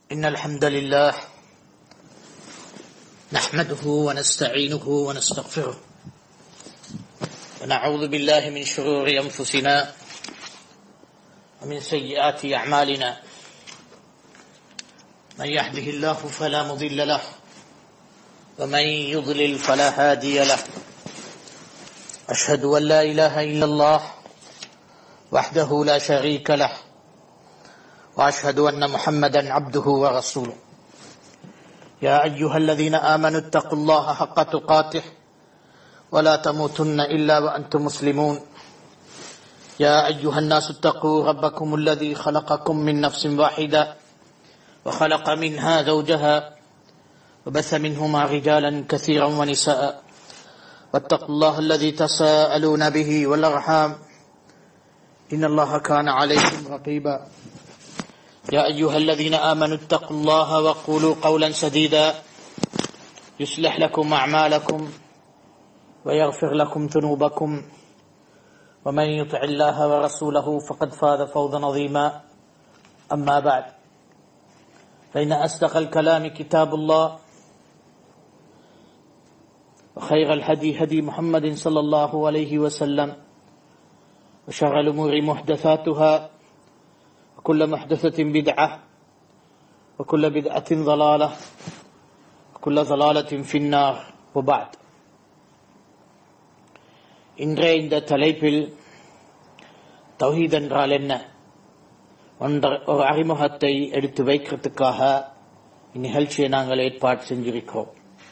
إن الحمد لله نحمده ونستعينه ونستغفره ونعوذ بالله من شرور أنفسنا ومن سيئات أعمالنا من يهده الله فلا مضل له ومن يضلل فلا هادي له أشهد أن لا إله إلا الله وحده لا شريك له واشهد ان محمدا عبده ورسوله يا ايها الذين امنوا اتقوا الله حق تقاته ولا تموتن الا وانتم مسلمون يا ايها الناس اتقوا ربكم الذي خلقكم من نفس واحده وخلق منها زوجها وبث منهما رجالا كثيرا ونساء واتقوا الله الذي تساءلون به والارحام ان الله كان عليكم رقيبا يا أيها الذين آمنوا اتقوا الله وقولوا قولا سديدا يصلح لكم أعمالكم ويغفر لكم ذنوبكم ومن يطع الله ورسوله فقد فاز فوزا عظيما أما بعد فإن أصدق الكلام كتاب الله وخير الهدي هدي محمد صلى الله عليه وسلم وشر الأمور محدثاتها وكل محدثة بدعة وكل بدعة ضلالة وكل ضلالة في النار وبعد இன்றைய இந்த தலைப்பில் தௌஹீத் என்றால் என்ன ஒரு அறிமுகத்தை எடுத்து வைக்கிறதுக்காக இந்நிகழ்ச்சியை நாங்கள் ஏற்பாடு செஞ்சிருக்கிறோம்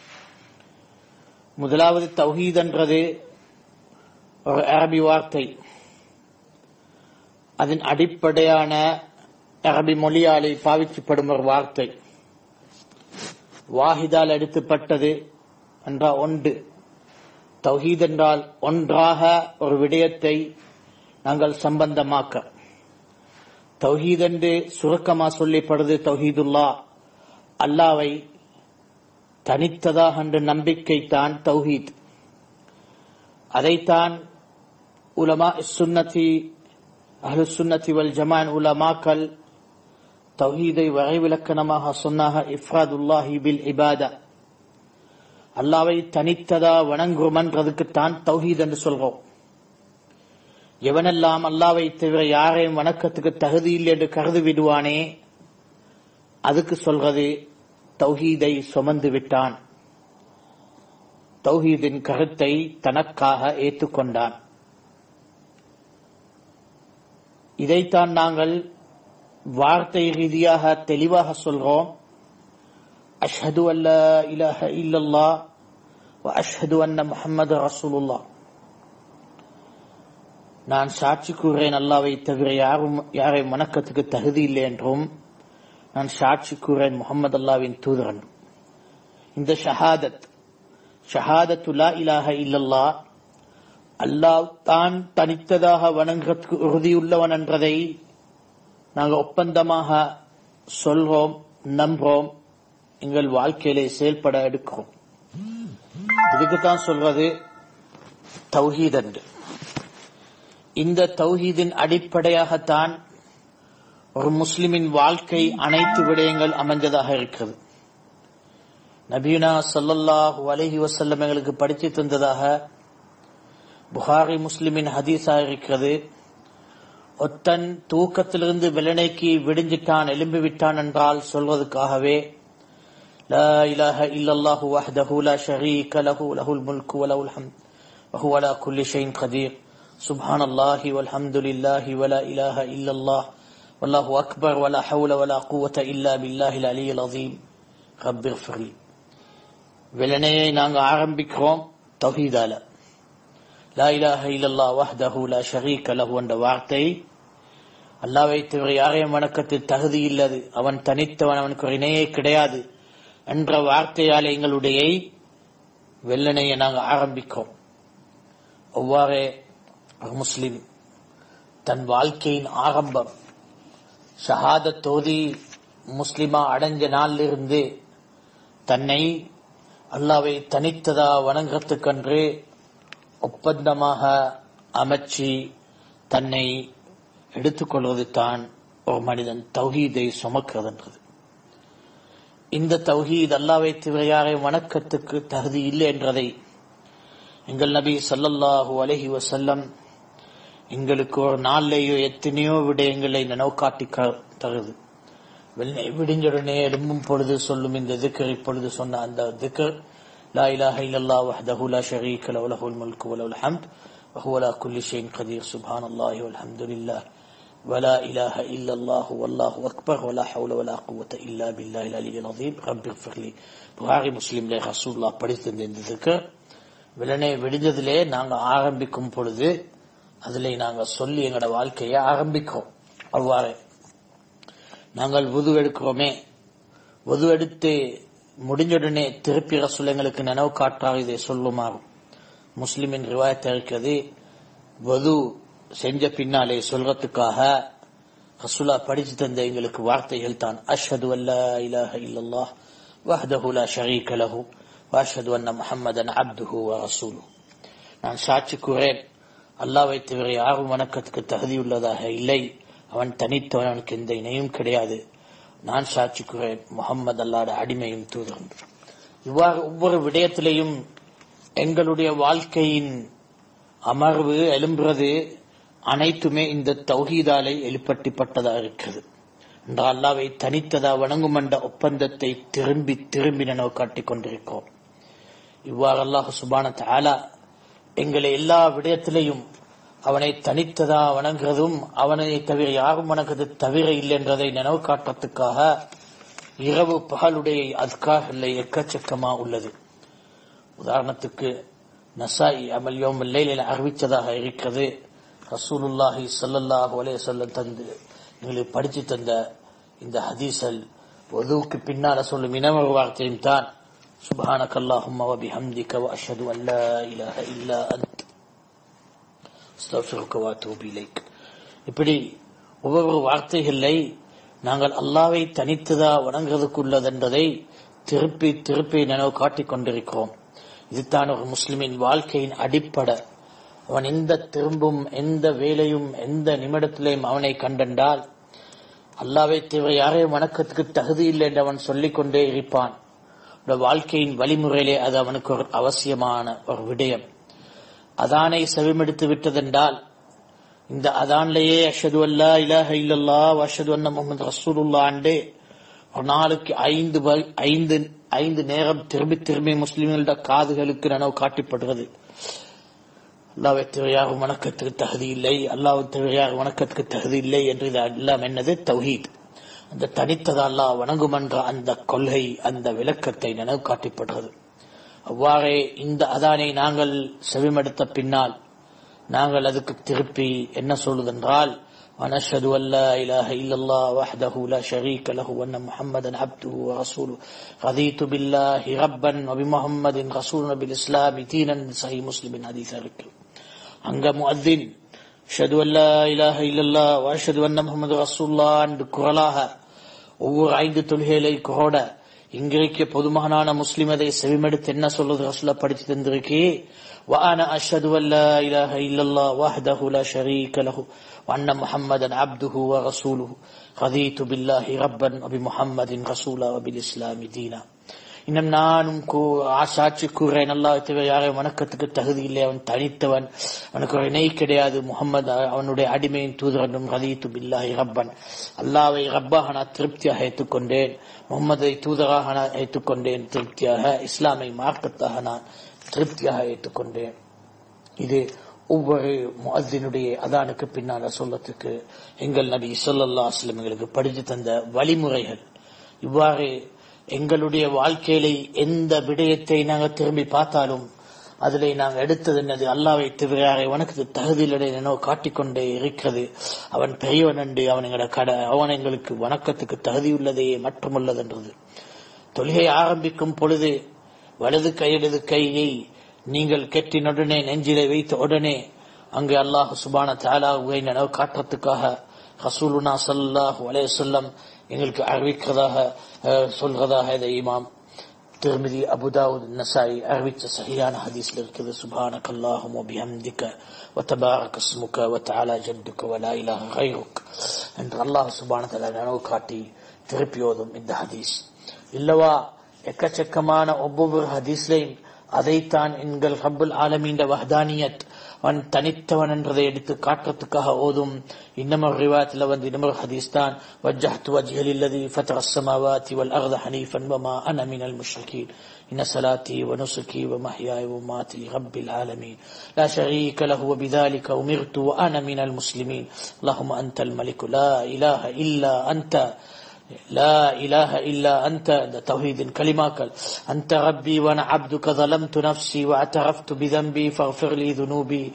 முதலாவது தௌஹீத் என்றது ஒரு அரபி வார்த்தை அதன் அடிப்படையான அரபி மொழியாலே பாவிக்கப்படும் ஒரு வார்த்தை வாஹிதால் எடுத்துப்பட்டது என்றால் ஒன்று தௌஹீத் என்றால் ஒன்றாக ஒரு விடயத்தை நாங்கள் சம்பந்தமாக்க தௌஹீத் என்று சுருக்கமா சொல்லப்படுது தௌஹீதுல்லா அல்லாவை தனித்ததாக என்ற நம்பிக்கை தான் தௌஹீத் அதைத்தான் உலமா சுன்னதி அஹ்லு சுன்னத்தி வல் ஜமான் உலமாக்கல் தௌஹீதை வரைவிலக்கணமாக சொன்னாக இஃப்ராதுல்லாஹி பில் இபாதா அல்லாவை தனித்ததா வணங்குமன்றதுக்குத்தான் தௌஹீத் என்று சொல்றோம் எவனெல்லாம் அல்லாவை தவிர யாரையும் வணக்கத்துக்கு தகுதி இல்லை என்று கருதி விடுவானே அதுக்கு சொல்றது தௌஹீதை சுமந்து விட்டான் தௌஹீதின் கருத்தை தனக்காக ஏற்றுக்கொண்டான் இதைத்தான் நாங்கள் வார்த்தை ரீதியாக தெளிவாக சொல்றோம் அஷ்ஹது அல்ல இலஹ இல்லல்லா அஷ்ஹது அன்ன முஹம்மது ரசூலுல்லா நான் சாட்சி கூறேன் அல்லாவை தவிர யாரும் யாரையும் வணக்கத்துக்கு தகுதி இல்லை என்றும் நான் சாட்சி கூறேன் முகமது அல்லாவின் தூதரன் இந்த ஷஹாதத் ஷஹாதத்துலா இலாஹ இல்லல்லா அல்லாஹ் தான் தனித்ததாக வணங்குறதுக்கு உறுதியுள்ளவன் என்றதை நாங்கள் ஒப்பந்தமாக சொல்றோம் நம்புறோம் எங்கள் வாழ்க்கையிலே செயல்பட எடுக்கிறோம் இதுக்குத்தான் சொல்றது தௌஹீத் என்று இந்த தௌஹீதின் அடிப்படையாகத்தான் ஒரு முஸ்லிமின் வாழ்க்கை அனைத்து விடயங்கள் அமைஞ்சதாக இருக்கிறது நபீனா சல்லல்லாஹு அலஹி வசல்லம் எங்களுக்கு படித்து தந்ததாக புகாரி முஸ்லிமின் ஹதீஸா இருக்கிறது ஒத்தன் தூக்கத்திலிருந்து வெள்ளனைக்கு விடிஞ்சிட்டான் எலும்பி விட்டான் என்றால் சொல்வதற்காகவே لا إله إلا الله وحده لا شريك له له الملك وله الحمد وهو على كل شيء قدير سبحان الله والحمد لله ولا إله إلا الله والله أكبر ولا حول ولا قوة إلا بالله العلي العظيم رب اغفر لي வெள்ளனையை நாங்கள் ஆரம்பிக்கிறோம் தௌஹீதால லா இலாஹ இல்லல்லா வஹ்தஹு லா ஷரீக லஹு என்ற வார்த்தை அல்லாவை தவிர யாரையும் வணக்கத்தில் தகுதி இல்லது அவன் தனித்தவன் அவனுக்கு ஒரு இணையே கிடையாது என்ற வார்த்தையால் எங்களுடைய வெள்ளனையை நாங்கள் ஆரம்பிக்கிறோம் ஒவ்வாறே ஒரு முஸ்லிம் தன் வாழ்க்கையின் ஆரம்பம் ஷஹாத தோதி முஸ்லிமா அடைஞ்ச நாளிலிருந்து தன்னை அல்லாவை தனித்ததா வணங்கத்துக்கென்று ஒப்பந்தமாக அமைச்சு தன்னை எடுத்துக்கொள்வது தான் ஒரு மனிதன் தௌஹீதை சுமக்கிறதுன்றது இந்த தௌஹீத் அல்லாவை தவிர யாரையும் வணக்கத்துக்கு தகுதி இல்லை என்றதை எங்கள் நபி ஸல்லல்லாஹு அலைஹி வஸல்லம் எங்களுக்கு ஒரு நாளிலேயோ எத்தனையோ விடயங்களை நினைவுக்காட்டி க- தருது வெள்ளை விடிஞ்சுடனே எழும்பும் பொழுது சொல்லும் இந்த திக்கர் இப்பொழுது சொன்ன அந்த திக்கர் லா இலாஹ இல்லல்லா வஹ்தஹு லா ஷரீக லஹு லஹுல் முல்கு வ லஹுல் ஹம்த் வ ஹுவ அலா குல்லி ஷைஇன் கதீர் சுப்ஹானல்லாஹி வல்ஹம்துலில்லாஹ் ولا إله إلا الله والله أكبر ولا حول ولا قوة إلا بالله العلي العظيم رب اغفر لي புகாரி முஸ்லிம்ல ரசூல்லா படித்திருந்த இந்த திக்கர் விலனே விடிஞ்சதிலே நாங்க ஆரம்பிக்கும் பொழுது அதிலே நாங்க சொல்லி எங்களோட வாழ்க்கையை ஆரம்பிக்கிறோம் அவ்வாறு நாங்கள் வுது எடுக்கிறோமே வுது எடுத்து முடிஞ்சவுடனே திருப்பி ரசூல் எங்களுக்கு நினைவு காட்டார் இதை சொல்லுமாறு முஸ்லிமின் ரிவாயத்தை இருக்கிறது வது செஞ்ச பின்னாலே சொல்றதுக்காக ரசூலா படிச்சு தந்த எங்களுக்கு வார்த்தைகள் தான் அஷ்ஹது அல்லா இலாஹ இல்லல்லாஹ் வஹ்தஹு லா ஷரீக லஹு வஅஷ்ஹது அன்ன முஹம்மதன் அப்துஹு வ ரசூலுஹு நான் சாட்சி கூறேன் அல்லாவை தவிர யாரும் வணக்கத்துக்கு தகுதியுள்ளதாக இல்லை அவன் தனித்தவன் அவனுக்கு எந்த இணையும் கிடையாது நான் சாட்சி கூறேன் முகம்மது அல்லாட அடிமையும் தூதரும் இவ்வாறு ஒவ்வொரு விடயத்திலையும் எங்களுடைய வாழ்க்கையின் அமர்வு எழும்புறது அனைத்துமே இந்த தௌஹீதாலை எழுப்பட்டிப்பட்டதாக இருக்கிறது என்றால் அல்லாவை தனித்ததா வணங்கும் என்ற ஒப்பந்தத்தை திரும்பி திரும்பி நினைவு காட்டிக் கொண்டிருக்கிறோம் இவ்வாறு அல்லாஹ் சுபான தாலா எங்களை எல்லா விடயத்திலையும் அவனை தனித்ததா வணங்குறதும் அவனை தவிர யாரும் வணங்குறது தவிர இல்லை என்றதை நினைவு காட்டுறதுக்காக இரவு பகலுடைய அத்கார்களை எக்கச்சக்கமா உள்ளது உதாரணத்துக்கு நசாயி அமல் யோம் லைலில் அறிவிச்சதாக இருக்கிறது ரசூலுல்லாஹி ஸல்லல்லாஹு அலைஹி வஸல்லம் தந்து எங்களுக்கு படிச்சு தந்த இந்த ஹதீஸல் ஒதுவுக்கு பின்னால சொல்லும் இனமொரு வார்த்தையும் தான் சுபஹானக அல்லாஹும்ம வ பிஹம்திக வ அஷ்ஹது அன் லா இலாஹ இல்லா அன்த் அஸ்தக்ஃபிருக வ அத்தூபு இலைக் இப்படி ஒவ்வொரு வார்த்தைகளை நாங்கள் அல்லாவை தனித்ததா வணங்குறதுக்குள்ளதென்றதை திருப்பி திருப்பி நினைவு காட்டிக் கொண்டிருக்கிறோம் இதுதான் ஒரு முஸ்லிமின் வாழ்க்கையின் அடிப்படை அவன் எந்த திரும்பும் எந்த வேலையும் எந்த நிமிடத்திலையும் அவனை கண்டண்டால் அல்லாவை தவிர யாரையும் வணக்கத்துக்கு தகுதி இல்லை என்று அவன் சொல்லிக் கொண்டே இருப்பான் அவனுடைய வாழ்க்கையின் வழிமுறையிலே அது அவனுக்கு ஒரு அவசியமான ஒரு விடயம் அதானை செவிமெடுத்து விட்டதென்றால் இந்த அதான்லேயே அஷது அல்லா இலாஹ இல்லல்லா அஷது அன்ன முகமது ரசூலுல்லா ஆண்டே ஒரு நாளுக்கு ஐந்து வ- ஐந்து ஐந்து நேரம் திரும்பி திரும்பி முஸ்லிம்களோட காதுகளுக்கு நனவு காட்டப்படுகிறது அல்லாவை தவிர யாரும் வணக்கத்துக்கு தகுதி இல்லை அல்லாவை தவிர யாரும் வணக்கத்துக்கு தகுதி இல்லை என்று இது எல்லாம் என்னது தௌஹீத் அந்த தனித்தத அல்லாஹ் வணங்கும் என்ற அந்த கொள்கை அந்த விளக்கத்தை நினைவு காட்டப்படுகிறது அவ்வாறே இந்த அதானை நாங்கள் செவிமடுத்த பின்னால் நாங்கள் அதுக்கு திருப்பி என்ன சொல்லுதென்றால் ونشهد أن لا إله إلا الله وحده لا شريك له وأن محمدا عبده ورسوله رضيت بالله ربا وبمحمد رسولا بالإسلام دينا صحيح مسلم حديث الركب அங்க முஅத்தின் அஷ்ஹது அல்லா இலாஹ இல்லல்லா வஅஷ்ஹது அன்ன முஹம்மது ரசூலுல்லாஹ் என்று குரலாக ஒவ்வொரு ஐந்து தொழுகைகளை குரோட இங்கிருக்க பொதுமகனான முஸ்லிம் அதை செவிமெடுத்து என்ன சொல்றது ரசூலா படிச்சு தந்திருக்கே وأنا أشهد أن لا إله إلا الله وحده لا شريك له وأن محمدا عبده ورسوله رضيت بالله ربا وبمحمد رسولا وبالإسلام دينا இன்னும் நானும் கூ- சாட்சி கூறுறேன் அல்லாஹ் தவிர யாரையும் வணக்கத்துக்கு தகுதி இல்லை அவன் தனித்தவன் அவனுக்கு ஒரு இணை கிடையாது முகமது அவனுடைய அடிமையின் தூதரனும் ரதீத்து பில்லாஹி ரப்பன் அல்லாவை ரப்பாக நான் திருப்தியாக ஏற்றுக்கொண்டேன் முகமதை தூதராக நான் ஏற்றுக்கொண்டேன் திருப்தியாக இஸ்லாமை மார்க்கத்தாக நான் திருப்தியாக ஏற்றுக்கொண்டேன் இது ஒவ்வொரு முஅத்தினுடைய அதானுக்கு பின்னால சொல்லத்துக்கு எங்கள் நபி ஸல்லல்லாஹு அலைஹி வஸல்லம் எங்களுக்கு படித்து தந்த வழிமுறைகள் இவ்வாறு எங்களுடைய வாழ்க்கையில எந்த விடயத்தை நாங்கள் திரும்பி பார்த்தாலும் அதிலே நாங்கள் எடுத்தது என்னது அல்லாவை தவிர யாரை உனக்கு தகுதியிலே நினைவு காட்டிக்கொண்டே இருக்கிறது அவன் பெரியவன் என்று அவன் எங்களோட கடை அவன் எங்களுக்கு வணக்கத்துக்கு தகுதியுள்ளதே மட்டுமல்லதென்றது தொழுகை ஆரம்பிக்கும் பொழுது வலது கை இடது கையை நீங்கள் கெட்டின உடனே நெஞ்சிலே வைத்த உடனே அங்கே அல்லாஹ் சுபான தாலாவை நினைவு காட்டுறதுக்காக ரசூலுனா ஸல்லல்லாஹு அலைஹி வஸல்லம் எங்களுக்கு அறிவிக்கிறதாக அஹ், சொல்றதாக இதை இமாம் திருமதி அபுதாவுத் நசாயி அறிவிச்ச சரியான ஹதீஸ்ல இருக்குது சுபானக் அல்லாஹும் وبحمدك وتبارك اسمك وتعالى جدك ولا اله غيرك என்று அல்லாஹ் சுபான தஆலா நினைவு காட்டி திருப்பி ஓதும் இந்த ஹதீஸ் இல்லவா எக்கச்சக்கமான ஒவ்வொரு ஹதீஸ்லையும் அதைத்தான் எங்கள் ஹப்புல் ஆலமீண்ட வஹதானியத் அவன் தனித்தவன் என்றதை எடுத்து காட்டுறதுக்காக ஓதும் இன்னமொரு ரிவாயத்தில் வந்து இன்னமொரு ஹதீஸ் தான் வஜ்ஜஹ்து வஜ்ஹி லில்லதி ஃபதர السماوات والارض حنيفا وما انا من المشركين ان صلاتي ونسكي ومحياي ومماتي لرب العالمين لا شريك له وبذلك امرت وانا من المسلمين اللهم انت الملك لا اله الا انت لا إله إلا أنت توحيد كلماك أنت ربي وأنا عبدك ظلمت نفسي واعترفت بذنبي فاغفر لي ذنوبي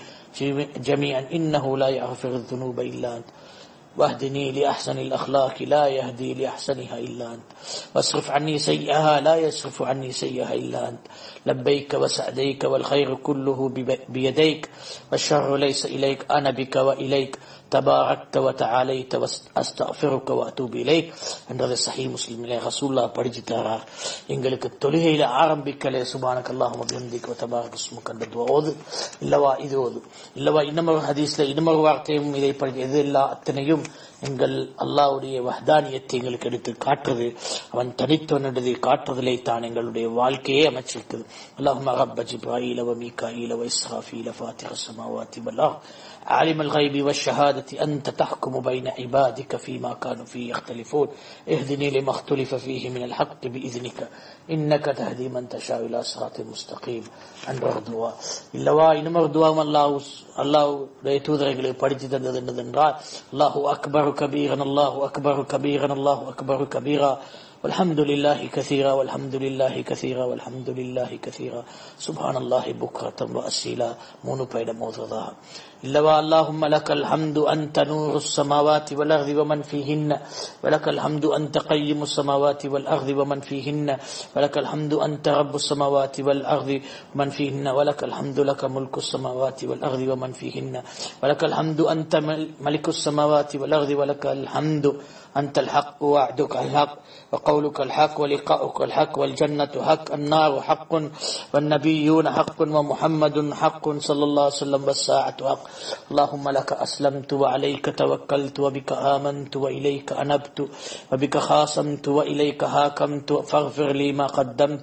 جميعا إنه لا يغفر الذنوب إلا أنت واهدني لأحسن الأخلاق لا يهدي لأحسنها إلا أنت واصرف عني سيئها لا يصرف عني سيئها إلا أنت لبيك وسعديك والخير كله بيديك والشر ليس إليك أنا بك وإليك تباركت وتعاليت واستغفرك واتوب இலைக் என்றது சஹி முஸ்லிமிலே ரசூல்லா படிச்சு தரார் எங்களுக்கு தொழுகையில ஆரம்பிக்கலே சுபானக் அல்லாஹும் அபிஹம்திக் தபாரக் இஸ்முக் என்ற துவா ஓது இல்லவா இது ஓது இல்லவா இன்னமொரு ஹதீஸ்ல இன்னமொரு வார்த்தையும் இதை படி எது எல்லா அத்தனையும் எங்கள் அல்லாவுடைய வஹதானியத்தை எங்களுக்கு எடுத்து காட்டுறது அவன் தனித்தவனதை காட்டுறதிலே தான் எங்களுடைய வாழ்க்கையே அமைச்சிருக்குது அல்லாஹும் ரப்ப ஜிப்ராயில வ மீகாயில வ இஸ்ராஃபீல ஃபாத்திர السماوات والأرض عالم الغيب والشهادة أنت تحكم بين عبادك فيما كانوا فيه يختلفون اهدني لما اختلف فيه من الحق بإذنك إنك تهدي من تشاء إلى صراط مستقيم என்ற ஒரு துவா இல்லவா இன்னும் துவாவும் அல்லாஹ் அல்லாஹ் தூதரைகளுக்கு படித்து தந்தது என்னதென்றால் அல்லாஹு அக்பரு கபீரன் அல்லாஹு அக்பரு கபீரன் அல்லாஹு அக்பரு கபீரா والحمد لله كثيرا والحمد لله كثيرا والحمد لله كثيرا سبحان الله بكرة وأسيلا மூணு பைட மோதுவதா இல்லவா اللهم لك الحمد أنت نور السماوات والأرض ومن فيهن ولك الحمد أنت قيم السماوات والأرض ومن فيهن ولك الحمد أنت رب السماوات والأرض ومن فيهن ولك الحمد لك ملك السماوات والأرض ومن فيهن ولك الحمد أنت ملك السماوات والأرض ولك الحمد أنت الحق وعدك الحق وقولك الحق ولقاؤك الحق والجنة حق النار حق والنبيون حق ومحمد حق صلى الله عليه وسلم والساعة حق اللهم لك أسلمت وعليك توكلت وبك آمنت وإليك أنبت وبك خاصمت وإليك هاكمت فاغفر لي ما قدمت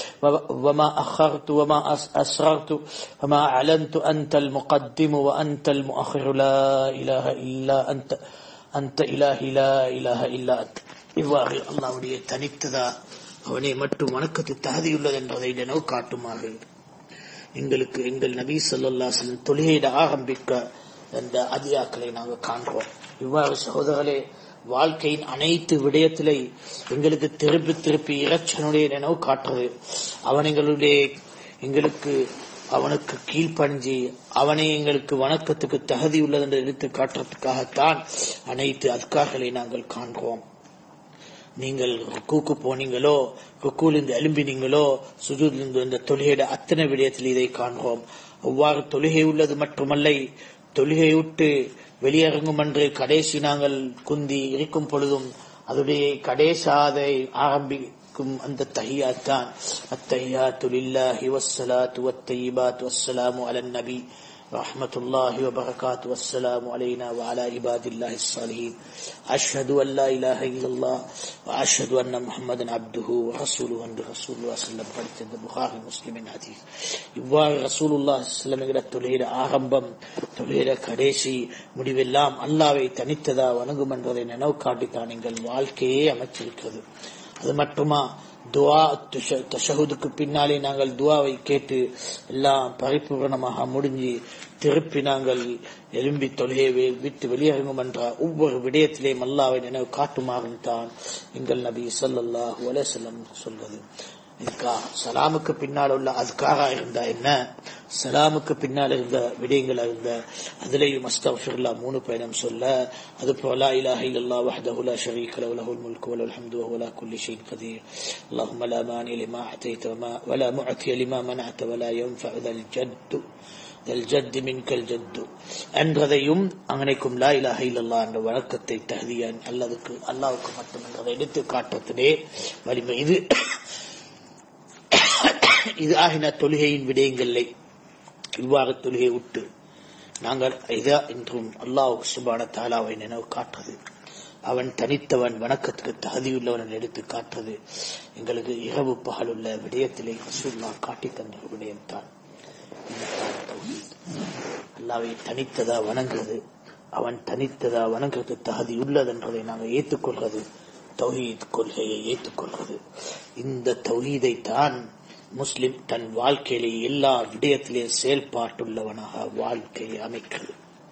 وما أخرت وما أسررت وما أعلنت أنت المقدم وأنت المؤخر لا إله إلا أنت அந்த இலாஹி லா இலாஹ இல்லா இவ்வாறு அல்லாவுடைய தனித்ததா அவனை மட்டும் வணக்கத்து தகுதியுள்ளது என்பதை நினைவு காட்டுமாக எங்களுக்கு எங்கள் நபி சொல்லல்லா தொழுகையிட ஆரம்பிக்க என்ற அதிகாக்களை நாங்கள் காண்கிறோம் இவ்வாறு சகோதரர்களே வாழ்க்கையின் அனைத்து விடயத்திலே எங்களுக்கு திருப்பி திருப்பி இறைச்சனுடைய நினைவு காட்டுறது அவன் எங்களுடைய எங்களுக்கு அவனுக்கு கீழ்ப்பணிஞ்சு அவனை எங்களுக்கு வணக்கத்துக்கு தகுதி உள்ளது என்று எடுத்து காட்டுறதுக்காகத்தான் அனைத்து அத்கார்களை நாங்கள் காண்கிறோம் நீங்கள் ருக்கூக்கு போனீங்களோ ருக்கூலிருந்து எழும்பினீங்களோ சுஜூதிலிருந்து இந்த தொழுகையிட அத்தனை விடயத்தில் இதை காண்கிறோம் அவ்வாறு தொழுகை உள்ளது மட்டுமல்ல தொழுகை விட்டு வெளியிறங்கும் என்று கடைசி நாங்கள் குந்தி இருக்கும் பொழுதும் அதுடைய கடைசாதை ஆரம்பி இருக்கும் அந்த தஹியாத் தான் அத்தஹியாத்து லில்லாஹி வஸ்ஸலாத்து வத்தையிபாத் வஸ்ஸலாமு அலன் நபி رحمة الله وبركاته والسلام علينا وعلى عباد الله الصالحين أشهد أن لا إله إلا الله وأشهد أن محمدا عبده ورسوله أن رسول الله صلى الله عليه وسلم البخاري مسلم حديث இவ்வாறு ரசூலுல்லாஹ் சிலமிகிற தொழில ஆரம்பம் தொழில கடைசி முடிவெல்லாம் அல்லாவை தனித்ததா வணங்கும் என்பதை நினைவு காட்டித்தான் எங்கள் வாழ்க்கையே அமைச்சிருக்கிறது அது மட்டுமா துவா தஷஹுதுக்கு பின்னாலே நாங்கள் துவாவை கேட்டு எல்லாம் பரிபூர்ணமாக முடிஞ்சு திருப்பி நாங்கள் எலும்பி தொழுகையை விட்டு வெளியிறங்கும் என்ற ஒவ்வொரு விடயத்திலேயும் அல்லாவை நினைவு காட்டுமாறு தான் எங்கள் நபி சொல்லல்லாஹு அலையம் சொல்வது இதுக்கா சலாமுக்கு பின்னால் உள்ள அதுக்காக இருந்தா என்ன சலாமுக்கு பின்னால் இருந்த விடயங்கள் இருந்த அதுலேயும் அஸ்தஃபிர்லா மூணு பயணம் சொல்ல அது போல இலாஹ இல்லல்லா வஹ்தஹு லா ஷரீக லஹு லஹுல் முல்கு வலல் ஹம்து வஹுவ அலா குல்லி ஷைஇன் கதீர் اللهم لا مانع لما أعطيت وما ولا معطي لما منعت ولا ينفع ذا الجد ذا الجد منك الجد என்றதையும் அங்கனைக்கும் லா இலாஹ இல்லல்லா என்ற வழக்கத்தை தகுதியான் அல்லதுக்கு அல்லாவுக்கு மட்டும் என்றதை எடுத்து காட்டுவதிலே வலிமை இது இது ஆகின தொழுகையின் விடயங்களை இவ்வாறு தொழுகை விட்டு நாங்கள் இதா என்றும் அல்லாஹ் சுபான தாலாவை நினைவு காட்டுறது அவன் தனித்தவன் வணக்கத்துக்கு தகுதியுள்ளவன் எடுத்து காட்டுறது எங்களுக்கு இரவு பகலுள்ள விடயத்திலே ரசூல்லா காட்டி தந்த விடயம்தான் அல்லாவை தனித்ததா வணங்குறது அவன் தனித்ததா வணங்குறது தகுதி உள்ளதென்றதை நாங்கள் ஏற்றுக்கொள்றது தௌஹீத் கொள்கையை ஏற்றுக்கொள்வது இந்த தௌஹீதை தான் முஸ்லிம் தன் வாழ்க்கையிலே எல்லா விடயத்திலே செயல்பாட்டுள்ளவனாக வாழ்க்கையை அமைக்கிறது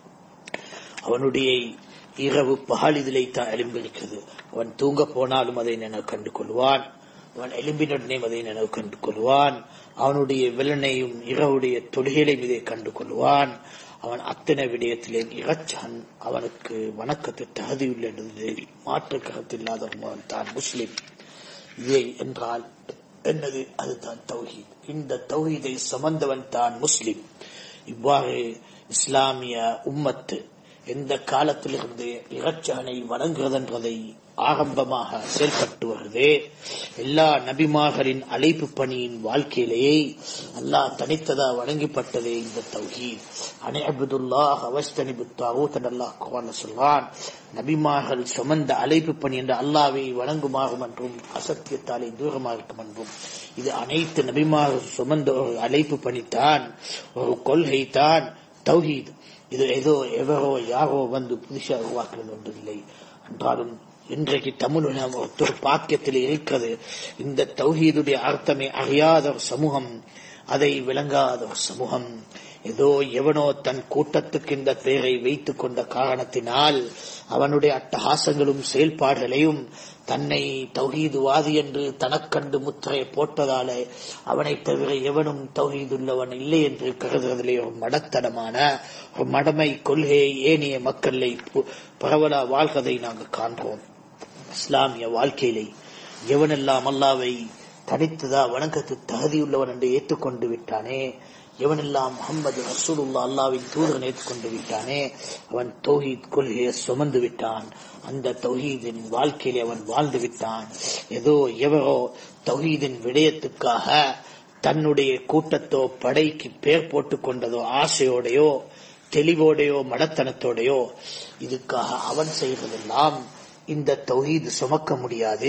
அவனுடைய இரவு பகல் இதிலே தான் எலும்பிருக்கிறது அவன் தூங்க போனாலும் அதை நினைவு கண்டு கொள்வான் அவன் எலும்பினுடனே அதை நினைவு கண்டு கொள்வான் அவனுடைய விலனையும் இரவுடைய தொடுகையிலையும் இதை கண்டு கொள்வான் அவன் அத்தனை விடயத்திலே இறச்சான் அவனுக்கு வணக்கத்தை தகுதியுள்ள மாற்று கருத்தில்லாதவன் தான் முஸ்லிம் இதை என்றால் என்னது அதுதான் தௌஹீத் இந்த தௌஹீதை சுமந்தவன் தான் முஸ்லிம் இவ்வாறு இஸ்லாமிய உம்மத்து எந்த காலத்திலிருந்து இறைச்சகனை வணங்குவதென்றதை ஆரம்பமாக செயல்பட்டு வருது எல்லா நபிமார்களின் அழைப்பு பணியின் வாழ்க்கையிலேயே அல்லாஹ் தனித்ததா வணங்கப்பட்டதே இந்த தௌஹீத் அனைபுல்லாஹ் அவஸ்தனிபு தாவூத் அல்லாஹ் குரான் சொல்வான் நபிமார்கள் சுமந்த அழைப்பு பணி என்ற அல்லாவை வணங்குமாறும் என்றும் அசத்தியத்தாலே தூரமாக இருக்கும் என்றும் இது அனைத்து நபிமார்கள் சுமந்த ஒரு அழைப்பு பணித்தான் ஒரு கொள்கை தான் தௌஹீத் இது ஏதோ எவரோ யாரோ வந்து புதுசாக உருவாக்குவது ஒன்றில்லை என்றாலும் இன்றைக்கு தமிழ் ஒரு பாக்கியத்தில் இருக்கிறது இந்த தௌஹீதுடைய அர்த்தமே அறியாத ஒரு சமூகம் அதை விளங்காத ஒரு சமூகம் ஏதோ எவனோ தன் கூட்டத்துக்கு இந்த பெயரை வைத்துக் கொண்ட காரணத்தினால் அவனுடைய அட்டகாசங்களும் செயல்பாடுகளையும் தன்னை தௌஹீதுவாதி என்று தனக்கண்டு முத்திரையை போட்டதால அவனை தவிர எவனும் தௌஹீதுள்ளவன் இல்லை என்று கருதுவதிலே ஒரு மடத்தனமான ஒரு மடமை கொள்கையை ஏனைய மக்களை பரவலா வாழ்வதை நாங்கள் காண்போம் இஸ்லாமிய வாழ்க்கையிலே எவனெல்லாம் அல்லாவை தனித்ததா வணக்கத்து தகுதியுள்ளவன் என்று ஏற்றுக்கொண்டு விட்டானே எவனெல்லாம் முகமது ரசூலுல்லா அல்லாவின் தூதரன் ஏற்றுக்கொண்டு விட்டானே அவன் தௌஹீத் கொள்கையை சுமந்து விட்டான் அந்த தௌஹீதின் வாழ்க்கையிலே அவன் வாழ்ந்து விட்டான் ஏதோ எவரோ தௌஹீதின் விடயத்துக்காக தன்னுடைய கூட்டத்தோ படைக்கு பேர் போட்டுக் கொண்டதோ ஆசையோடையோ தெளிவோடையோ மடத்தனத்தோடையோ இதுக்காக அவன் செய்வதெல்லாம் இந்த தௌஹீது சுமக்க முடியாது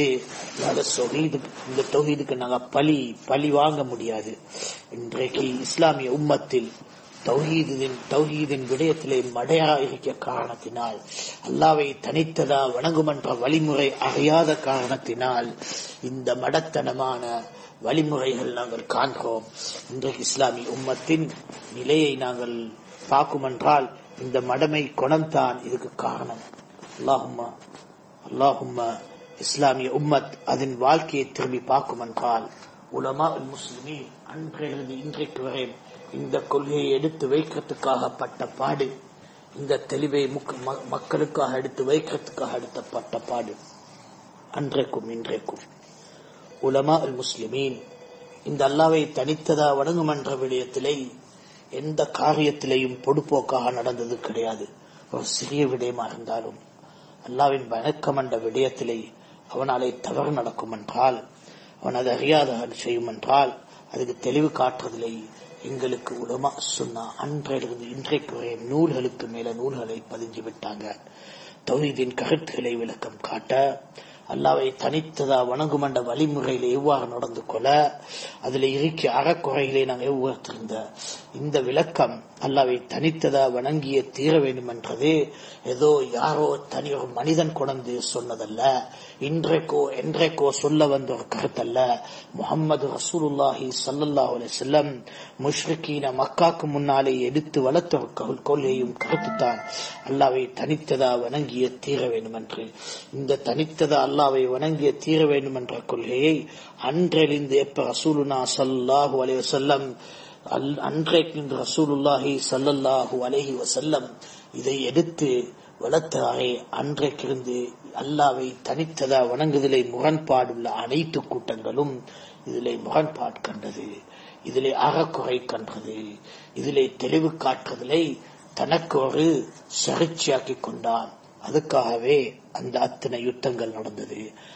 இந்த தௌஹீதுக்கு நாங்க பலி பலி வாங்க முடியாது இன்றைக்கு இஸ்லாமிய உம்மத்தில் தௌஹீதின் தௌஹீதின் விடயத்திலே மடையா இருக்க காரணத்தினால் அல்லாவை தனித்ததா வணங்குமன்ற வழிமுறை அறியாத காரணத்தினால் இந்த மடத்தனமான வழிமுறைகள் நாங்கள் காண்கிறோம் இன்றைக்கு இஸ்லாமிய உம்மத்தின் நிலையை நாங்கள் பார்க்குமென்றால் இந்த மடமை குணம்தான் இதுக்கு காரணம் அல்லாஹும்மா அல்லாஹும்ம இஸ்லாமிய உம்மத் அதன் வாழ்க்கையை திரும்பி பார்க்கும் என்றால் உலமா முஸ்லிமீன் அன்றிலிருந்து இன்றைக்கு வரை இந்த கொள்கையை எடுத்து வைக்கிறதுக்காக பட்ட பாடு இந்த தெளிவை மக்களுக்காக எடுத்து வைக்கிறதுக்காக எடுத்தப்பட்ட பாடு அன்றைக்கும் இன்றைக்கும் உலமா அல் முஸ்லிமீன் இந்த அல்லாவை தனித்ததா வணங்கும் என்ற விடயத்திலே எந்த காரியத்திலேயும் பொடுப்போக்காக நடந்தது கிடையாது ஒரு சிறிய விடயமா இருந்தாலும் அல்லாவின் வணக்கம் என்ற விடயத்திலே அவனாலே தவறு நடக்கும் என்றால் அவன் அதை அறியாத செய்யும் என்றால் அதுக்கு தெளிவு காட்டுறதில்லை எங்களுக்கு உலமா சொன்னா அன்றையிலிருந்து இன்றைக்கு வரை நூல்களுக்கு மேல நூல்களை பதிஞ்சு விட்டாங்க தௌஹீதின் கருத்துக்களை விளக்கம் காட்ட அல்லாவை தனித்ததா வணங்கும் என்ற வழிமுறையில எவ்வாறு நடந்து கொள்ள அதுல இருக்க அறக்குறைகளை நாங்கள் எவ்வாறு இந்த விளக்கம் அல்லாவை தனித்ததா வணங்கிய தீர வேண்டும் என்றது ஏதோ யாரோ தனி ஒரு மனிதன் கொண்டு சொன்னதல்ல இன்றைக்கோ என்றைக்கோ சொல்ல வந்த ஒரு கருத்தல்ல முகமது ரசூலுல்லாஹி சல்லல்லாஹு அலைஹி செல்லம் முஷ்ரிக்கீன மக்காக்கு முன்னாலே எடுத்து வளர்த்த ஒரு கொள்கையும் கருத்துத்தான் அல்லாவை தனித்ததா வணங்கிய தீர வேண்டும் என்று இந்த தனித்ததா அல்லாவை வணங்கிய தீர வேண்டும் என்ற கொள்கையை அன்றெளிந்து எப்ப ரசூலுனா சல்லாஹூ அலைஹி வஸல்லம் அன்றைக்கு ரசூலுல்லாஹி சல்லல்லாஹூ அலைஹி வசல்லம் இதை எடுத்து வளர்த்தாரே அன்றைக்கிருந்து அல்லாவை தனித்ததா வணங்குதலை முரண்பாடுள்ள அனைத்து கூட்டங்களும் இதிலே முரண்பாடு கண்டது இதிலே அறக்குறை கண்டது இதிலே தெளிவு காட்டுதலை தனக்கு ஒரு சகிழ்ச்சியாக்கி கொண்டான் அதுக்காகவே அந்த அத்தனை யுத்தங்கள் நடந்தது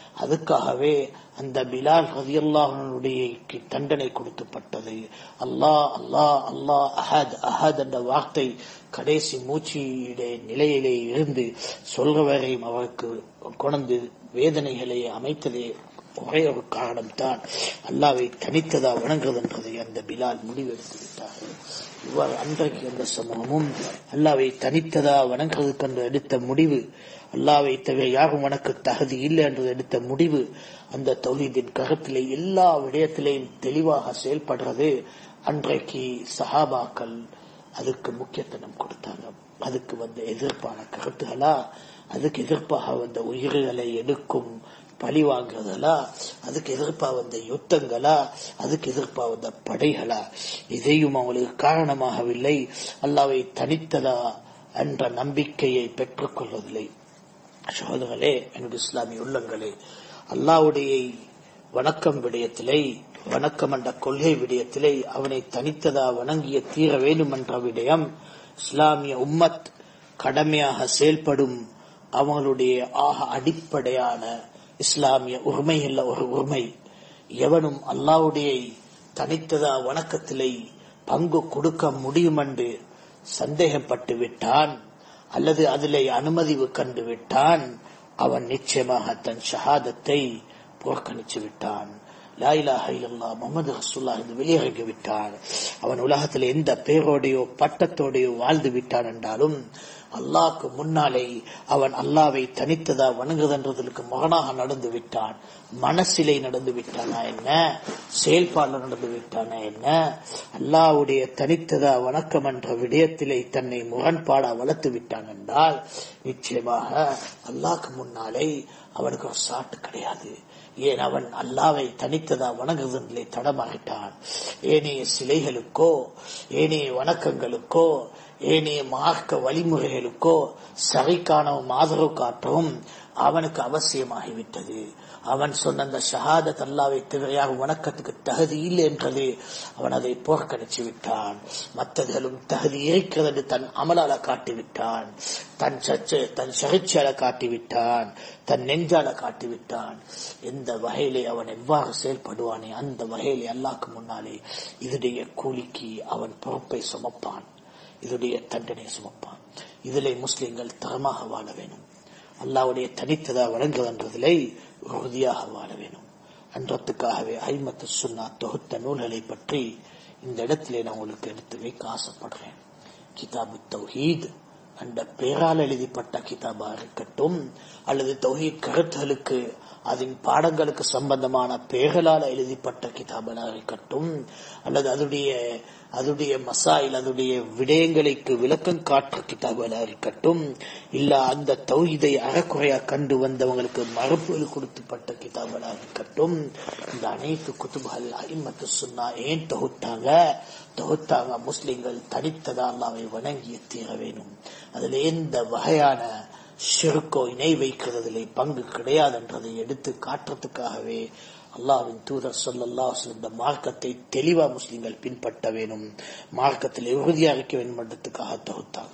அதுக்காகவே அந்த பிலால் ரதியல்லாஹனுடைய தண்டனை கொடுக்கப்பட்டது அல்லாஹ் அல்லாஹ் அல்லாஹ் அஹத் அஹத் என்ற வார்த்தை கடைசி மூச்சியுடைய நிலையிலே இருந்து சொல்றவரையும் அவருக்கு கொண்டு வேதனைகளை அமைத்ததே ஒரே ஒரு காரணம் தான் அல்லாவை தனித்ததா வணங்குறது என்றதை அந்த பிலால் முடிவெடுத்து விட்டார்கள் இவ்வாறு அன்றைக்கு அந்த சமூகமும் அல்லாவை தனித்ததா வணங்குறதுக்கு என்று எடுத்த முடிவு அல்லாவை தவிர யாரும் வணக்க தகுதி இல்லை என்று எடுத்த முடிவு அந்த தொழிலின் கருத்திலே எல்லா விடயத்திலேயும் தெளிவாக செயல்படுறது அன்றைக்கு சஹாபாக்கள் அதுக்கு முக்கியத்துவம் கொடுத்தாங்க அதுக்கு வந்த எதிர்ப்பான கருத்துகளா அதுக்கு எதிர்ப்பாக வந்த உயிர்களை எடுக்கும் பழி வாங்குறதலா அதுக்கு எதிர்ப்பா வந்த யுத்தங்களா அதுக்கு எதிர்ப்பா வந்த படைகளா இதையும் அவங்களுக்கு காரணமாகவில்லை அல்லாவை தனித்ததா என்ற நம்பிக்கையை பெற்றுக் கொள்வதில்லை சகோதரர்களே என்னுடைய இஸ்லாமிய உள்ளங்களே அல்லாவுடைய வணக்கம் விடயத்திலே வணக்கம் என்ற கொள்கை விடயத்திலே அவனை தனித்ததா வணங்கிய தீர வேண்டும் என்ற விடயம் இஸ்லாமிய உம்மத் கடமையாக செயல்படும் அவங்களுடைய ஆக அடிப்படையான இஸ்லாமிய உரிமையில் ஒரு உரிமை எவனும் அல்லாவுடைய தனித்ததா வணக்கத்திலே பங்கு கொடுக்க முடியும் என்று சந்தேகப்பட்டு விட்டான் அல்லது அதிலே அனுமதி கண்டு விட்டான் அவன் நிச்சயமாக தன் ஷஹாதத்தை புறக்கணித்து விட்டான் லாயிலாக இல்லல்லா முகமது ரசூல்லா என்று வெளியிறங்கி விட்டான் அவன் உலகத்தில் எந்த பேரோடையோ பட்டத்தோடையோ வாழ்ந்து விட்டான் என்றாலும் அல்லாக்கு முன்னாலே அவன் அல்லாவை தனித்ததா வணங்குதன்றதற்கு மகனாக நடந்து விட்டான் மனசிலை நடந்து விட்டானா என்ன செயல்பாடு நடந்து விட்டானா என்ன அல்லாவுடைய தனித்ததா வணக்கம் என்ற விடயத்திலே தன்னை முரண்பாடா வளர்த்து விட்டான் என்றால் நிச்சயமாக அல்லாக்கு முன்னாலே அவனுக்கு ஒரு சாட்டு கிடையாது ஏன் அவன் அல்லாவை தனித்ததா வணங்குவதிலே தடமாறிட்டான் ஏனைய சிலைகளுக்கோ ஏனைய வணக்கங்களுக்கோ ஏனைய மார்க்க வழிமுறைகளுக்கோ சரிக்கானவும் ஆதரவு காட்டவும் அவனுக்கு அவசியமாகிவிட்டது அவன் சொன்ன அந்த ஷஹாதத் அல்லாவை தவிரையாக வணக்கத்துக்கு தகுதி இல்லை என்றது அவன் அதை புறக்கணிச்சு விட்டான் மற்றதுகளும் தகுதி இருக்கிறது என்று தன் அமலால காட்டிவிட்டான் தன் சர்ச்சை தன் சகிச்சால காட்டிவிட்டான் தன் நெஞ்சால காட்டிவிட்டான் எந்த வகையிலே அவன் எவ்வாறு செயல்படுவானே அந்த வகையிலே அல்லாக்கு முன்னாலே இதனுடைய கூலிக்கு அவன் பொறுப்பை சுமப்பான் இதனுடைய தண்டனை சுமப்பான் இதிலே முஸ்லிம்கள் தரமாக வாழ வேணும் அல்லாவுடைய தனித்ததா வழங்குவதிலே உறுதியாக வாழ வேணும் அன்றத்துக்காகவே ஐமத்து சுன்னா தொகுத்த நூல்களை பற்றி இந்த இடத்திலே நான் உங்களுக்கு எடுத்து வைக்க ஆசைப்படுறேன் கிதாபு தௌஹீத் என்ற பெயரால் எழுதிப்பட்ட கிதாபா இருக்கட்டும் அல்லது தௌஹீத் கருத்துகளுக்கு அதன் பாடங்களுக்கு சம்பந்தமான பெயர்களால் எழுதிப்பட்ட கிதாபலாக இருக்கட்டும் அல்லது அதனுடைய அதுடைய மசாயில் அதுடைய விடயங்களுக்கு விளக்கம் காட்டுற கிதாபலாக இருக்கட்டும் இல்ல அந்த தௌஹீதை அறக்குறையா கண்டு வந்தவங்களுக்கு மறுப்புகள் கொடுத்துப்பட்ட கிதாபலாக இருக்கட்டும் இந்த அனைத்து குத்துபுகள் ஐமத்து சுன்னா ஏன் தொகுத்தாங்க தொகுத்தாங்க முஸ்லிம்கள் தனித்ததா அல்லாவை வணங்கிய தீர வேணும் அதுல எந்த வகையான ஷிருக்கோ இணை வைக்கிறதிலே பங்கு கிடையாது என்றதை எடுத்து காட்டுறதுக்காகவே அல்லாவின் தூதர் சொல்லல்லா இந்த மார்க்கத்தை தெளிவா முஸ்லிம்கள் பின்பற்ற வேணும் மார்க்கத்தில் உறுதியா இருக்க வேண்டும் என்றதுக்காக தொகுத்தாங்க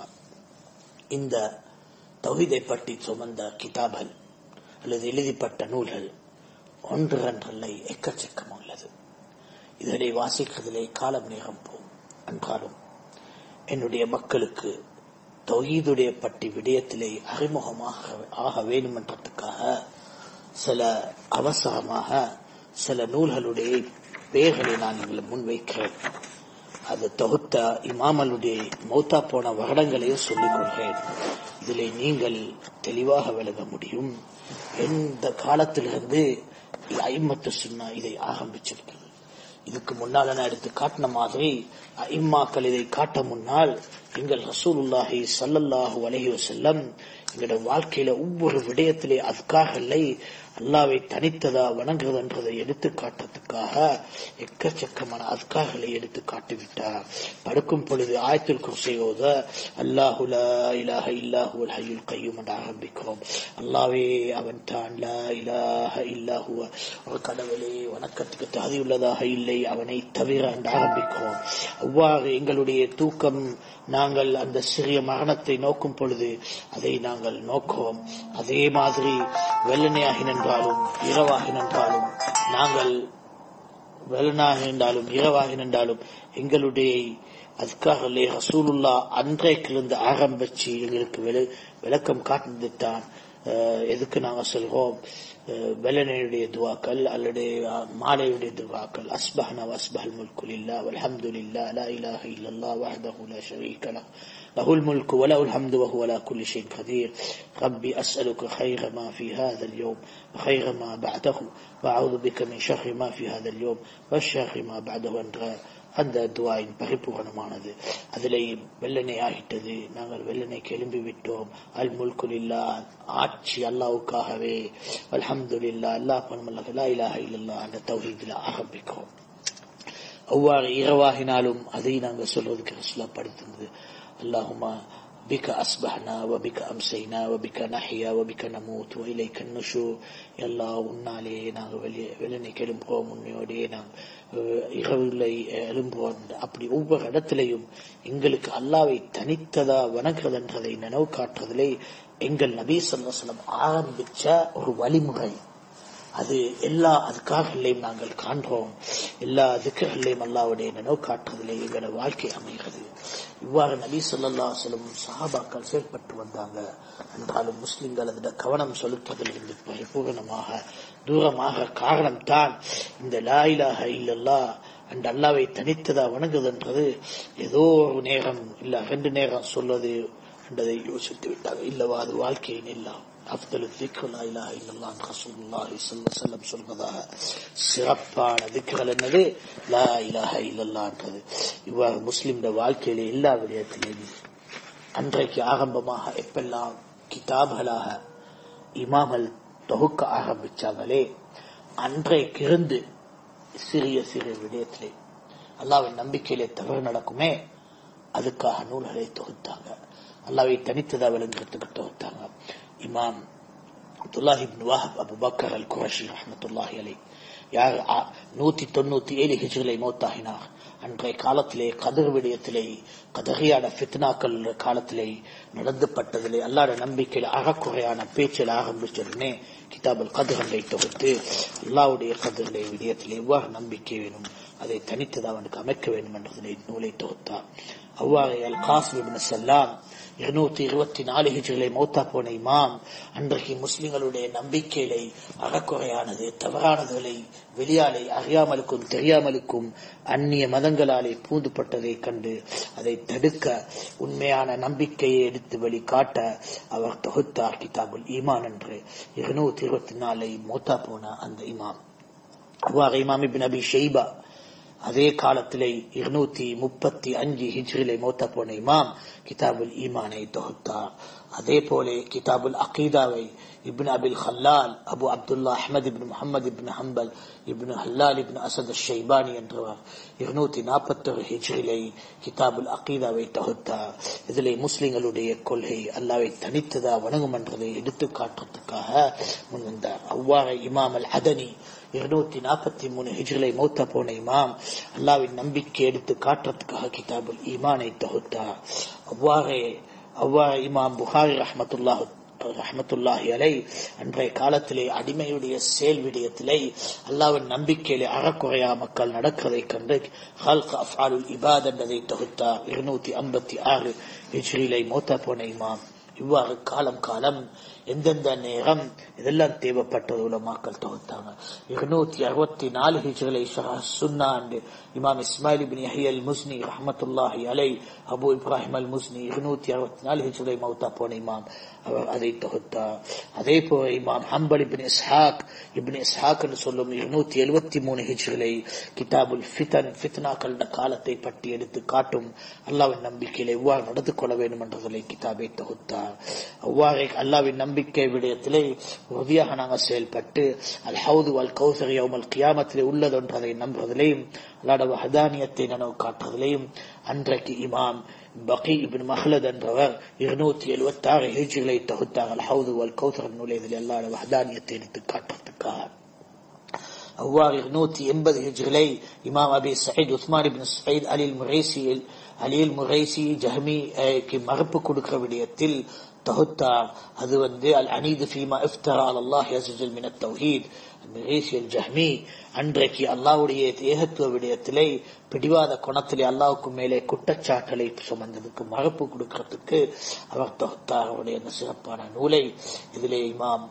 இந்த தௌஹீதை பற்றி சுமந்த கிதாபல் அல்லது எழுதிப்பட்ட நூல்கள் ஒன்று ரென்றல்லை எக்கச்சக்கம் உள்ளது இதனை வாசிக்கிறதிலே காலம் நேரம் போகும் என்றாலும் என்னுடைய மக்களுக்கு தொகீதுடைய பட்டி விடயத்திலே அறிமுகமாக ஆக வேண்டும் என்றதுக்காக சில அவசரமாக சில நூல்களுடைய பெயர்களை நான் எங்களை முன்வைக்கிறேன் அது தொகுத்த இமாமலுடைய மௌத்தா போன வருடங்களையும் சொல்லிக் கொள்கிறேன் இதிலே நீங்கள் தெளிவாக விளங்க முடியும் எந்த காலத்திலிருந்து ஐம்மத்து சுன்னா இதை ஆரம்பிச்சிருக்கிறது இதுக்கு முன்னால் நான் எடுத்து காட்டின மாதிரி இம்மாக்கள் இதை காட்ட முன்னால் எங்கள் ரசூலுல்லாஹி சல்லல்லாஹு அலஹி வசல்லம் எங்களோட வாழ்க்கையில ஒவ்வொரு விடயத்திலே அதுக்காகலை அல்லாவை தனித்ததா வணங்குவதென்றதை எடுத்து காட்டுறதுக்காக எக்கச்சக்கமான அதுக்காகலை எடுத்து காட்டிவிட்டார் படுக்கும் பொழுது ஆயத்தில் குர்சையோத அல்லாஹுலா இலாஹ இல்லாஹு ஹையுல் கையும் என்று ஆரம்பிக்கிறோம் அல்லாவே அவன் தான் லா இலாஹ இல்லாஹுவ ஒரு கடவுளே வணக்கத்துக்கு தகுதியுள்ளதாக இல்லை அவனை தவிர என்று ஆரம்பிக்கிறோம் அவ்வாறு எங்களுடைய தூக்கம் நாங்கள் நாங்கள் அந்த சிறிய மரணத்தை நோக்கும் பொழுது அதை நாங்கள் நோக்குவோம் அதே மாதிரி வெள்ளனையாகி நின்றாலும் இரவாகி நின்றாலும் நாங்கள் வெள்ளனாக இருந்தாலும் இரவாக நின்றாலும் எங்களுடைய அதுக்காக ரசூலுல்லா அன்றைக்கிலிருந்து ஆரம்பிச்சு எங்களுக்கு விள- விளக்கம் காட்டினது தான் எதுக்கு நாங்க சொல்றோம் அஹ், வெள்ளனையுடைய துவாக்கள் அல்லது அஹ், மாலையுடைய துவாக்கள் அஸ்பஹனா அஸ்பஹல் முல்கு லில்லா வல்ஹம்துலில்லா லா இலாஹ இல்லல்லாஹ் வஹ்தஹு லா ஷரீக லஹ் له الملك وله الحمد وهو على كل شيء قدير ربي أسألك خير ما في هذا اليوم وخير ما بعده وأعوذ بك من شر ما في هذا اليوم والشر ما بعده என்ற அந்த துவாயின் பரிபூரணமானது அதிலே வெள்ளனை ஆகிட்டது நாங்கள் வெள்ளனைக்கு எழும்பி விட்டோம் அல் முல்குலில்லா ஆட்சி அல்லாவுக்காகவே அல்ஹம்துலில்லா அல்லாஹ் பணமல்ல லா இலாஹ இல்லல்லாஹ் அந்த தௌஹீதில் ஆரம்பிக்கிறோம் அவ்வாறு இரவாகினாலும் அதை நாங்கள் சொல்வதற்கு ரசூலா படித்தது அல்லாஹுமா بك أصبحنا وبك أمسينا وبك نحيا وبك نموت وإليك النشور எல்லா உன்னாலே நாங்கள் வெளியே வெளியே எழும்புவோம் உன்னையோடே நாங்கள் இரவுகளை எழும்புவோம் அப்படி ஒவ்வொரு இடத்திலையும் எங்களுக்கு அல்லாவை தனித்ததா வணங்குறதுன்றதை நினைவு காட்டுறதிலே எங்கள் நபி சொல்லம் ஆரம்பிச்ச ஒரு வழிமுறை அது எல்லா அதுக்காகலையும் நாங்கள் காண்றோம் எல்லா அதுக்குகளையும் அல்லாவுடைய நினைவு காட்டுறதிலே எங்களோட வாழ்க்கை அமைகிறது இவ்வாறு நபி சொல்லல்லா சொல்லும் சஹாபாக்கள் செயல்பட்டு வந்தாங்க என்றாலும் முஸ்லிம்கள் அதில் கவனம் செலுத்துவதில் இருந்து பரிபூர்ணமாக தூரமாக காரணம் தான் இந்த லாயிலாக இல்லல்லா அந்த அல்லாவை தனித்ததா வணங்குதுன்றது ஏதோ ஒரு நேரம் இல்ல ரெண்டு நேரம் சொல்வது என்றதை யோசித்து விட்டாங்க இல்லவா அது வாழ்க்கையின் எல்லாம் அப்தல் திக்ரு லா இலாஹ இல்லல்லாஹ் ரசூலுல்லாஹி ஸல்லல்லாஹு அலைஹி வஸல்லம் சொல்வதாக சிறப்பான திக்ர்கள் என்னது லா இலாஹ இல்லல்லாஹ்ன்றது இவ்வாறு முஸ்லிம்ட வாழ்க்கையில எல்லா விடயத்திலேயும் அன்றைக்கு ஆரம்பமாக எப்பெல்லாம் கிதாப்களாக இமாமல் தொகுக்க ஆரம்பிச்சாங்களே அன்றைக்கிருந்து சிறிய சிறிய விடயத்திலே அல்லாவின் நம்பிக்கையிலே தவறு நடக்குமே அதுக்காக நூல்களை தொகுத்தாங்க அல்லாவை தனித்ததா விளங்குறதுக்கு தொகுத்தாங்க Imam Abdullahi ibn Wahb Abu Bakr al Qurashi ரஹ்மத்துல்லாஹி அலை யார் ஆ- நூத்தி தொண்ணூத்தி ஏழு ஹிஜ்ரிலை மௌத்தாகினார் அன்றைய காலத்திலே கதிர் விடயத்திலே கதகையான ஃபித்னாக்கள் காலத்திலே நடந்துபட்டதிலே அல்லாட நம்பிக்கையில் அறக்குறையான பேச்சில் ஆரம்பிச்சிருந்தே கிதாபுல் கதிரண்டை தொகுத்து அல்லாவுடைய கதிரிலே விடயத்திலே எவ்வாறு நம்பிக்கை வேணும் அதை தனித்தது அவனுக்கு அமைக்க வேண்டும் என்றதிலே நூலை தொகுத்தார் அவ்வாறு அல் காசிம் இப்னு சல்லாம் இருநூத்தி இருபத்தி நாலு ஹிஜ்ரிலே மௌத்தா போன இமாம் அன்றைக்கு முஸ்லிம்களுடைய நம்பிக்கையிலே அறக்குறையானது தவறானதுகளை வெளியாலே அறியாமலுக்கும் தெரியாமலுக்கும் அந்நிய மதங்களாலே பூந்துபட்டதை கண்டு அதை தடுக்க உண்மையான நம்பிக்கையை எடுத்து வெளிக்காட்ட அவர் தொகுத்தார் கிதாபுல் ஈமான் என்று இருநூத்தி இருபத்தி நாலை மௌத்தா போன அந்த இமாம் அவ்வாறு இமாம் இபின் அபி ஷெய்பா அதே காலத்திலே இருநூத்தி முப்பத்தி அஞ்சு ஹிஜ்ரிலே மௌத்த போன இமாம் கிதாபுல் ஈமானை தொகுத்தார் அதே போல கிதாபுல் அகீதாவை இப்னு அபில் ஹல்லால் அபு அப்துல்லா அஹமது இப்னு முஹம்மது இப்னு ஹம்பல் இப்னு ஹல்லால் இப்னு அசத் ஷைபானி என்றவர் இருநூத்தி நாற்பத்தொரு ஹிஜ்ரிலே கிதாபுல் அகீதாவை தொகுத்தார் இதிலே முஸ்லிம்களுடைய கொள்கை அல்லாவை தனித்ததா வணங்கும் என்றதை எடுத்து காட்டுறதுக்காக முன்வந்தார் அவ்வாறு இமாம் அல் அதனி இருநூத்தி நாற்பத்தி மூணு ஹிஜ்ரிலை மௌத்த போன இமாம் அல்லாவின் நம்பிக்கை எடுத்து காட்டுறதுக்காக கிதாபுல் ஈமானை தொகுத்தார் அவ்வாறே அவ்வாறு இமாம் புகாரி ரஹமத்துல்லாஹு ரஹமத்துல்லாஹி அலை அன்றைய காலத்திலே அடிமையுடைய செயல் விடயத்திலே அல்லாவின் நம்பிக்கையிலே அறக்குறையா மக்கள் நடக்கிறதை கண்டு ஹல்க் அஃபாலுல் இபாத் என்பதை தொகுத்தார் இருநூத்தி ஐம்பத்தி ஆறு ஹிஜ்ரிலை மௌத்த போன இமாம் இவ்வாறு காலம் காலம் எந்தெந்த நேரம் இதெல்லாம் தேவைப்பட்டது உலமாக்கள் தொகுத்தாங்க இருநூத்தி அறுபத்தி நாலு ஹிஜ்ரலை சுன்னா and Imam Ismail ibn Yahya al Muzani ரஹமத்துல்லாஹி அலை அபு இப்ராஹிம் அல் முஸ்னி இருநூத்தி அறுபத்தி நாலு ஹிஜ்ரலை மௌத்தா போன இமாம் அவர் அதை தொகுத்தார் அதே போல Imam Hanbal ibn Ishaq ibn Ishaq என்று சொல்லும் இருநூத்தி எழுபத்தி மூணு ஹிஜ்ரலை கிதாபுல் ஃபிதன் ஃபித்னாக்கள காலத்தை பற்றி எடுத்து காட்டும் அல்லாவின் நம்பிக்கையில் எவ்வாறு நடந்து கொள்ள வேண்டும் என்றதை கிதாபை தொகுத்தார் அவ்வாறே அல்லாவின் நம்பிக்கை விடயத்திலே உறுதியாக நாங்கள் செயல்பட்டு அல் ஹவுது அல் கௌசர் யௌமல் கியாமத்திலே உள்ளதென்றதை நம்புவதிலேயும் அல்லாட வஹதானியத்தை நனவு காட்டுவதிலேயும் அன்றைக்கு இமாம் பகி இபின் மஹ்லத் என்றவர் இருநூத்தி எழுபத்தி ஆறு ஹிஜ்களை தொகுத்தார் அல் ஹவுது அல் கௌசர் நுழையதில் அல்லாட வஹதானியத்தை எடுத்து காட்டுறதுக்காக அவ்வாறு நூத்தி எண்பது ஹிஜ்ரிலை Imam Abi Saeed Usman ibn Saeed அலில் முரேசி அலில் முரேசி ஜஹமிக்கு மறுப்பு கொடுக்கிற விடயத்தில் தொகுத்தார் அது வந்து அல் அனீது ஃபீமா இஃப்தரா அல்லாஹ் அஸ்ஜல் மின தௌஹீத் முரேசி அல் ஜஹமி அன்றைக்கு அல்லாஹ்வுடைய ஏகத்துவ விடயத்திலே பிடிவாத குணத்திலே அல்லாவுக்கு மேலே குற்றச்சாட்டலை சுமந்ததுக்கு மறுப்பு கொடுக்கிறதுக்கு அவர் தொகுத்தார் அவருடைய அந்த சிறப்பான நூலை இதிலே இமாம்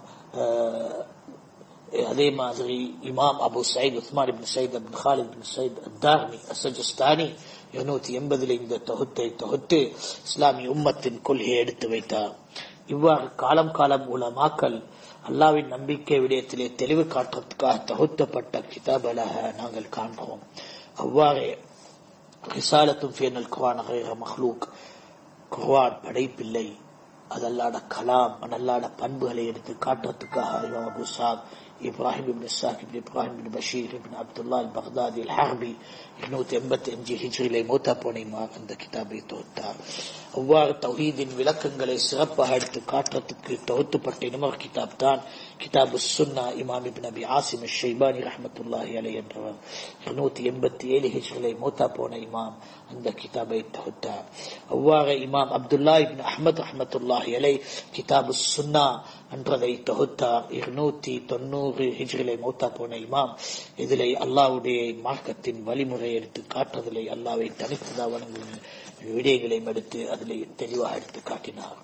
அதே மாதிரி Imam Abu Saeed Usman ibn Saeed அபின் Khalid bin Saeed ad Darimi as Sijistani இருநூத்தி எண்பதில் இந்த தொகுத்தை தொகுத்து இஸ்லாமிய உம்மத்தின் கொள்கையை எடுத்து வைத்தார் இவ்வாறு காலம் காலம் உலமாக்கல் அல்லாவின் நம்பிக்கை விடயத்திலே தெளிவு காட்டுறதுக்காக தொகுத்தப்பட்ட கிதாபலாக நாங்கள் காண்போம் அவ்வாறே ரிசாலத்தும் ஃபேனல் குரான் மஹ்லூக் குர்வான் படைப்பில்லை அதல்லாட கலாம் அல்லாட பண்புகளை எடுத்து காட்டுறதுக்காக இமாம் அபு சாத் இப்ராஹிம் இப்னு இஸ்ஹாக் இப்னு இப்ராஹிம் இப்னு பஷீர் இப்னு அப்துல்லா அல் பக்தாதி அல் ஹர்பி இருநூத்தி எண்பத்தி அஞ்சு ஹிஜ்ரிலை மூத்தா போனையுமாக அந்த கிதாபை தொகுத்தார் அவ்வாறு தௌஹீதின் விளக்கங்களை சிறப்பாக எடுத்து காட்டுறதுக்கு தொகுத்துப்பட்ட இன்னொரு கிதாப் தான் கிதாபு சுன்னா இமாம் இப்னு அபி ஆசிம் ஷைபானி ரஹமத்துல்லாஹி அலை என்றவர் இருநூத்தி எண்பத்தி ஏழு ஹிஜ்ரிலை மூத்தா போன இமாம் அந்த கிதாபை தொகுத்தார் அவ்வாறு இமாம் அப்துல்லா இப்னு அஹமத் ரஹமத்துல்லாஹி அலை கிதாபு சுன்னா என்றதை தொகுத்தார் இருநூத்தி தொண்ணூறு ஹிஜ்ரிலை மூத்தா போன இமாம் இதிலே அல்லாவுடைய மார்க்கத்தின் வழிமுறை எடுத்து காட்டுறதிலே அல்லாவை தனித்ததா வணங்கும் விடயங்களையும் எடுத்து அதிலே தெளிவாக எடுத்து காட்டினார்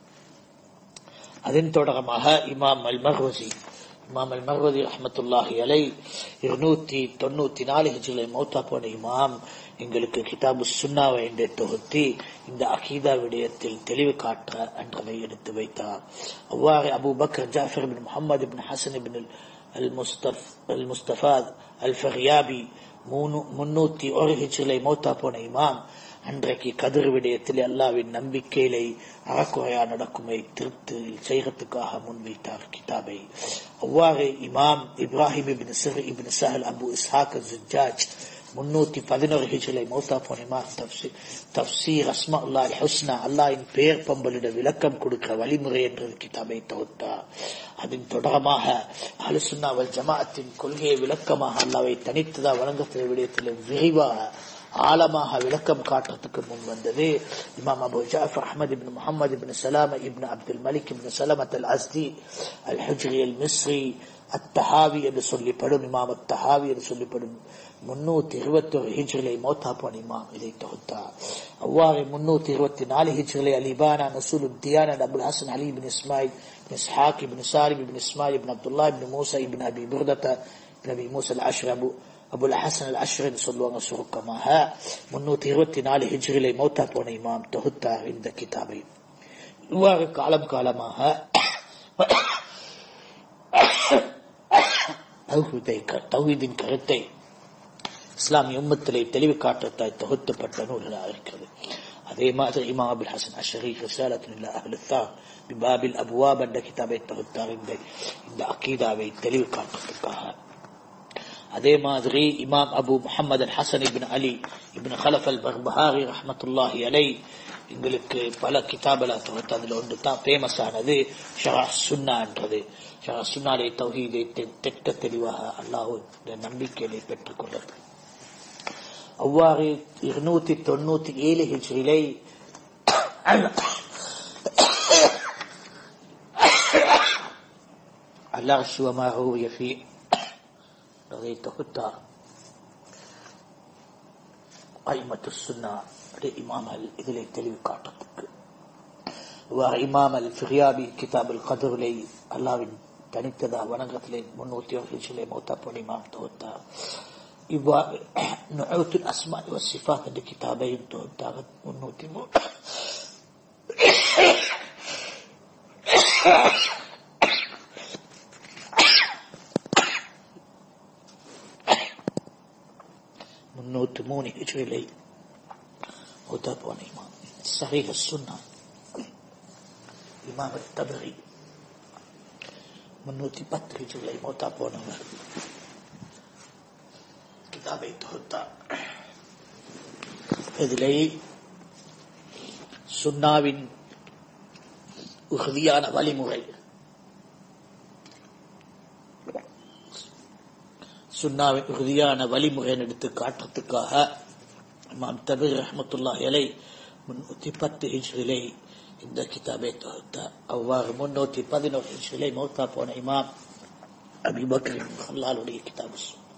அதன் தொடரமாக இமாம் அல் மஹ்வசி இமாம் அல் மஹ்வதி ரஹமத்துல்லாஹி அலை இருநூத்தி தொண்ணூத்தி நாலு ஹிஜ்ரிலை மௌத்தா போன இமாம் எங்களுக்கு கிதாபு சுன்னாவை என்று தொகுத்தி இந்த அகீதா விடயத்தில் தெளிவு காட்ட என்றதை எடுத்து வைத்தார் அவ்வாறு Abu Bakr Jafar bin Muhammad bin Hasan bin al Mustafad al Mustafad al ஃபஹியாபி முன்னூத்தி ஒரு ஹிஜ்ரிலை மௌத்தா போன இமாம் அன்றைக்கு கதிர் விடயத்தில் அல்லாவின் நம்பிக்கையிலே அறக்குறையா நடக்குமை திருத்து செய்கிறதுக்காக முன்வைத்தார் கிதாபை அவ்வாறு Imam Ibrahim ibn Sirr ibn Sahl Abu Ishaq Zajjaj முன்னூத்தி பதினோரு ஹிஜிலை மௌத்தா போனிமா தப்சீர் அஸ்மா அல்லா ஹுஸ்னா அல்லாவின் பெயர் பம்பலிட விளக்கம் கொடுக்கிற வழிமுறை என்ற கிதாபை தொகுத்தார் அதன் தொடரமாக அலுசுன்னாவல் ஜமாஅத்தின் கொள்கையை விளக்கமாக அல்லாவை தனித்ததா வழங்கத்தின விடயத்தில் விரைவாக ஆழமாக விளக்கம் காட்டுறதுக்கு முன் வந்தது Imam Abu Jafar Ahmad ibn Muhammad ibn Salama ibn Abdul Malik ibn Salamat al Azdi al ஹஜ்ரி அல் மிஸ்ரி அத்தஹாவி என்று சொல்லப்படும் இமாம் அத்தஹாவி என்று சொல்லப்படும் முன்னூத்தி இருபத்தி ஒரு ஹிஜ்ரிலை மோத்தாப்பான் இமாம் இதை தொகுத்தார் அவ்வாறு முன்னூத்தி இருபத்தி நாலு ஹிஜ்ரிலை அலிபானா நசூல் தியான் Abul Hasan Ali ibn Ismail Ishaq ibn Salim ibn Ismail ibn Abdullah ibn Musa ibn Abi Burdah ibn Abi Musa al Ashari Abul Hasan al Ashari சொல்லுவாங்க சுருக்கமாக முன்னூத்தி இருபத்தி நாலு ஹிஜ்ரிலை மௌத்தா போன இமாம் தொகுத்தார் இந்த கிதாபை இவ்வாறு காலம் காலமாக தௌஹீதின் கருத்தை இஸ்லாமிய உம்மத்திலே தெளிவு காட்டத்தாய் தொகுத்தப்பட்ட நூல்களாக இருக்கிறது அதே மாதிரி இமாம் அபுல் ஹசன் அஷரி ரிசாலத்துல்லா அஹ்லுத்தா பிபாபில் அபுவாப் என்ற கிதாபை தொகுத்தார் இந்த இந்த அக்கீதாவை தெளிவு காட்டுறதுக்காக அதே மாதிரி Imam Abu Muhammad al Hasan ibn Ali ibn Khalaf al Barbahari ரஹமத்துல்லாஹி அலை எங்களுக்கு பல கிதாபலா தொகுத்து அதுல ஒன்று தான் ஃபேமஸ் ஆனது ஷரா சுன்னா என்றது ஷரா சுன்னாலே தௌஹீதை திட்ட தெளிவாக அல்லாஹ் நம்பிக்கையிலே பெற்றுக் கொண்டது அவ்வாறு இருநூத்தி தொண்ணூத்தி ஏழு ஹிஜ்ரிலை அல்லாஹ் சிவமாக யஃபி அதை தொகுத்தார் ஐமத்து சுன்னா இமாமல் இதிலே தெளிவு காட்டத்துக்கு இமாம் அல் ஃபிரியாபி கிதாப் அல் கதருலை அல்லாவின் தனித்ததா வணங்கத்திலே முன்னூத்தி ஒன்றிலே மௌத்தா இமாம் தொகுத்தார் இவ்வாறு நுழைவுத்தின் அஸ்மா சிஃபாத் என்ற கிதாபையும் தொகுத்தார் முன்னூத்தி மூணு முன்னூற்று மூணு ஹிஜ்ரிலை மூத்தா போன இமாம் சஹீஹ் சுன்னா இமாம் தபரி முன்னூத்தி பத்து ஹிஜ்ரிலை மூத்தா போனவர் கிதாபை தொகுத்தார் இதிலே சுன்னாவின் உறுதியான வழிமுறை சுன்னாவின் உறுதியான வழிமுறையை எடுத்து காட்டுறதுக்காக இமாம் தபீர் ரஹமத்துல்லா இலை முன்னூத்தி பத்து ஹிஜ்ரிலை இந்த கிதாபை தொகுத்தார் அவ்வாறு முன்னூத்தி பதினோரு ஹிஜ்ரிலை மௌத்தா போன இமாம் அபிபக்கர் அல்லாலுடைய கிதாபு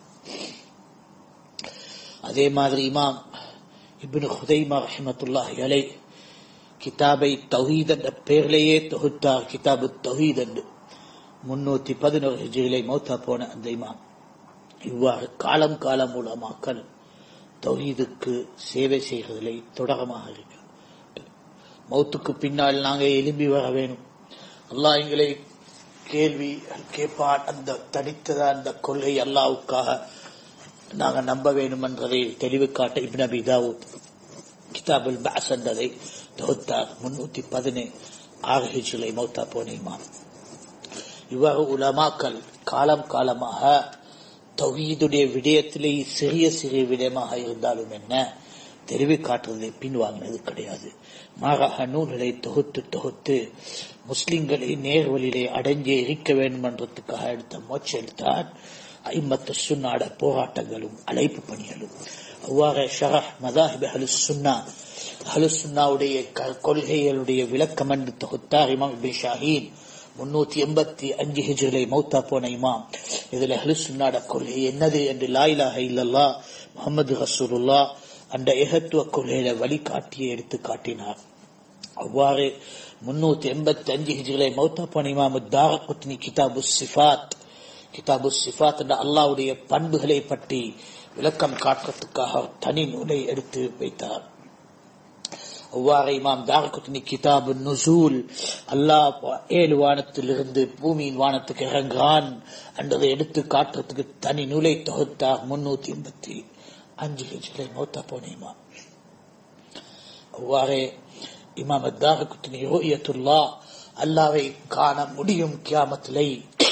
அதே மாதிரி இமாம் இப்னு ஹுதைமா ரஹமத்துல்லா இலை கிதாபை தௌஹீத் என்ற பெயரிலேயே தொகுத்தார் கிதாபு தௌஹீத் என்று முன்னூத்தி பதினோரு ஹிஜ்ரிலை மௌத்தா போன அந்த இமாம் இவ்வாறு காலம் காலம் மூலமாக்கள் தௌஹீதுக்கு சேவை செய்வதில் தொடரமாக இருக்கிறது மௌத்துக்கு பின்னால் நாங்கள் எழும்பி வர வேணும் அல்லாஹ் எங்களை கேள்வி கேட்பான் அந்த தனித்ததா அந்த கொள்கை அல்லாவுக்காக நாங்கள் நம்ப வேண்டும் என்றதை தெளிவு காட்ட இப்ன அபி தாவூத் கிதாபுல் பாஸ் என்றதை தொகுத்தார் முன்னூத்தி பதினேழு ஆறு ஹிஜ்லை மௌத்தா போன இமாம் இவ்வாறு உலமாக்கள் காலம் காலமாக தௌஹீதுடைய விடயத்திலே சிறிய சிறிய விடயமாக இருந்தாலும் என்ன தெரிவி காட்டுவதை பின்வாங்கினது கிடையாது மாறாக நூல்களை தொகுத்து தொகுத்து முஸ்லிம்களை நேர்வழியிலே அடைஞ்சே இருக்க வேண்டும் என்றதுக்காக எடுத்த முயற்சியில்தான் ஐம்பத்து சுன்னாட போராட்டங்களும் அழைப்பு பணிகளும் அவ்வாறு ஷரஹ் மதாஹிப் அலு சுன்னா அலு சுன்னாவுடைய கொள்கைகளுடைய விளக்கம் என்று தொகுத்தார் இமாம் இபின் ஷாஹீன் முன்னூத்தி எண்பத்தி அஞ்சு ஹிஜ்ரிலை மௌத்தா போன இமாம் இதுல ஹலுசுன்னாட கொள்கை என்னது என்று லாயிலாக இல்லல்லா முகமது ரசூலுல்லா அந்த ஏகத்துவ கொள்கையில வழிகாட்டியை எடுத்து காட்டினார் அவ்வாறு முன்னூத்தி எண்பத்தி அஞ்சு ஹிஜ்ரிலை மௌத்தா போன இமாம் தார குத்னி கிதாபு சிஃபாத் கிதாபு சிஃபாத் என்ற அல்லாவுடைய பண்புகளை பற்றி விளக்கம் காட்டுறதுக்காக தனி நூலை எடுத்து வைத்தார் அவ்வாறு இமாம் தாரகுத்னி கிதாபு நுசூல் அல்லாஹ் ஏழு வானத்திலிருந்து பூமியின் வானத்துக்கு இறங்குறான் என்றதை எடுத்து காட்டுறதுக்கு தனி நூலை தொகுத்தார் முன்னூத்தி எண்பத்தி அஞ்சு ஹிஜ்லை மௌத்தா போன இமாம் அவ்வாறே இமாம் தாரகுத்னி ரோயத்துல்லா அல்லாவை காண முடியும் கியாமத்திலை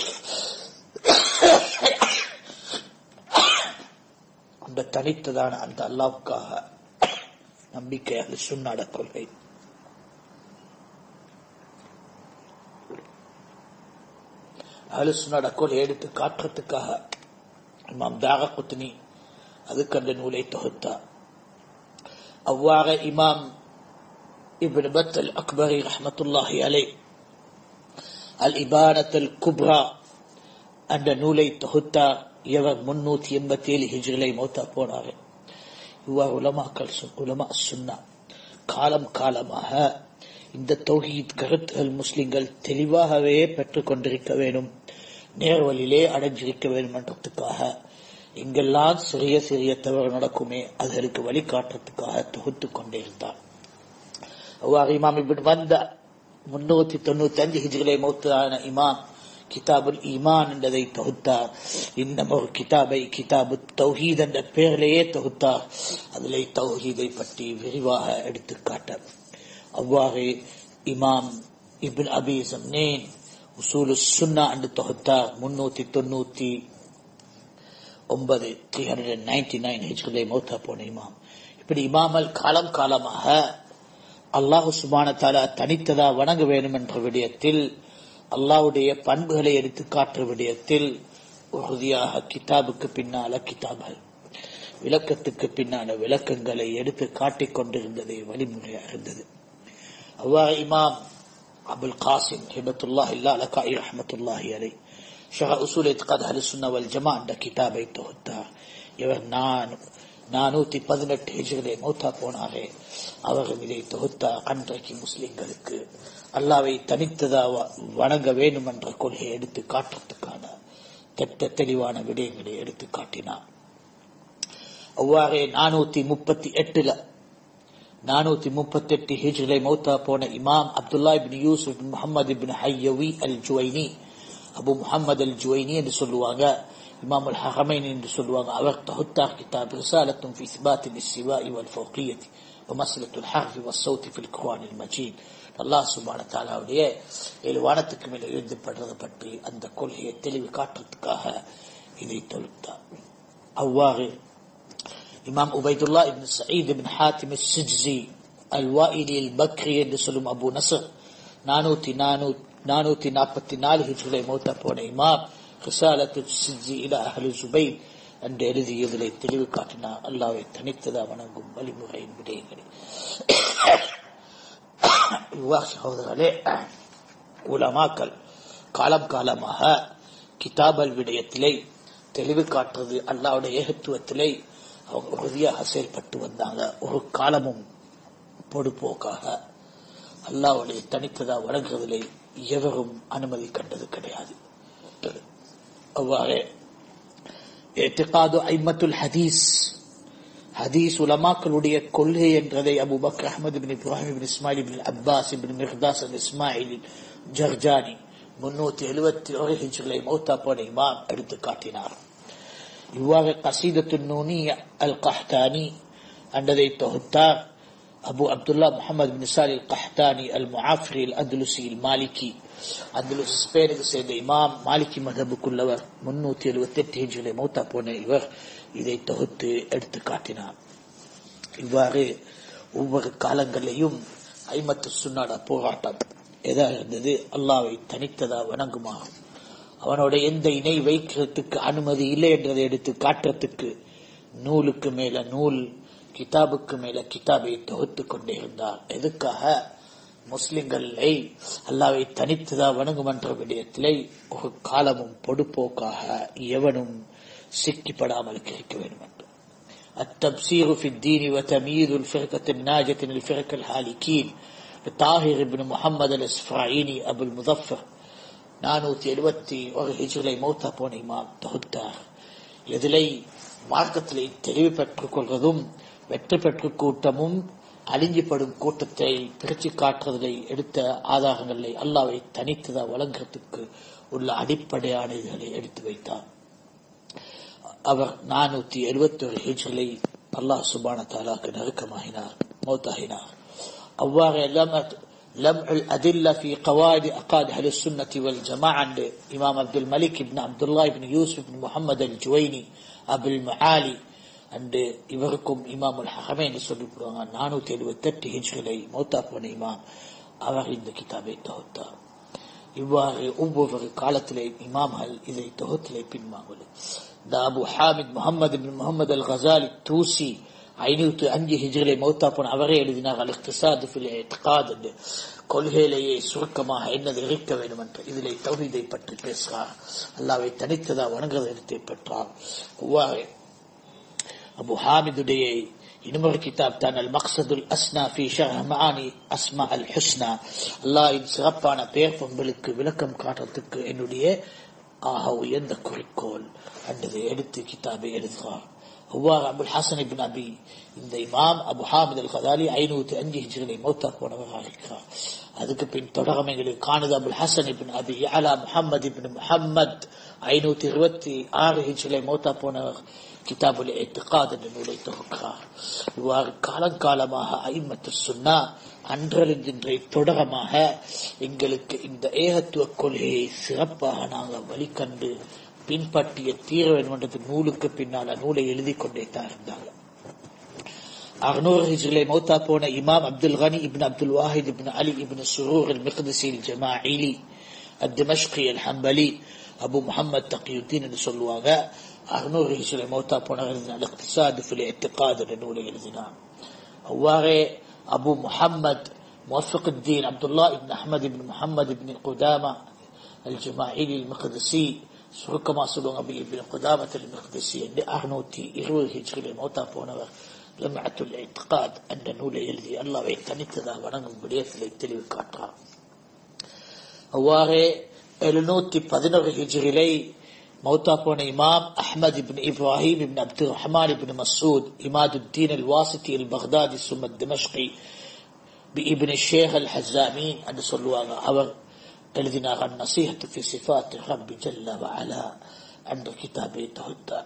அந்த தனித்ததான அந்த அல்லாவுக்காக நம்பிக்கை அது சுண்ணாட கொள்கை அலுசுனாட கொள்கை எடுத்து காட்டுறதுக்காக இமாம் தாக குத்னி அதுக்கு அந்த நூலை தொகுத்தார் அவ்வாறு இமாம் இப்னு பத்தல் அக்பரி ரஹமத்துல்லாஹி அலை அல் இபானத்தல் குப்ரா அந்த நூலை தொகுத்தார் இவர் முன்னூத்தி எண்பத்தி ஏழு ஹிஜ்ரிலை மௌத்தா போனார்கள் இவ்வாறு உலமாக்கள் உலமா சுன்னா காலம் காலமாக இந்த தௌஹீத் கருத்துகள் முஸ்லிம்கள் தெளிவாகவே பெற்றுக் கொண்டிருக்க வேண்டும் நேர்வழியிலே அடைஞ்சிருக்க வேண்டும் என்றதுக்காக எங்கெல்லாம் சிறிய சிறிய தவறு நடக்குமே அதற்கு வழிகாட்டுறதுக்காக தொகுத்து கொண்டே இருந்தார் அவ்வாறு இமாம் இப்படி வந்த முன்னூத்தி தொண்ணூத்தி அஞ்சு ஹிஜ்களை மௌத்தான இமாம் கிதாபுல் ஈமான் என்றதை தொகுத்தார் இன்னும் ஒரு கிதாபை கிதாபு தௌஹீத் என்ற பெயரிலேயே தொகுத்தார் அதிலே தௌஹீதை பற்றி விரிவாக எடுத்து காட்ட அவ்வாறு இமாம் இபின் அபி சம்னேன் உசூலு சுன்னா என்று தொகுத்தார் முன்னூத்தி தொண்ணூத்தி ஒன்பது த்ரீ ஹண்ட்ரட் நைன்டி நைன் ஹெச்களை மௌத்தா போன இமாம் இப்படி இமாமல் காலம் காலமாக அல்லாஹு சுபான தாலா தனித்ததா வணங்க வேண்டும் என்ற விடயத்தில் அல்லாவுடைய பண்புகளை எடுத்து காட்டுற விடயத்தில் உறுதியாக கிதாபுக்கு பின்னால கிதாபுகள் விளக்கத்துக்கு பின்னால விளக்கங்களை எடுத்து காட்டிக் கொண்டிருந்ததே வழிமுறையாக இருந்தது அவ்வாறு இமாம் அபுல் காசிம் ஹிபத்துல்லாஹ் இல்லா அலகாய் ரஹமத்துல்லாஹி அலை ஷஹ உசூல் இத்காத் அலுசுன்னா வல் ஜமா என்ற கிதாபை தொகுத்தார் இவர் நான் நானூத்தி பதினெட்டு ஹிஜ்களை மௌத்தா போனாரே அவர்கள் இதை தொகுத்தார் அன்றைக்கு முஸ்லிம்களுக்கு அல்லாவை தனித்ததா வணங்க வேண்டும் என்ற கொள்கையை எடுத்து காட்டுறதுக்கான திட்ட தெளிவான விடயங்களை எடுத்து காட்டினார் அவ்வாறே நானூத்தி முப்பத்தி எட்டுல நானூத்தி முப்பத்தி எட்டு ஹிஜ்லை மௌத்தா போன Imam Abdullah ibn Yusuf Muhammad ibn Hayyawi al Juwaini Abu Muhammad al Juwaini என்று சொல்லுவாங்க இமாம் அல் ஹஹமைன் என்று சொல்லுவாங்க அவர் தொகுத்தார் கிதாப் ரிசாலத்தும் في إثبات الاستواء والفوقية ومسألة الحرف والصوت في القرآن المجيد அல்லாஹ் சுபான தாலாவுடைய ஏழு வானத்துக்கு மேல எழுதப்படுறது பற்றி அந்த கொள்கையை தெளிவு காட்டுறதுக்காக இதை தொழுத்தார் அவ்வாறு Imam Ubaidullah ibn Saeed ibn Hatim Sijzi al Waili al Bakri என்று சொல்லும் அபு நசர் நானூத்தி நானூத்தி நாற்பத்தி நாலு ஹிஜ்களை மூத்த போன இமாம் ரிசாலத்து சிஜ்ஸி இல அஹ்லு சுபைத் என்று எழுதியதிலே தெளிவு காட்டினார் அல்லாவை தனித்ததா வணங்கும் வழிமுறையின் விடயங்களை இவ்வாறு சகோதரர்களே உலமாக்கல் காலம் காலமாக கிதாபல் விடயத்திலே தெளிவு காட்டுறது அல்லாவுடைய ஏகத்துவத்திலே அவங்க உறுதியாக செயல்பட்டு வந்தாங்க ஒரு காலமும் பொடுப்போக்காக அல்லாவுடைய தனித்ததா வழங்குவதிலே எவரும் அனுமதி கண்டது கிடையாது அவ்வாறு எத்திகாது ஐமத்துல் ஹதீஸ் ஹதீஸ் உலமாக்களுடைய கொள்கை என்றதை Abu Bakr Ahmad bin Ibrahim bin Ismail bin Abbas bin Mirdas al Ismail Jurjani முன்னூத்தி எழுபத்தி ஒரு ஹிஜ்ரிலை மௌத்தா போன இமாம் எடுத்து காட்டினார் இவ்வாறு கசீதத்து நூனி அல் கஹ்தானி அன்றதை தொகுத்தார் அபு அப்துல்லா முகமது பின் சாலி அல் கஹ்தானி அல் முஆஃப்ரி அல் அந்துலுசி அல் மாலிகி அந்துலுஸ் ஸ்பெயினுக்கு சேர்ந்த இமாம் மாலிகி மதபுக்குள்ளவர் முன்னூத்தி எழுபத்தி எட்டு ஹிஜ்ரிலை மௌத்தா போன இவர் இதை தொகுத்து எடுத்து காட்டினார் இவ்வாறு ஒவ்வொரு காலங்களிலையும் ஐமத்து சுன்னாட போராட்டம் எதா இருந்தது அல்லாவை தனித்ததா வணங்குமாகும் அவனோட எந்த இணை வைக்கிறதுக்கு அனுமதி இல்லை என்றதை எடுத்து காட்டுறதுக்கு நூலுக்கு மேல நூல் கிதாபுக்கு மேல கிதாபை தொகுத்து கொண்டே இருந்தார் எதுக்காக முஸ்லிம்களை அல்லாவை தனித்ததா வணங்கும் என்ற விடயத்திலே ஒரு காலமும் பொடுப்போக்காக எவனும் சிக்கிப்படாமல் இருக்க வேண்டும் என்று التبصير في الدين وتمييز الفرقة الناجة للفرقة الهالكين طاهر بن محمد الاسفرايني أبو المظفر நானூத்தி எழுபத்தி ஒரு ஹிஜ்ரிலை மௌத்தா போன இமாம் தொகுத்தார் எதிலை மார்க்கத்திலே தெளிவு பெற்றுக் கொள்வதும் வெற்றி பெற்று கூட்டமும் அழிஞ்சுபடும் கூட்டத்தை பிரிச்சு காட்டுறதை எடுத்த ஆதாரங்களை அல்லாவை தனித்ததா வழங்குறதுக்கு உள்ள அடிப்படையான இதுகளை எடுத்து வைத்தார் அவர் நானூத்தி எழுபத்தி ஒரு ஹிஜ்ரிலை அல்லாஹ் சுபான தாலாக்கு நெருக்கமாகினார் மௌத்தாகினார் அவ்வாறு எல்லாம் لمع الأدلة في قواعد أقاد أهل السنة والجماعة عند إمام عبد الملك بن عبد الله بن يوسف بن محمد الجويني أبو المعالي عند إبركم إمام الحرمين சொல்லி போடுவாங்க நானூத்தி எழுபத்தி எட்டு ஹிஜ்ரிலை மௌத்தா போன இமாம் அவர் இந்த கிதாபை தொகுத்தார் இவ்வாறு ஒவ்வொரு காலத்திலே இமாம்கள் இதை தொகுத்திலே பின்வாங்கல் இந்த அபு ஹாமித் முகமது பின் முகமது அல் கசாலி தூசி ஐநூத்தி அஞ்சு ஹிஜ்ரிலை மௌத்தா போன அவரே எழுதினார் அல் இக்திசாது ஃபில் இத்காத் என்று கொள்கையிலேயே சுருக்கமாக என்னது இருக்க வேண்டும் என்று இதிலே தௌஹீதை பற்றி பேசுகிறார் அல்லாவை தனித்ததா வணங்குறது எடுத்து பெற்றார் அவ்வாறு அபு ஹாமிதுடைய இன்னொரு கிதாப் தான் அல் மக்சதுல் அஸ்னா ஃபி ஷர்ஹ் மஆனி அஸ்மா அல் ஹுஸ்னா அல்லாஹ்வின் சிறப்பான பெயர் பண்புகளுக்கு விளக்கம் காட்டுறதுக்கு என்னுடைய ஆக உயர்ந்த குறிக்கோள் என்றதை எடுத்து கிதாபை எழுதுகிறார் அவ்வாறு அபுல் ஹசன் இபின் அபி இந்த இமாம் அபு ஹாமித் அல் கதாலி ஐநூத்தி அஞ்சு ஹிஜ்ரிலை மௌத்தா போனவராக இருக்கிறார் அதுக்கு பின் தொடரமைகளில் காணுது Abul Hasan ibn Abi Ala Muhammad ibn Muhammad ஐநூத்தி இருபத்தி ஆறு ஹிஜ்ரிலை மௌத்தா போனவர் கிதாபுல் எத்துகாத் என்ற நூலை தொகுக்கிறார் இவ்வாறு காலங்காலமாக ஐமத்து சுன்னா அன்றலின்றை தொடரமாக எங்களுக்கு இந்த ஏகத்துவ கொள்கையை சிறப்பாக நாங்கள் வழிகண்டு பின்பற்றிய தீர வேண்டும் என்ற நூலுக்கு பின்னால் நூலை எழுதி கொண்டே தான் இருந்தாங்க அறுநூறு ஹிஜ்ரிலை மௌத்தா போன இமாம் அப்துல் கனி இப்னு அப்துல் வாஹித் இப்னு அலி இப்னு சுரூர் அல் மிக்தசி அல் ஜமாஇலி الدمشقي الحنبلي அபு முகமது தகியுத்தீன் என்று சொல்லுவாங்க அறுநூறு ஹிஜ்ரிலை மௌத்தா போனவர் அல் இக்திசாத் ஃபில் இத்திகாத் என்ற நூலை எழுதினார் அவ்வாறே அபு முஹம்மத் موفق الدين عبد الله بن أحمد بن محمد بن قدامة الجماعيلي المقدسي சுருக்கமா சொல்லுவாங்க அப்படி இப்னு குதாமத் அல் மக்திசி என்று அறுநூத்தி இருபது ஹிஜ்ரிலை மௌத்தா போனவர் லம்அத்துல் இத்காத் என்ற நூலை எழுதி அல்லாவை தனித்ததா வணங்கும் விடயத்திலே தெளிவு காட்டுறார் அவ்வாறே எழுநூத்தி பதினொரு ஹிஜ்ரிலை மௌத்தா போன Imam Ahmad ibn Ibrahim ibn Abdul Rahman ibn Masud Imaduddin al Wasiti al Baghdadi சுமத் திமஷ்கி بابن الشيخ الحزامين என்று சொல்லுவாங்க அவர் எழுதினார் النصيحة في صفات الرب جل وعلا என்ற கிதாபை தொகுத்தார்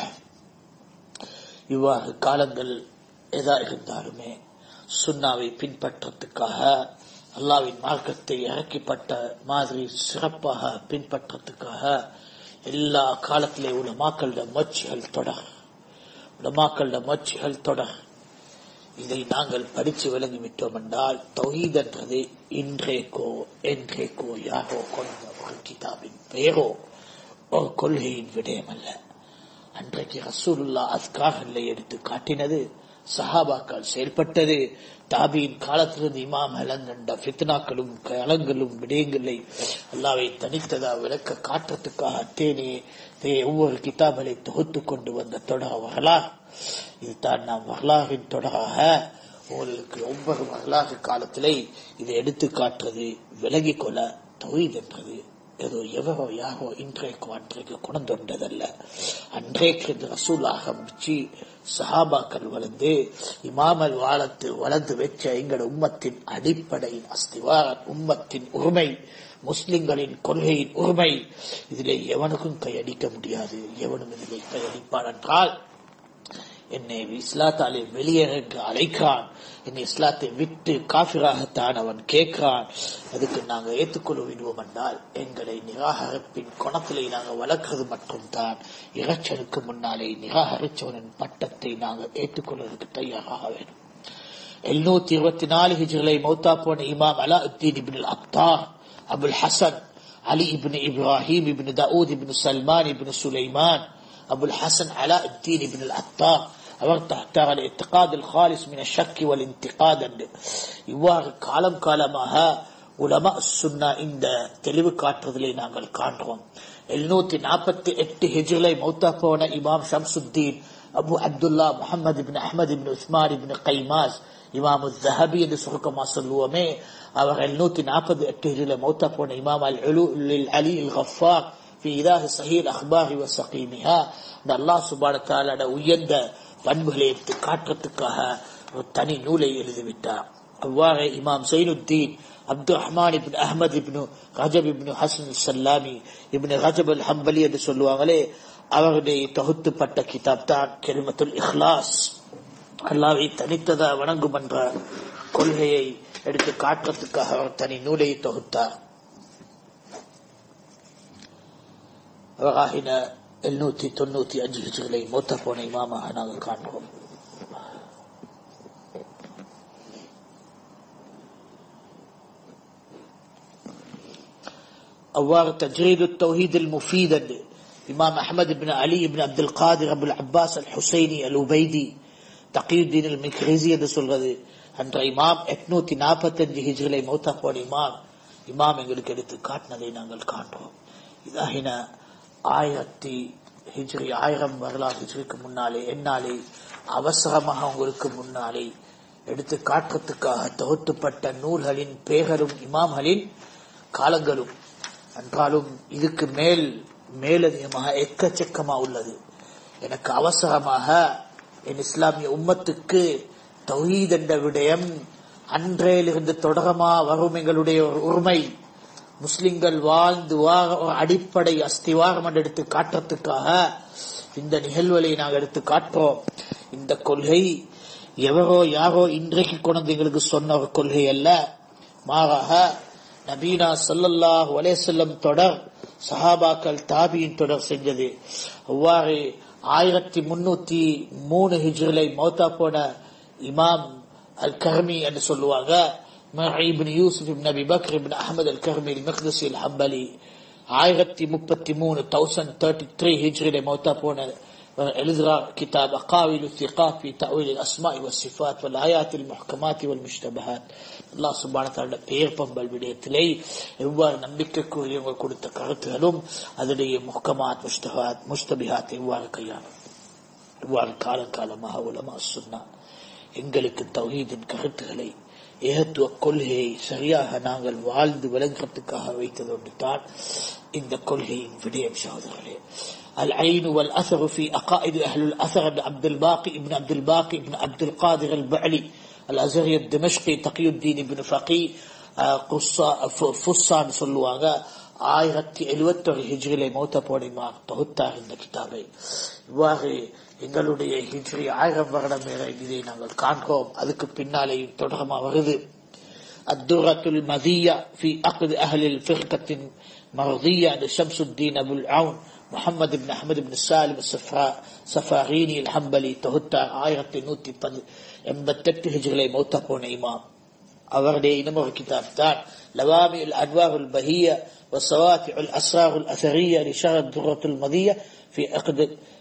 இவ்வாறு காலங்கள் எதா இருந்தாலுமே சுண்ணாவை பின்பற்றத்துக்காக அல்லாவின் மார்க்கத்தை இறக்கிப்பட்ட மாதிரி சிறப்பாக பின்பற்றத்துக்காக எல்லா காலத்திலே உள்ள மாக்களிட முயற்சிகள் தொடர் உலமாக்களிட முயற்சிகள் தொடர் இதை நாங்கள் படித்து விளங்கிவிட்டோம் என்றால் தௌஹீத் என்றது இன்றைக்கோ என்றைக்கோ யாரோ கொண்ட ஒரு கிதாபின் பெயரோ ஒரு கொள்கையின் விடயம் அல்ல அன்றைக்கு ரசூலுல்லா அஸ்கார்களை எடுத்து காட்டினது சஹாபாக்கள் செயல்பட்டது தாபியின் காலத்திலிருந்து இமாம் கண்ட ஃபித்னாக்களும் கலங்களும் விடயங்களை அல்லாவை தனித்ததா விளக்க காட்டுறதுக்காக தேனே தே ஒவ்வொரு கிதாபலை தொகுத்து கொண்டு வந்த தொடர வரலாறு இதுதான் நாம் வரலாறின் தொடராக உங்களுக்கு ஒவ்வொரு வரலாறு காலத்திலே இதை எடுத்து காட்டுறது விலகிக் கொள்ள தொழில் என்றது ஏதோ எவரோ யாரோ இன்றைக்கு அன்றைக்கு குணந்தொண்டதல்ல அன்றைக்கு ரசூல் ஆரம்பிச்சு சஹாபாக்கள் வளர்ந்து இமாமல் வாழத்து வளர்ந்து வச்ச எங்கள் உம்மத்தின் அடிப்படையின் அஸ்திவார உம்மத்தின் உரிமை முஸ்லிம்களின் கொள்கையின் உரிமை இதிலே எவனுக்கும் கையடிக்க முடியாது எவனும் இதிலே கையடிப்பான் என்றால் என்னை இஸ்லாத்தாலே வெளியேற என்று அழைக்கிறான் என்னை இஸ்லாத்தை விட்டு காபிராகத்தான் அவன் கேட்கிறான் அதுக்கு நாங்கள் ஏற்றுக்கொள்ள விடுவோம் என்றால் எங்களை நிராகரிப்பின் குணத்திலே நாங்கள் வளர்க்கிறது மட்டும்தான் இறைச்சலுக்கு முன்னாலே நிராகரிச்சவனின் பட்டத்தை நாங்கள் ஏற்றுக்கொள்வதற்கு தயாராக வேண்டும் எழுநூத்தி இருபத்தி நாலு ஹிஜ்களை மௌத்தா போன Imam Alauddin ibn Attar Abul Hasan Ali ibn Ibrahim ibn Dawud ibn Salman ibn Sulaiman أبو الحسن علاء الدين بن العطار அவர் தஹ்தார் அல் இத்திகாத் அல் ஹாலிஸ் மின ஷக்கி வல் இன்திகாத் என்று இவ்வாறு காலம் காலமாக உலமா சுன்னா இந்த தெளிவு காட்டுறதிலே நாங்கள் காண்றோம் எழுநூத்தி நாற்பத்தி எட்டு ஹிஜ்ரிலை மௌத்தா போன Imam Shamsuddin Abu Abdullah Muhammad ibn Ahmad ibn Usman ibn Qaymaz Imam Dhahabi என்று சுருக்கமா சொல்லுவோமே அவர் எழுநூத்தி நாற்பத்தி எட்டு ஹிஜ்ரிலை மௌத்தா போன இமாம் அல் அலி அல் கஃபார் في إله صحيح الأخبار وسقيمها இந்த அல்லாஹ் சுபான தாலாட உயர்ந்த பண்புகளை எடுத்து காட்டுறதுக்காக ஒரு தனி நூலை எழுதிவிட்டார் அவ்வாறு Imam Zainuddin Abdul Rahman ibn Ahmad ibn Rajab ibn Hasan Sallami ibn Rajab al Hanbali என்று சொல்லுவாங்களே அவருடைய தொகுத்துப்பட்ட கிதாப் தான் கெரிமத்துல் இஹ்லாஸ் அல்லாவை தனித்ததா வணங்கும் என்ற கொள்கையை எடுத்து காட்டுறதுக்காக அவர் தனி நூலை தொகுத்தார் அவராகின எழுநூத்தி தொண்ணூத்தி அஞ்சு ஹிஜ்களை மூத்த போன இமாமாக நாங்கள் காண்போம் அவ்வாறு தஜ்ரீது தௌஹீத் அல் முஃபீத் என்று Imam Ahmad bin Ali ibn Abdul Qadir Abul Abbas al Husaini al Ubaidi Taqiuddin al Maqrizi என்று சொல்வது அன்ற இமாம் எட்நூத்தி நாற்பத்தி அஞ்சு ஹிஜ்களை மௌத்தா போன இமாம் இமாம் எங்களுக்கு எடுத்து காட்டினதை நாங்கள் காண்போம் இதாகின ஆயிரத்தி ஹிஜ்ரி ஆயிரம் வரலாறு ஹிஜ்ரிக்கு முன்னாலே என்னாலே அவசரமாக உங்களுக்கு முன்னாலே எடுத்து காட்டுறதுக்காக தொகுத்துப்பட்ட நூல்களின் பேர்களும் இமாம்களின் காலங்களும் என்றாலும் இதுக்கு மேல் மேலதிகமாக எக்கச்சக்கமா உள்ளது எனக்கு அவசரமாக என் இஸ்லாமிய உம்மத்துக்கு தௌஹீத் என்ற விடயம் அன்றையிலிருந்து தொடரமா வரும் எங்களுடைய ஒரு உரிமை முஸ்லிம்கள் வாழ்ந்து அடிப்படை அஸ்திவாரம் என்று எடுத்து காட்டுறதுக்காக இந்த நிகழ்வுகளை நாங்கள் எடுத்து காட்டுறோம் இந்த கொள்கை எவரோ யாரோ இன்றைக்கு கொண்டு எங்களுக்கு சொன்ன ஒரு கொள்கை அல்ல மாறாக நபீனா சல்லல்லாஹ் வலேசல்லம் தொடர் சஹாபாக்கள் தாபியின் தொடர் செஞ்சது அவ்வாறு ஆயிரத்தி முன்னூத்தி மூணு ஹிஜ்ரிலை மௌத்தா போன இமாம் அல் கர்மி என்று சொல்லுவாங்க ibn Yusuf ibn Abi Bakr ibn Ahmad al Karmi Maqdisi al Hanbali ஆயிரத்தி முப்பத்தி மூணு தௌசண்ட் தேர்ட்டி த்ரீ ஹிஜ்ரிலை மௌத்தா போன எழுதுகிறார் கிதாப் அகாவில் الثقات في تأويل الأسماء والصفات والآيات المحكمات والمشتبهات அல்லாஹ் சுபான தாண்ட பெயர் பம்பல் விடயத்திலே எவ்வாறு நம்பிக்கைக்குரியவங்க கொடுத்த கருத்துகளும் அதனுடைய முஹ்கமாத் முஷ்டகாத் முஷ்தபிஹாத் எவ்வாறு கையாளும் இவ்வாறு காலங்காலமாக உலமா சொன்னா எங்களுக்கு தௌஹீதின் கருத்துக்களை ஏகத்துவ கொள்கையை சரியாக நாங்கள் வாழ்ந்து விளங்குறதுக்காக வைத்தது ஒன்று தான் இந்த கொள்கையின் விடயம் சகோதரர்களே العين والأثر في أقائد أهل الأثر بن عبد الباقي ابن عبد الباقي ابن عبد القادر البعلي الأزهري الدمشقي تقي الدين بن فقي ஃபுஸ்ஸான்னு சொல்லுவாங்க ஆயிரத்தி எழுபத்தி ஒரு ஹிஜ்ரிலை மௌத்த போடிமா தொகுத்தார் இந்த கிதாபை இவ்வாறு எங்களுடைய ஹிஜ்ரி ஆயிரம் வருடம் மேல இதை நாங்கள் காண்கிறோம் அதுக்கு பின்னாலே தொடரமா வருது الدرة المذية في أخذ أهل الفرقة مرضية لشمس الدين أبو العون محمد بن أحمد بن سالم السفاريني الحنبلي தொகுத்தார் ஆயிரத்தி நூத்தி பது எண்பத்தெட்டு ஹிஜ்ரிலை மௌத்த போன இமாம் அவருடைய இன்னமொரு கிதாப் தான் லவாமி الأنوار البهية وصواتع الأسرار الأثرية لشرح الدرة المضية في أخذ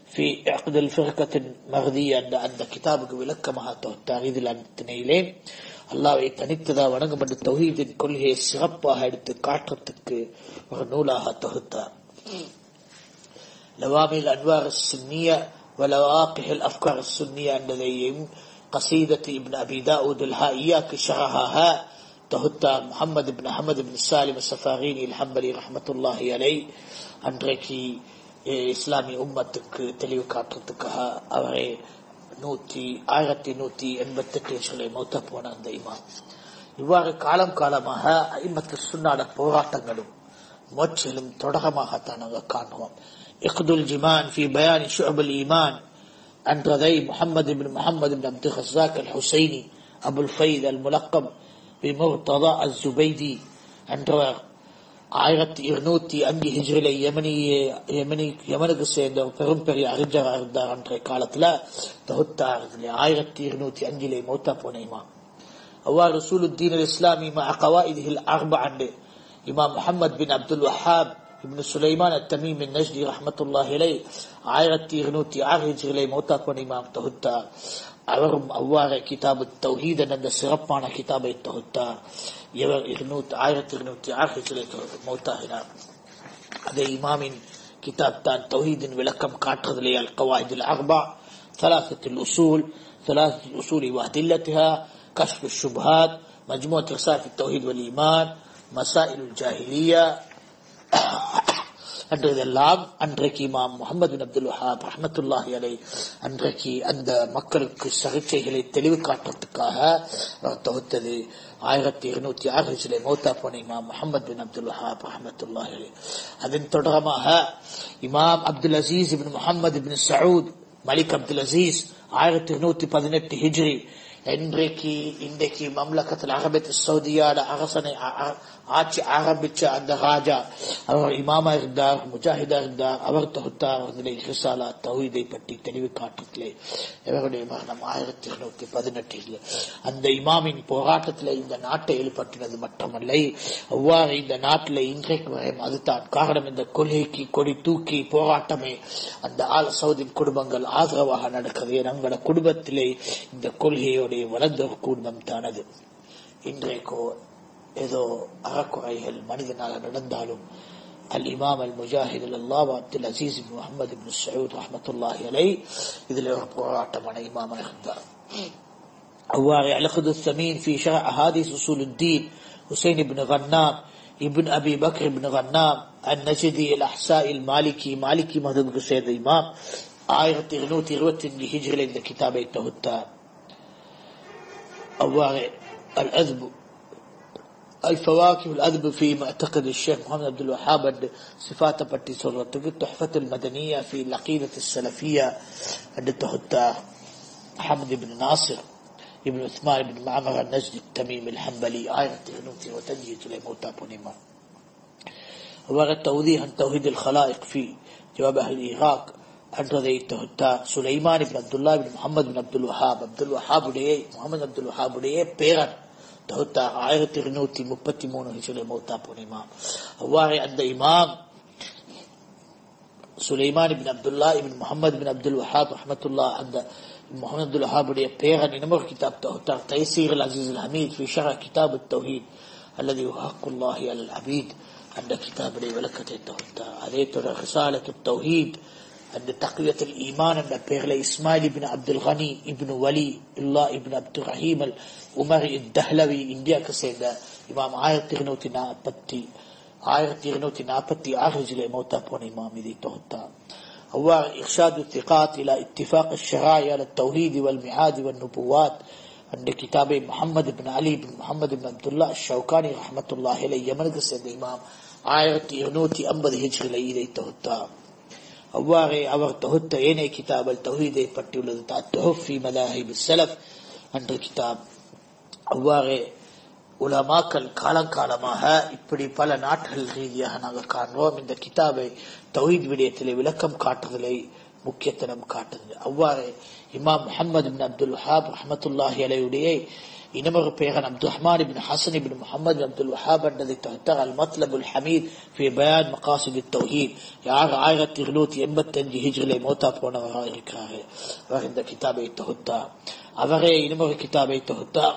في عقد الفرقة المغذية அந்த அந்த கிதாபுக்கு விளக்கமாக தொகுத்தார் இதில் அத்தனையிலே அல்லாவை தனித்ததா வணங்கும் என்று தௌஹீதின் கொள்கையை சிறப்பாக எடுத்து காட்டுறதுக்கு ஒரு நூலாக தொகுத்தார் لوامي الأنوار السنية ولواقح الأفكار السنية الذين قصيدة ابن أبي داود الهائية شرحها தொகுத்தார் முகமது பின் அஹமது பின் சாலிம் சஃபாரினி ஹம்பலி ரஹமத்துல்லாஹி அலை அன்றைக்கு இஸ்லாமிய உம்மத்துக்கு தெளிவு காட்டுறதுக்காக அவரை நூத்தி ஆயிரத்தி நூத்தி எண்பத்தி எட்டு சொல்லி மௌத்த போன அந்த இமாம் இவ்வாறு காலம் காலமாக ஐம்பத்து சுன்னாட போராட்டங்களும் மோச்சிலும் தொடரமாகத்தான் நாங்கள் காணுவோம் இக்துல் ஜிமான் ஃபி பயானி ஷுஅபுல் ஈமான் அன்றதை Muhammad bin Muhammad bin Abdul Razzaq al Husaini Abul Faiz அல் முலக்கம் بمرتضى الزبيدي என்றவர் ஆயிரத்தி இருநூத்தி அஞ்சு ஹிஜ்ரில யமனிய யமனி யமனுக்கு சேர்ந்த பெரும் பெரிய அறிஞராக இருந்தார் அன்றைய காலத்துல தொகுத்தார் ஆயிரத்தி இருநூத்தி அஞ்சிலே மௌத்தா போன இமாம் அவ்வாறு ரசூலுத்தீன் அல் இஸ்லாமி மா கவாயிதில் அர்ப ஆண்டு இமாம் முகமது பின் அப்துல் வஹாப் இப்னு சுலைமான் அத்தமீம் நஜ்தி ரஹமத்துல்லாஹி அலை ஆயிரத்தி இருநூத்தி ஆறு ஹிஜ்ரிலே மௌத்தா போன இமாம் தொகுத்தார் அவரும் அவ்வாறு கிதாபு தௌஹீதன் என்ற சிறப்பான கிதாபை தொகுத்தார் இவர் இருநூத்தி ஆயிரத்தி இருநூத்தி ஆறு ஹிஜ்ரிலே மௌத்தாகினார் அதே இமாமின் கிதாப் தான் தௌஹீதின் விளக்கம் காட்டுறதிலே அல் கவாயிதில் அர்பா ثلاثة الأصول ثلاثة الأصول وأدلتها كشف الشبهات مجموعة رسائل في التوحيد والإيمان مسائل الجاهلية அன்றதெல்லாம் அன்றைக்கு இமாம் முகமது பின் அப்துல் வஹாப் ரஹமத்துல்லாஹி அலை அன்றைக்கு அந்த மக்களுக்கு சிகிச்சைகளை தெளிவு காட்டுறதுக்காக அவர் தொகுத்தது ஆயிரத்தி இருநூத்தி ஆறு சிலை மௌத்தா போன இமாம் முகமது பின் அப்துல் வஹாப் ரஹமத்துல்லாஹி அலை அதன் தொடரமாக Imam Abdul Azeez ibn Muhammad bin Saud Malik Abdul Aziz ஆயிரத்தி இருநூத்தி பதினெட்டு ஹிஜ்ரி இன்றைக்கு இன்றைக்கு மம்லக்கத்தில் அரபத்து சவுதியாட அரசனை ஆட்சி ஆரம்பிச்ச அந்த ராஜா அவர் இமாமா இருந்தார் முஜாஹிதா இருந்தார் அவர் தொகுத்தார் அவர்களை ஹிசாலா தௌஹீதை பற்றி தெளிவு காட்டுகளே இவருடைய மரணம் ஆயிரத்தி இருநூத்தி பதினெட்டில் அந்த இமாமின் போராட்டத்தில் இந்த நாட்டை ஈடுபட்டினது மட்டுமல்ல அவ்வாறு இந்த நாட்டில் இன்றைக்கு வரையும் அதுதான் காரணம் இந்த கொள்கைக்கு கொடி தூக்கி போராட்டமே அந்த ஆல் சவுதின் குடும்பங்கள் ஆதரவாக நடக்கிறது எங்களோட குடும்பத்திலே இந்த கொள்கையோடைய வளர்ந்த ஒரு குடும்பம் தானது இன்றைக்கோ ஏதோ அறக்குறைகள் மனிதனாக நடந்தாலும் அல் இமாம் அல் முஜாஹித் அல்லாஹ் அப்துல் அசீஸ் முகமது பின் சயூத் ரஹமத்துல்லாஹி அலை இதில் ஒரு போராட்டமான இமாமாக இருந்தார் அவ்வாறு அலகுது சமீன் في شرح أحاديث أصول الدين حسين بن غنام ابن أبي بكر بن غنام النجدي الأحساء المالكي مالكي مذهب سيد الإمام ஆயிரத்தி இருநூத்தி இருபத்தி அஞ்சு ஹிஜ்ரில் இந்த கிதாபை தொகுத்தார் அவ்வாறு அல் அத்பு الفواكه والأدب في معتقد الشيخ محمد عبد الوهاب عند صفات பற்றி சொல்றதுக்கு تحفة المدنية في العقيدة السلفية عند تهتا حمد بن ناصر ابن عثمان بن معمر النجد التميم الحنبلي آية نوتي وتنجي موتى بنيما وغير توضيح توحيد الخلائق في جواب أهل العراق என்றதை தொகுத்தார் Sulaiman ibn Abdullah ibn Muhammad bin Abdul Wahab Abdul வஹாபுடைய முகமது அப்துல் வஹாபுடைய பேரன் தொகுத்தார் ஆயிரத்தி இருநூத்தி முப்பத்தி மூணு ஹிஜ்ரி மௌத்தா போன இமாம் அவ்வாறு அந்த Imam Sulaiman ibn Abdullah ibn Muhammad bin Abdul Wahab ரஹமத்துல்லா அந்த முகமது அப்துல் வஹாபுடைய பேரன் இன்னமொரு கிதாப் தொகுத்தார் தைசீர் அல் அசீஸ் அல் ஹமீத் في شرح كتاب التوحيد الذي هو حق الله على العبيد அந்த கிதாபுடைய விளக்கத்தை தொகுத்தார் அதே தொடர் ரிசாலத்து தௌஹீத் அந்த தக்வியத்தில் ஈமான் என்ற பெயரில் இஸ்மாயில் இபின் அப்துல் கனி இபின் வலி இல்லா இபின் அப்துல் ரஹீம் அல் உமர் தஹ்லவி இந்தியாவுக்கு சேர்ந்த இமாம் ஆயிரத்தி இருநூத்தி நாற்பத்தி ஆயிரத்தி இருநூத்தி நாற்பத்தி ஆறு ஜிலே மௌத்தா போன இமாம் இதை தொகுத்தார் அவ்வாறு إرشاد الثقات إلى اتفاق الشرائع على التوحيد والمعاد والنبوات عند كتاب محمد بن علي بن محمد بن عبد الله الشوكاني رحمة الله عليه யமனுக்கு சேர்ந்த இமாம் ஆயிரத்தி இருநூத்தி ஐம்பது ஹிஜ்ரில் இதை தொகுத்தார் அவ்வாறே அவர் தொகுத்த ஏனைய கிதாபல் தௌஹீதை பற்றியுள்ளது தஹஃபி மதாஹிப் சலப் என்ற கிதாப் அவ்வாறே உலமாக்கள் காலங்காலமாக இப்படி பல நாட்கள் ரீதியாக நாங்கள் காண்போம் இந்த கிதாபை தௌஹீத் விடயத்திலே விளக்கம் காட்டுதலை முக்கியத்துவம் காட்டுது அவ்வாறு இமாம் முஹம்மது பின் அப்துல் வஹாப் ரஹமத்துல்லாஹி அலையுடைய இன்னமொரு பேரன் அப்துல் ரஹ்மான் பின் ஹசன் பின் முகமது அப்துல் வஹாப் என்றதை தொகுத்தார் அல் மத்லபுல் ஹமீத் ஃபி பயான் மகாசித் தௌஹீத் யார் ஆயிரத்தி இருநூத்தி எண்பத்தி அஞ்சு ஹிஜ்ரிலே மோத்தா போனவராக இருக்கிறார்கள் அவர் இந்த கிதாபை தொகுத்தார் அவரே இன்னமொரு கிதாபை தொகுத்தார்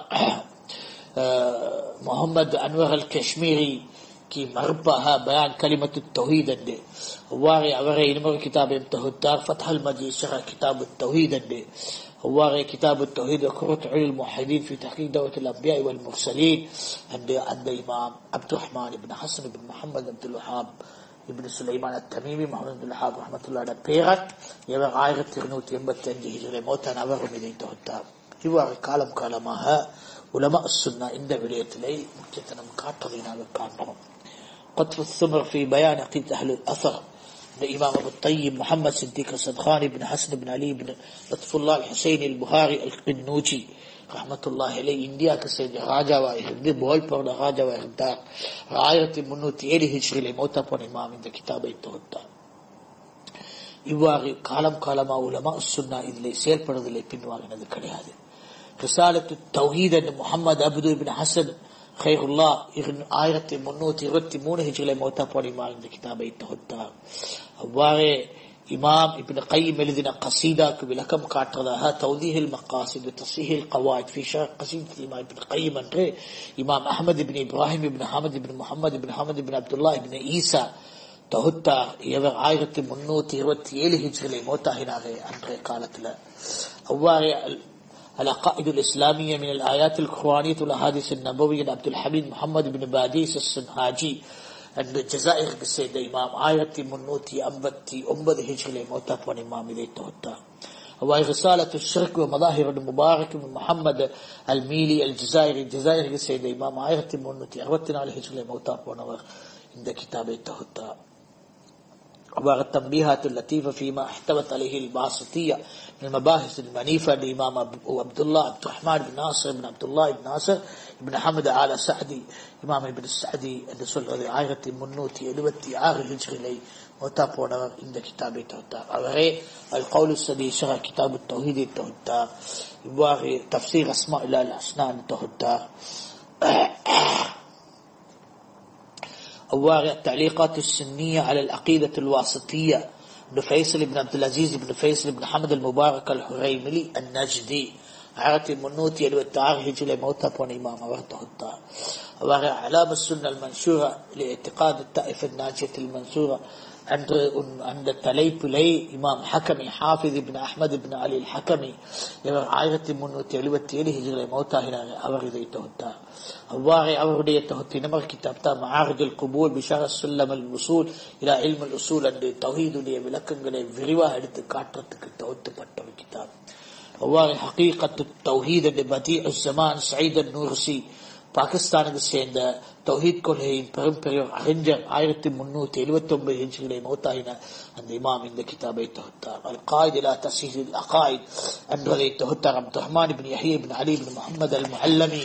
முகமது அன்வர் அல் காஷ்மீரி கி மறுப்பாக பயான் கலிமத்து தௌஹீத் என்று அவ்வாறே அவரை இன்னொரு கிதாபையும் தொகுத்தார் ஃபத்ஹல் மஜீத் ஷரா கிதாபு தௌஹீத் என்று அவ்வாறே கிதாபு தௌஹீத் குரத் உல் முஹதீன் في تحقيق دعوة الأنبياء والمرسلين عند عند إمام عبد الرحمن بن حسن بن محمد عبد الوهاب இப்னு சுலைமான் அத்தமீமி முகமது ஹாப் ரஹமத்துல்லாட பேரன் இவர் ஆயிரத்தி இருநூத்தி எண்பத்தி அஞ்சு ஹிஜிரை மோத்தன் அவரும் இதை தொகுத்தார் இவ்வாறு காலம் காலமாக உலமா சுன்னா இந்த விடயத்திலே முக்கியத்தனம் காட்டுவதை நாங்கள் காண்கிறோம் قطف الثمر في بيان عقيدة أهل الأثر الإمام أبو الطيب محمد صديق الصدخاني بن حسن بن علي بن لطف الله الحسين البخاري القنوجي ரஹமத்துல்லாஹ் அலை இந்தியாவுக்கு செஞ்ச ராஜாவாக இருந்து போல் போன ராஜாவாக இருந்தார் ஆயிரத்தி முன்னூத்தி ஏழு ஹிஜ்ரிலே மௌத்தா போன இமாம் இந்த கிதாபை தொகுத்தார் இவ்வாறு காலம் காலமா உலமா சுன்னா இதிலே செயல்படுவதிலே பின்வாங்கினது கிடையாது ரிசாலத்து தௌஹீத் என்று முகமது அப்து பின் ஹசன் ஹைருல்லா ஆயிரத்தி முன்னூத்தி இருபத்தி மூணு ஹிஜ்ரிலே மௌத்தா போன இமாம் இந்த கிதாபை தொகுத்தார் அவ்வாறே இமாம் இப்னு கைம் எழுதின கசீதாக்கு விளக்கம் காட்டுறதாக தௌதீஹில் மக்காசித் தசீஹில் கவாயித் ஃபி ஷர் கசீத் இமாம் இப்னு கைம் என்று இமாம் அஹமது இப்னு இப்ராஹிம் இப்னு ஹமது இப்னு முஹம்மது இப்னு ஹமது இப்னு அப்துல்லா இப்னு ஈசா தொகுத்தார் இவர் ஆயிரத்தி முன்னூத்தி இருபத்தி ஏழு ஹிஜ்ரிலே மோத்தாகினாரே அன்றைய காலத்துல அவ்வாறே العقائد الإسلامية من الآيات القرآنية والأحاديث النبوية عبد الحميد محمد بن باديس السنهاجي அந்த ஜசாயிருக்கு சேர்ந்த இமாம் ஆயிரத்தி முன்னூத்தி ஐம்பத்தி ஒன்பது ஹிஜ்ரிலே மௌத்தா போன இமாம் இதை தொகுத்தார் அவ்வாறு ரிசாலத்து ஷிர்க் மதாஹிர் Mubarak Muhammad al Mili al Jazairi ஜசாயிருக்கு சேர்ந்த இமாம் ஆயிரத்தி முன்னூத்தி அறுபத்தி நாலு ஹிஜ்ரிலே மௌத்தா போனவர் இந்த கிதாபை தொகுத்தார் أبواب التنبيهات اللطيفة فيما احتوت عليه الباسطية من المباحث المنيفة لإمام عبد الله عبد الرحمن بن ناصر بن عبد الله بن ناصر بن حمد آل سعدي إمام ابن السعدي என்று சொல்வது ஆயிரத்தி முன்னூத்தி எழுபத்தி ஆறு ஹிஜ்ரிலை மொத்தா போனவர் இந்த கிதாபை தொகுத்தார் அவரே அல் கவுலு சதி ஷஹ கிதாபு தொகுதி தொகுத்தார் இவ்வாறு தப்சீர் அஸ்மா இல்லா அஸ்னான் தொகுத்தார் أوار التعليقات السنية على العقيدة الواسطية ابن فيصل بن عبد العزيز بن فيصل بن حمد المبارك الحريملي النجدي ஆயிரத்தி முன்னூத்தி எழுபத்தி ஆறு ஹிஜில மௌத்தா போன இமாம் அவர் தொகுத்தார் அவ்வாறு அலாம் சுன் அல் மன்சூரா எத்திகாத் தாயிஃப் நாஜியத் மன்சூரா அன்று அந்த தலைப்பிலே Imam Hakami Hafiz ibn Ahmad ibn Ali Hakami இவர் ஆயிரத்தி முன்னூத்தி எழுபத்தி ஏழு ஹிஜிலை மௌத்தாகினார் அவர் இதை தொகுத்தார் அவ்வாறே அவருடைய தொகுத்தினமர் கிதாப் தான் மஹாரஜுல் குபூல் பிஷார சுல்லம் அல் உசூல் இல்லா இல்ம் அல் உசூல் என்று தௌஹீதுடைய விளக்கங்களை விரிவாக எடுத்து காட்டுறதுக்கு தொகுத்துப்பட்ட ஒரு கிதாப் அவ்வாறு ஹகீகத்து தௌஹீத் என்று பதி ஜமான் சயீத் நூர்சி பாகிஸ்தானுக்கு சேர்ந்த தௌஹீத் கொள்கையின் பெரும் பெரிய அறிஞர் ஆயிரத்தி முன்னூத்தி எழுபத்தி ஒன்பது இன்ச்சுகளை மௌத்தாயின அந்த இமாம் இந்த கிதாபை தொகுத்தார் அல் காயித் இலா தசீஹில் அகாயித் என்பதை தொகுத்தார் Abdu Rahman bin Yahya bin Ali bin Muhammad al Muallimi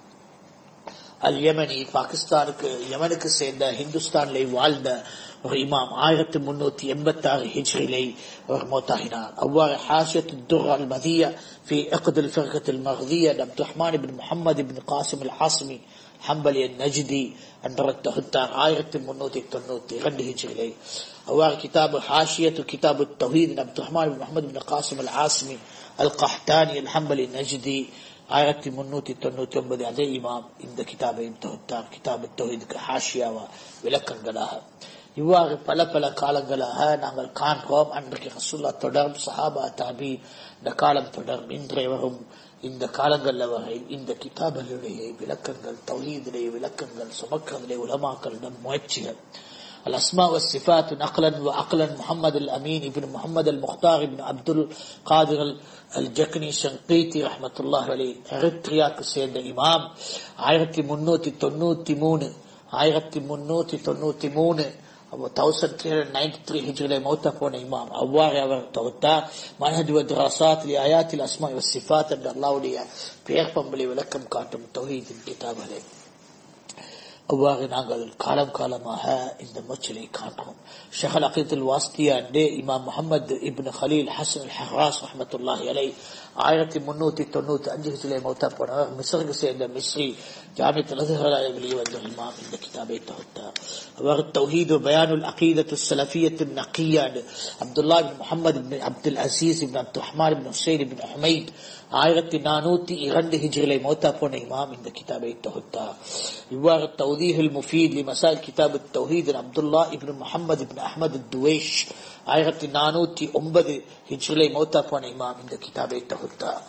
al Yamani பாகிஸ்தானுக்கு யமனுக்கு சேர்ந்த ஹிந்துஸ்தானிலே வாழ்ந்த ஒரு இமாம் ஆயிரத்தி முன்னூத்தி எண்பத்தி ஆறு ஹிஜ்ரிலை அவர் மௌத்தாகினார் அவ்வாறு ஹாஷியத் الدر المذية في عقد الفرقة المغذية عبد الرحمن بن محمد بن قاسم الحاصمي حنبلي النجدي என்ற தொகுத்தார் ஆயிரத்தி முன்னூத்தி தொண்ணூத்தி இரண்டு ஹிஜ்ரிலை அவ்வாறு கிதாபு ஹாஷியத்து கிதாபு தௌஹீத் عبد الرحمن بن محمد بن قاسم العاصمي القحطاني الحنبلي النجدي ஆயிரத்தி முன்னூத்தி தொண்ணூத்தி ஒன்பது அதே இமாம் இந்த கிதாபையும் தொகுத்தார் கிதாபு தொகுதிக்கு ஹாஷியாவா விளக்கங்களாக இவ்வாறு பல பல காலங்களாக நாங்கள் காண்கிறோம் அன்றைக்கு ரசூல்லா தொடர் சஹாபா தாபி இந்த காலம் தொடர் இன்றைய வரும் இந்த காலங்கள்ல வரை இந்த கிதாபுடைய விளக்கங்கள் தௌஹீதிலே விளக்கங்கள் சுமக்கிறதிலே உலமாக்களிடம் முயற்சிகள் الأسماء والصفات نقلا وعقلا محمد الأمين ابن محمد المختار ابن عبد القادر الجكني شنقيطي رحمة الله عليه எரித்ரியாக்கு சேர்ந்த இமாம் ஆயிரத்தி முன்னூத்தி தொண்ணூத்தி மூணு ஆயிரத்தி முன்னூத்தி தொண்ணூத்தி மூணு thousand three hundred ninety three ஹிஜ்ரிலே மௌத்தா போன இமாம் அவ்வாறு அவர் தொகுத்தார் மனஹஜ் வத்ராசாத் ஆயாத்தில் அஸ்மா சிஃபாத் என்ற அல்லாவுடைய பெயர் பம்பளி விளக்கம் காட்டும் தொகுதியின் கிதாபலே அவ்வாறு நாங்கள் காலம் காலமாக இந்த முச்சலை காண்றோம் ஷஹல் அகீத்துல் வாஸ்தியாண்டே இமாம் முகமது இப்னு ஹலீல் ஹசன் அல் ஹராஸ் ரஹமத்துல்லாஹி அலை ஆயிரத்தி முன்னூத்தி தொண்ணூத்தி அஞ்சு ஹிஜ்ரிலே மௌத்தா போனவர் மிஸ்ருக்கு சேர்ந்த மிஸ்ரி ஜாமியத்தில் அசுஹராய வெளிவந்த இமாம் இந்த கிதாபை தொகுத்தார் அவர் தௌஹீது பயானுல் அகீதத்து சலஃபியத்து நக்கியாண்டு அப்துல்லா இப்னு முகமது இப்னு அப்துல் அசீஸ் இப்னு அப்துல் ரஹ்மான் இப்னு ஹுசைன் இப்னு ஹுமைத் ஆயிரத்தி நானூத்தி இரண்டு ஹிஜ்ரிலை மௌத்தா போன இமாம் இந்த கிதாபை தொகுத்தார் இவ்வாறு தௌதீஹுல் முஃபீத் லிமசால் கிதாபு தௌஹீத் அப்துல்லா இப்னு முகமது இப்னு அஹமது துவேஷ் ஆயிரத்தி நானூத்தி ஒன்பது ஹிஜ்ரிலை மௌத்தா போன இமாம் இந்த கிதாபை தொகுத்தார்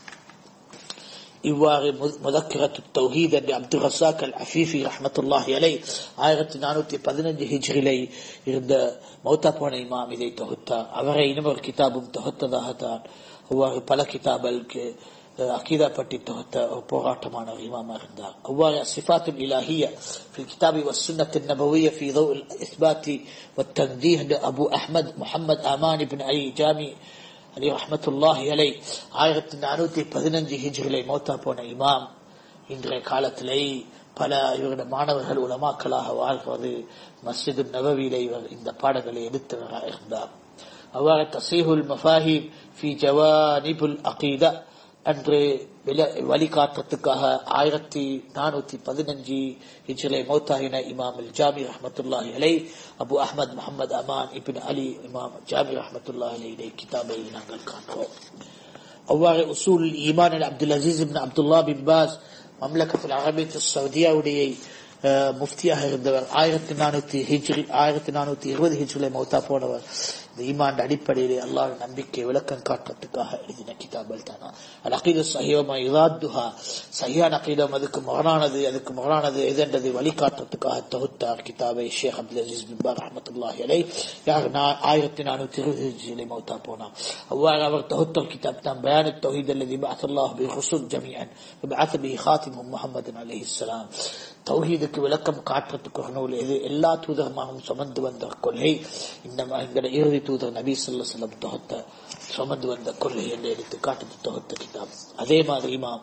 இவ்வாறு முதக்கிரத்து தௌஹீத் என்று அப்துல் ரசாக் அல் அஃபீஃபி ரஹமத்துல்லாஹி அலை ஆயிரத்தி நானூத்தி பதினஞ்சு ஹிஜ்ரிலை இருந்த மௌத்தா போன இமாம் இதை தொகுத்தார் அவரை இன்னொரு கிதாபும் தொகுத்ததாகத்தான் அவ்வாறு பல கிதாபலுக்கு அகீதா பற்றி தொகுத்த போராட்டமான இமாமா இருந்தார் அவ்வாறு சிஃபாத்துல் இலாஹிய في الكتاب والسنة النبوية في ضوء الإثبات والتنزيه أبو أحمد محمد آمان بن علي جامي அலி ரஹமத்துல்லாஹி அலை ஆயிரத்தி நானூத்தி பதினஞ்சு ஹிஜ்ரிலை மௌத்தா போன இமாம் இன்றைய காலத்திலே பல இவருடைய மாணவர்கள் உலமாக்களாக வாழ்வது மஸ்ஜிது நபவியிலே இவர் இந்த பாடங்களை எடுத்தவராக இருந்தார் அவ்வாறு தசீஹுல் மஃபாஹிம் ஃபி ஜவானிபுல் அகீதா அன்று வழிகாட்டுறதுக்காக ஆயிரத்தி நானூத்தி பதினஞ்சு ஹிஜ்ரிலை மௌத்தாகின இமாம் ஜாமி ரஹமத்துல்லாஹி அலை அபு அஹமத் முகமது அமான் இபின் அலி இமாம் ஜாமி ரஹமத்துல்லாஹி அலை கிதாபை நாங்கள் காண்கிறோம் அவ்வாறு உசூல் ஈமான் அப்துல் அசீஸ் இபின் அப்துல்லா பின் பாஸ் மம்லக்கத்தில் அரபியத்து சவுதியாவுடைய முஃப்தியாக இருந்தவர் ஆயிரத்தி நானூத்தி ஹிஜ்ரி ஆயிரத்தி நானூத்தி இருபது ஹிஜ்ரிலை மௌத்தா போனவர் இந்த ஈமான் அடிப்படையிலே அல்லாஹ் நம்பிக்கை விளக்கம் காட்டுறதுக்காக எழுதின கிதாபல் தானா அல் அகீது சஹியமா இதாத்துஹா சஹியான் அகீதம் அதுக்கு மகனானது அதுக்கு மகனானது எதென்றது வழிகாட்டுறதுக்காக தொகுத்தார் கிதாபை ஷேக் அப்துல் அசீஸ் பின் பார் ரஹமத்துல்லாஹி அலை யார் ஆயிரத்தி நானூத்தி இருபது ஹிஜ்ரிலை மௌத்தா போனார் அவ்வாறு அவர் தொகுத்த கிதாப் தான் பயான التوحيد الذي بعث الله به الرسل جميعا وبعث به خاتمهم محمد عليه السلام தௌஹீதுக்கு விளக்கம் காட்டுறதுக்கு ஒரு நூல் இது எல்லா தூதரமாகவும் சுமந்து வந்த கொள்கை இந்த எங்களை இறுதி தூதர் நபி சொல்ல செல்லம் தொகுத்த சுமந்து வந்த கொள்கை என்று எடுத்து காட்டுறது தொகுத்த கிதாப் அதே மாதிரி இமாம்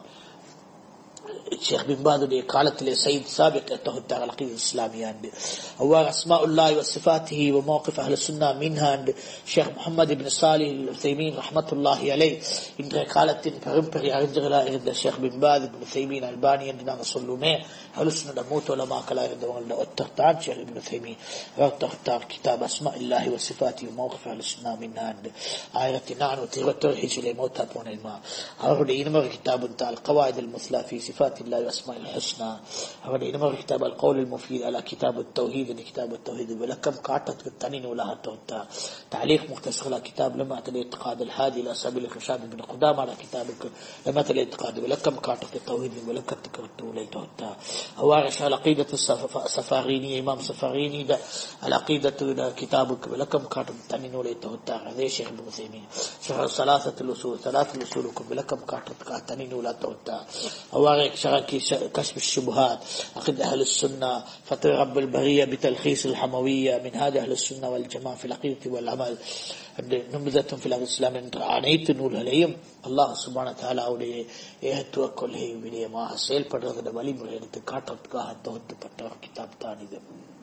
ஷேக் பின்பாதுடைய காலத்திலே சயித் சாபிக் தொகுத்தார் அலகீத் இஸ்லாமியா அண்டு அவ்வாறு அஸ்மா உல்லாய் வசிஃபாத்திஹி وموقف أهل السنة منها அண்டு ஷேக் முகமது இபின் சாலி உசைமீன் ரஹமத்துல்லாஹி அலை இன்றைய காலத்தின் பெரும்பெரிய அறிஞர்களாக இருந்த ஷேக் பின்பாத் இபின் உசைமீன் அல்பானி என்று நாங்கள் சொல்லுமே அலுசுனோட மூத்த உலமாக்களாக இருந்தவங்களோட ஒத்தர் தான் ஷேக் இபின் உசைமீன் அவர் தொகுத்தார் கிதாப் அஸ்மா இல்லாஹி வசிஃபாத்தி وموقف أهل السنة منها அண்டு ஆயிரத்தி நானூத்தி இருபத்தொரு ஹிஜிலே மௌத்தா போன இமா அவருடைய இன்னொரு கிதாபுன் தால் قواعد المثلى في صفات الله واسماء الحسنى அவருடைய இன்னொரு கிதாப் அல் கவுல் المفيد على كتاب التوحيد كتاب التوحيد விளக்கம் காட்டத்துக்கு தனி நூலாக தொகுத்தார் تعليق مختصر على كتاب لمعة الاعتقاد الهادي الى سبيل الرشاد بن قدامى على كتابك لمعة الاعتقاد விளக்கம் காட்டத்துக்கு التوحيد விளக்கத்துக்கு நூலை தொகுத்தார் அவ்வாறு ஷால் عقيدة السفاريني இமாம் சஃபாரினி العقيدة கிதாபுக்கு விளக்கம் காட்டும் தனி நூலை தொகுத்தார் அதே ஷேக் இப்னு உசைமீன் ஷஹர் ثلاثة الأصول ثلاثة الأصولكم விளக்கம் காட்டுறதுக்காக தனி நூலா தொகுத்தார் أوارق شركي كشف الشبهات عقد أهل السنة فتر رب البرية بتلخيص الحموية من هذا أهل السنة والجماعة في العقيدة والعمل نمذة في الإسلام என்ற அனைத்து நூல்களையும் அல்லாஹ் சுபான தாலாவுடைய ஏகத்துவ கொள்கை விடயமாக செயல்படுறத வழிமுறை எடுத்து காட்டுறதுக்காக தொகுத்துப்பட்ட ஒரு கிதாப் தான் இது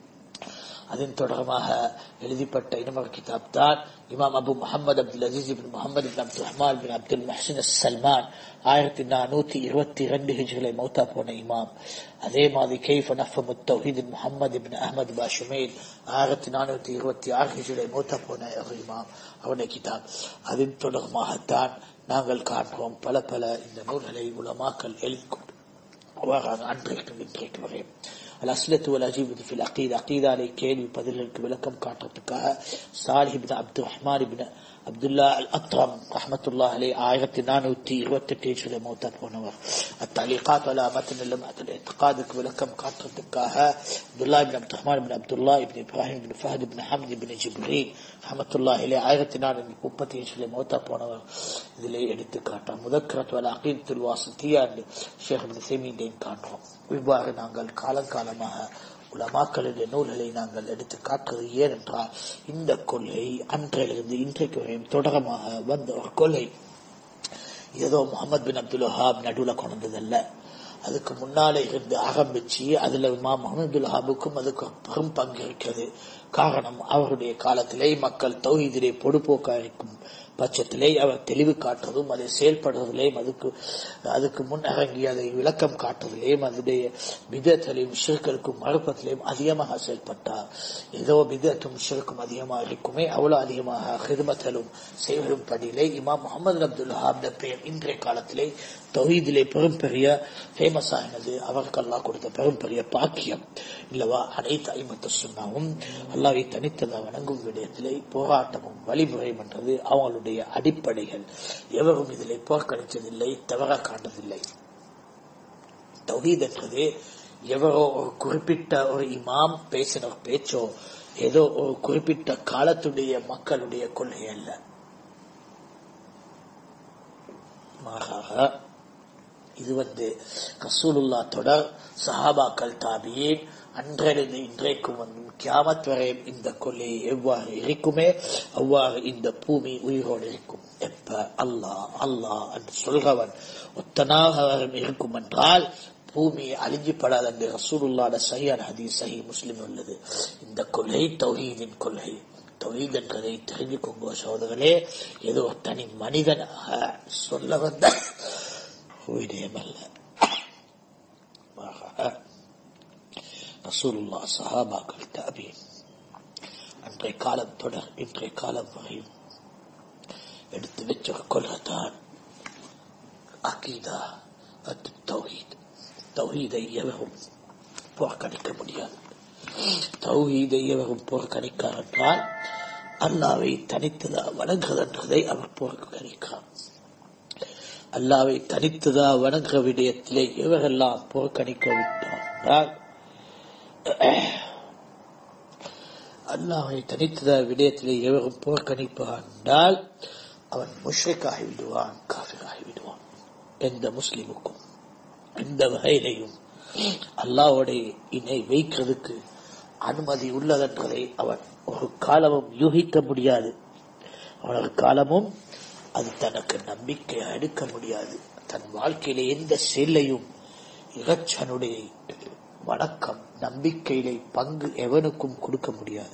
அதன் தொடர்பாக எழுதிப்பட்ட இன்னொரு கிதாப் தான் இமாம் அபு முகமது அப்துல் அசீஸ் பின் முகமது பின் அப்துல் ரஹ்மான் பின் அப்துல் மஹசின் சல்மான் ஆயிரத்தி நானூத்தி இருபத்தி இரண்டு ஹிஜ்களை மௌத்தா போன இமாம் அதே மாதிரி கெய்ஃப் நஃபம் தௌஹீத் முகமது பின் அஹமது பாஷுமேல் ஆயிரத்தி நானூத்தி இருபத்தி ஆறு ஹிஜ்களை மௌத்தா போன ஒரு இமாம் அவருடைய கிதாப் அதன் தொடர்பாகத்தான் நாங்கள் காண்கிறோம் பல பல இந்த நூல்களை உலமாக்கல் எழுதி கொண்டு அன்றைக்கும் இன்றைக்கு வரை الأسئلة والأجوبة في العقيدة عقيدة على كيل بدل الكبلكم كاتبتك صالح بن عبد الرحمن بن عبد الله الأطرم رحمة الله عليه آية نانوتي وتتيج لموتى بونور التعليقات على متن لما الاعتقاد كبلكم كاتبتك عبد الله بن عبد الرحمن بن عبد الله بن إبراهيم بن فهد بن حمد بن جبريل رحمة الله عليه آية نان முப்பத்தி لموتى போனவர் இதிலே எடுத்து காட்டார் முதக்கரத் வல அகீதத்துல் வாசித்தியா ஷேக் இப்னு தைமீன் காட்டுறோம் இவ்வாறு நாங்கள் காலங்காலமாக உலமாக்களுடைய நூல்களை நாங்கள் எடுத்து காட்டுவது ஏனென்றால் இந்த கொள்கை அன்றையிலிருந்து இன்றைக்கு வரையும் தொடரமாக வந்த ஒரு கொள்கை ஏதோ முகமது பின் அப்துல் வஹாப் நடுவில் கொண்டதல்ல அதுக்கு முன்னாலே இருந்து ஆரம்பிச்சு அதுல இமாம் முகமதுல் ஹாபுக்கும் அதுக்கு பெரும் பங்கு இருக்கிறது காரணம் அவருடைய காலத்திலே மக்கள் தௌஹீதிலே பொடுபோக்கா இருக்கும் பட்சத்திலே அவர் தெளிவு காட்டுவதும் அதை செயல்படுவதிலேயும் அதுக்கு அதுக்கு முன் இறங்கி அதை விளக்கம் காட்டுவதிலேயும் அதனுடைய விதத்திலையும் ஷிற்களுக்கும் மறுப்பதிலையும் அதிகமாக செயல்பட்டார் ஏதோ விதத்தும் ஷிற்கும் அதிகமாக இருக்குமே அவ்வளவு அதிகமாக ஹிதமத்தலும் செய்வதும் படியிலே இமாம் முகமது அப்துல் ஹாப் பெயர் இன்றைய காலத்திலே தௌஹீதிலே பெரும் பெரிய ஃபேமஸ் ஆகினது அவருக்கு அல்லாஹ் கொடுத்த பெரும் பெரிய பாக்கியம் இல்லவா அனைத்து ஐம்பத்து சுண்ணாவும் அல்லாவை தனித்ததா வணங்கும் விடயத்திலே போராட்டமும் வழிமுறையும் என்றது அவங்களுடைய அடிப்படைகள் எவரும் இதிலே போர்க்கணித்ததில்லை தவற காண்டதில்லை தௌஹீத் என்றது எவரோ ஒரு குறிப்பிட்ட ஒரு இமாம் பேசின ஒரு பேச்சோ ஏதோ ஒரு குறிப்பிட்ட காலத்துடைய மக்களுடைய கொள்கை அல்ல மாறாக இது வந்து ரசூலுல்லா தொடர் சஹாபாக்கள் தாபியேன் அன்றிலிருந்து இன்றைக்கும் வந்து கியாமத் வரையும் இந்த கொள்ளை எவ்வாறு இருக்குமே அவ்வாறு இந்த பூமி உயிரோடு இருக்கும் எப்ப அல்லாஹ் அல்லாஹ் என்று சொல்கிறவன் ஒத்தனாக இருக்கும் என்றால் பூமி அழிஞ்சிப்படாது என்று ரசூலுல்லாட சையான் ஹதீஸ் சஹி முஸ்லிம் உள்ளது இந்த கொள்கை தௌஹீதின் கொள்கை தௌஹீத் என்றதை தெரிஞ்சுக்கோங்க சோதரர்களே ஏதோ தனி மனிதனாக சொல்ல வந்த விடயமல்ல ரசூலுல்லா சஹாபாக்கள் தாபீன் அன்றைய காலம் தொடர் இன்றைய காலம் வரையும் எடுத்து வச்ச ஒரு கொள்கைதான் அகீதா அது தௌஹீத் தௌஹீதை எவரும் புறக்கணிக்க முடியாது தௌஹீதை எவரும் புறக்கணிக்கார் என்றால் அல்லாவை தனித்ததா வணங்குவதென்றதை அவர் புறக்கணிக்கிறார் அல்லாவை தனித்ததா வணங்குற விடயத்திலே எவரெல்லாம் புறக்கணிக்க விட்டார் அல்லாவை தனித்ததா விடயத்திலே எவரும் புறக்கணிப்பார் என்றால் அவன் முஷ்ரிக்காகி விடுவான் காஃபிராகி விடுவான் எந்த முஸ்லிமுக்கும் எந்த வகையிலையும் அல்லாவுடைய இணை வைக்கிறதுக்கு அனுமதி உள்ளதென்றதை அவன் ஒரு காலமும் யூகிக்க முடியாது அவனது காலமும் அது தனக்கு நம்பிக்கை எடுக்க முடியாது தன் வாழ்க்கையில எந்த செயலையும் இறைச்சனுடைய வணக்கம் நம்பிக்கையிலே பங்கு எவனுக்கும் கொடுக்க முடியாது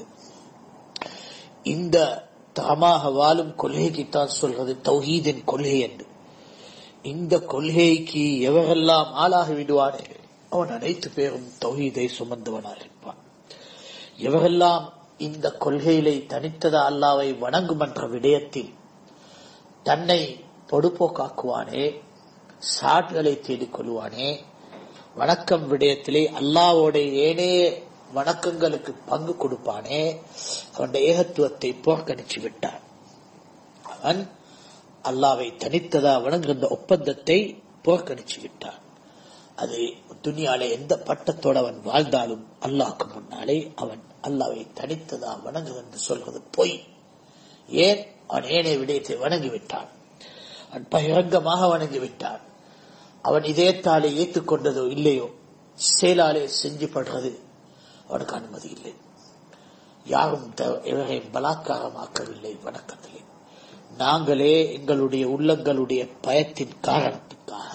இந்த தாமாக வாழும் கொள்கைக்குத்தான் சொல்றது தௌஹீதின் கொள்கை என்று இந்த கொள்கைக்கு எவரெல்லாம் ஆளாகி விடுவானே அவன் அனைத்து பேரும் தௌஹீதை சுமந்தவனாக இருப்பான் எவரெல்லாம் இந்த கொள்கையிலே தனித்ததா அல்லாவை வணங்கும் என்ற விடயத்தில் தன்னை பொடுப்போக்காக்குவானே சாட்களை தேடிக் கொள்வானே வணக்கம் விடயத்திலே அல்லாவோட ஏனே வணக்கங்களுக்கு பங்கு கொடுப்பானே அவனுடைய ஏகத்துவத்தை புறக்கணிச்சு விட்டான் அவன் அல்லாவை தனித்ததா வணங்குகின்ற ஒப்பந்தத்தை புறக்கணிச்சு விட்டான் அது துணியாலே எந்த பட்டத்தோடு அவன் வாழ்ந்தாலும் அல்லாஹ்க்கு முன்னாலே அவன் அல்லாவை தனித்ததா வணங்கு என்று சொல்வது பொய் ஏன் அவன் ஏனைய விடயத்தை வணங்கிவிட்டான் அவன் பகிரங்கமாக வணங்கிவிட்டான் அவன் இதயத்தாலே ஏற்றுக்கொண்டதோ இல்லையோ செயலாலே செஞ்சு படுறது அவனுக்கு அனுமதி இல்லை யாரும் இவரையும் பலாத்காரமாக்கவில்லை வணக்கத்திலே நாங்களே எங்களுடைய உள்ளங்களுடைய பயத்தின் காரணத்துக்காக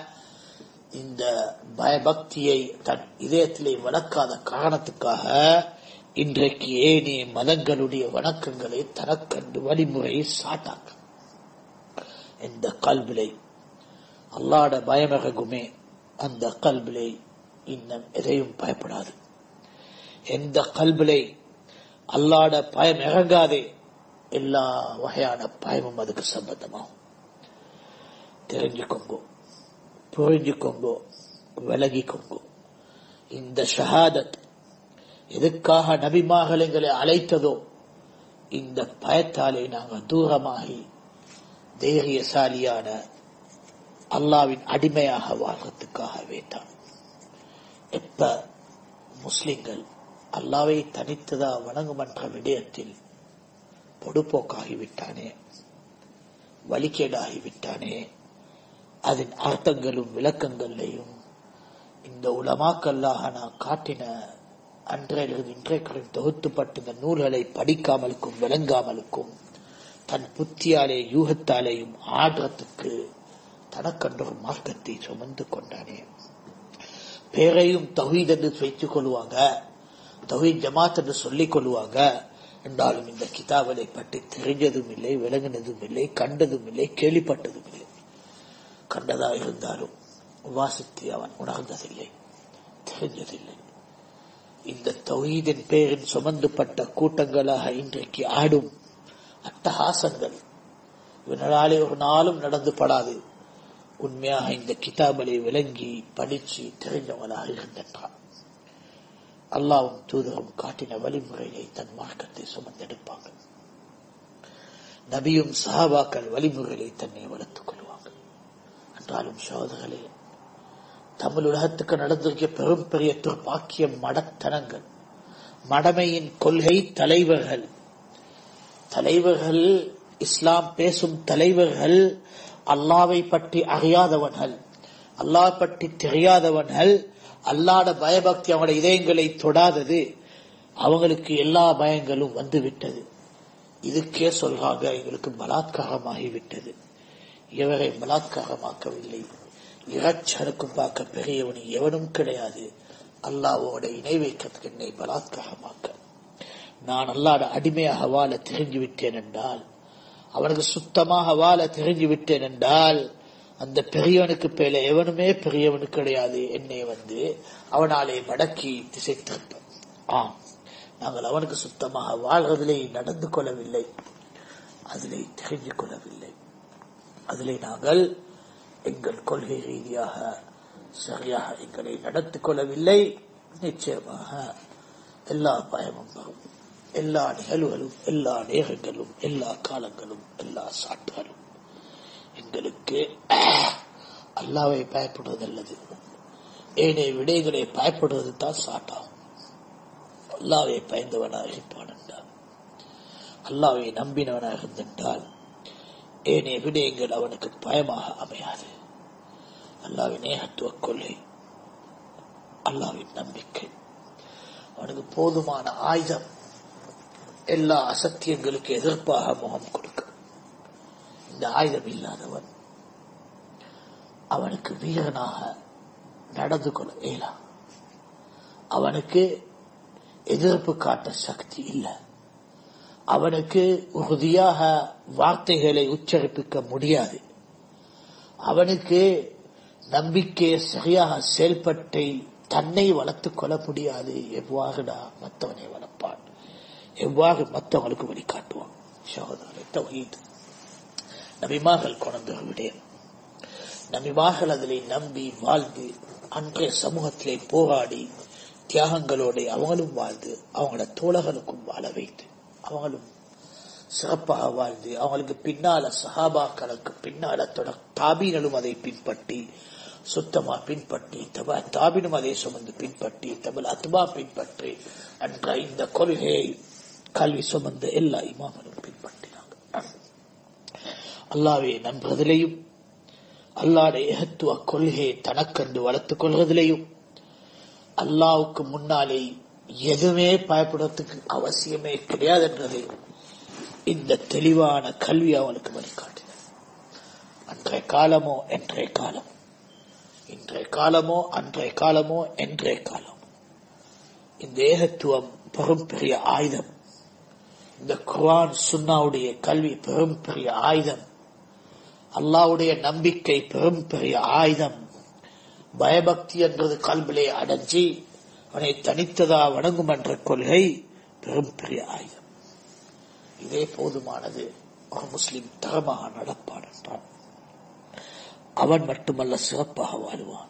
இந்த பயபக்தியை தன் இதயத்திலே வளர்க்காத காரணத்துக்காக இன்றைக்கு ஏனைய மதங்களுடைய வணக்கங்களை தனக்கண்டு வழிமுறையை சாட்டாங்க இந்த கல்விலை அல்லாட பயமிறகுமே அந்த கல்விலை இன்னும் எதையும் பயப்படாது எந்த கல்விலை அல்லாட பயம் இறங்காதே எல்லா வகையான பயமும் அதுக்கு சம்பந்தமாகும் தெரிஞ்சுக்கோங்கோ புரிஞ்சுக்கோங்கோ விலகிக்கோங்கோ இந்த ஷஹாதத் எதுக்காக நபிமார்கள் எங்களை அழைத்ததோ இந்த பயத்தாலே நாங்கள் தூரமாகி தைரியசாலியான அல்லாவின் அடிமையாக வாழ்றதுக்காகவே தான் எப்ப முஸ்லிம்கள் அல்லாவை தனித்ததா வணங்குமன்ற விடயத்தில் பொடுப்போக்காகிவிட்டானே வழிகேடாகிவிட்டானே அதன் அர்த்தங்களும் விளக்கங்களையும் இந்த உலமாக்கல்லாக நான் காட்டின அன்றையிலிருந்து இன்றைக்கு தொகுத்துப்பட்ட இந்த நூல்களை படிக்காமலுக்கும் விளங்காமலுக்கும் தன் புத்தியாலே யூகத்தாலேயும் ஆடுறதுக்கு தனக்கென்ற ஒரு மார்க்கத்தை சுமந்து கொண்டானே பேரையும் தௌஹீத் என்று வைத்துக் கொள்வாங்க தௌஹீத் ஜமாத் என்று சொல்லிக் கொள்வாங்க என்றாலும் இந்த கிதாபலை பற்றி தெரிஞ்சதும் இல்லை விளங்கினதும் இல்லை கண்டதும் இல்லை கேள்விப்பட்டதும் இல்லை கண்டதா இருந்தாலும் வாசித்து அவன் உணர்ந்ததில்லை தெரிஞ்சதில்லை இந்த தௌஹீதின் பேரில் சுமந்துப்பட்ட கூட்டங்களாக இன்றைக்கு ஆடும் அட்டகாசங்கள் இவனாலே ஒரு நாளும் நடந்து படாது உண்மையாக இந்த கிதாபலை விளங்கி படிச்சு தெரிஞ்சவங்களாக இருக்கின்றான் அல்லாவும் தூதரும் காட்டின வழிமுறையை தன் மார்க்கத்தை சுமந்தெடுப்பாங்க நபியும் சஹாபாக்கள் வழிமுறைகளை தன்னை வளர்த்துக் கொள்வாங்க என்றாலும் சோதர்களே தமிழ் உலகத்துக்கு நடந்திருக்க பெரும் பெரிய துர்பாக்கிய மடத்தனங்கள் மடமையின் கொள்கை தலைவர்கள் தலைவர்கள் இஸ்லாம் பேசும் தலைவர்கள் அல்லாவை பற்றி அறியாதவர்கள் அல்லாஹ் பற்றி தெரியாதவர்கள் அல்லாட பயபக்தி அவங்களுடைய இதயங்களை தொடாதது அவங்களுக்கு எல்லா பயங்களும் வந்து விட்டது இதுக்கே சொல்றாங்க எங்களுக்கு பலாத்காரமாகிவிட்டது இவரை பலாத்காரமாக்கவில்லை இறச்சனுக்கும் பார்க்க பெரியவன் எவனும் கிடையாது அல்லாவோட இணை வைக்கிறதுக்கு என்னை பலாத்காரமாக்க நான் அல்லாட அடிமையாக வாழ தெரிஞ்சு விட்டேன் என்றால் அவனுக்கு சுத்தமாக வாழ தெரிஞ்சு விட்டேன் என்றால் அந்த பெரியவனுக்கு பேல எவனுமே பெரியவனு கிடையாது என்னை வந்து அவனாலே மடக்கி திசை திருப்ப ஆம் நாங்கள் அவனுக்கு சுத்தமாக வாழ்வதிலே நடந்து கொள்ளவில்லை அதிலே தெரிஞ்சு கொள்ளவில்லை அதிலே நாங்கள் எங்கள் கொள்கை ரீதியாக சரியாக எங்களை நடத்திக் கொள்ளவில்லை நிச்சயமாக எல்லா பயமும் வரும் எல்லா நிகழ்வுகளும் எல்லா நேரங்களும் எல்லா காலங்களும் எல்லா சாட்டுகளும் எங்களுக்கு அல்லாவை பயப்படுவது அல்லது ஏனைய விடைகளை பயப்படுவது தான் சாட்டாகும் அல்லாவை பயந்தவனாக இருப்பான் என்றால் அல்லாவை நம்பினவனாக இருந்தென்றால் ஏனைய விடயங்கள் அவனுக்கு பயமாக அமையாது அல்லாவின் ஏகத்துவ கொள்கை அல்லாவின் நம்பிக்கை அவனுக்கு போதுமான ஆயுதம் எல்லா அசத்தியங்களுக்கு எதிர்ப்பாக முகம் கொடுக்க இந்த ஆயுதம் இல்லாதவன் அவனுக்கு வீரனாக நடந்து கொள்ள இயலாம் அவனுக்கு எதிர்ப்பு காட்ட சக்தி இல்லை அவனுக்கு உறுதியாக வார்த்தைகளை உச்சரிப்பிக்க முடியாது அவனுக்கு நம்பிக்கையை சரியாக செயல்பட்டு தன்னை வளர்த்துக் கொள்ள முடியாது எவ்வாறுடா மற்றவனை வளர்ப்பான் எவ்வாறு மற்றவங்களுக்கு வழிகாட்டுவான் சகோதரரை தவீது நபிமார்கள் கொண்ட விடயம் நபிமார்கள் அதிலே நம்பி வாழ்ந்து அன்றைய சமூகத்திலே போராடி தியாகங்களோட அவங்களும் வாழ்ந்து அவங்களோட தோழர்களுக்கும் வாழ வைத்து அவங்களும் சிறப்பாக வாழ்ந்து அவங்களுக்கு பின்னால சஹாபாக்களுக்கு பின்னால தொட தாபீனலும் அதை பின்பற்றி சுத்தமா பின்பற்றி தப தாபினும் அதை சுமந்து பின்பற்றி தமிழ் அத்மா பின்பற்றி என்ற இந்த கொள்கையை கல்வி சுமந்த எல்லா இமாமனும் பின்பற்றினாங்க அல்லாவை நம்புவதிலையும் அல்லாட ஏகத்துவ கொள்கையை தனக்கண்டு வளர்த்துக் கொள்வதிலையும் அல்லாவுக்கு முன்னாலே எதுவுமே பயப்படுறதுக்கு அவசியமே கிடையாது என்றதை இந்த தெளிவான கல்வி அவனுக்கு வழிகாட்டின அன்றைய காலமோ என்றைய காலம் இன்றைய காலமோ அன்றைய காலமோ என்றைய காலம் இந்த ஏகத்துவம் பெரும் பெரிய ஆயுதம் இந்த குர்ஆன் சுன்னாவுடைய கல்வி பெரும் பெரிய ஆயுதம் அல்லாவுடைய நம்பிக்கை பெரும் பெரிய ஆயுதம் பயபக்தி என்றது கல்விலே அடைஞ்சி அவனை தனித்ததா வணங்கும் என்ற கொள்கை பெரும் பெரிய ஆயுதம் இதே போதுமானது ஒரு முஸ்லிம் தரமாக நடப்பான் என்றான் அவன் மட்டுமல்ல சிறப்பாக வாழ்வான்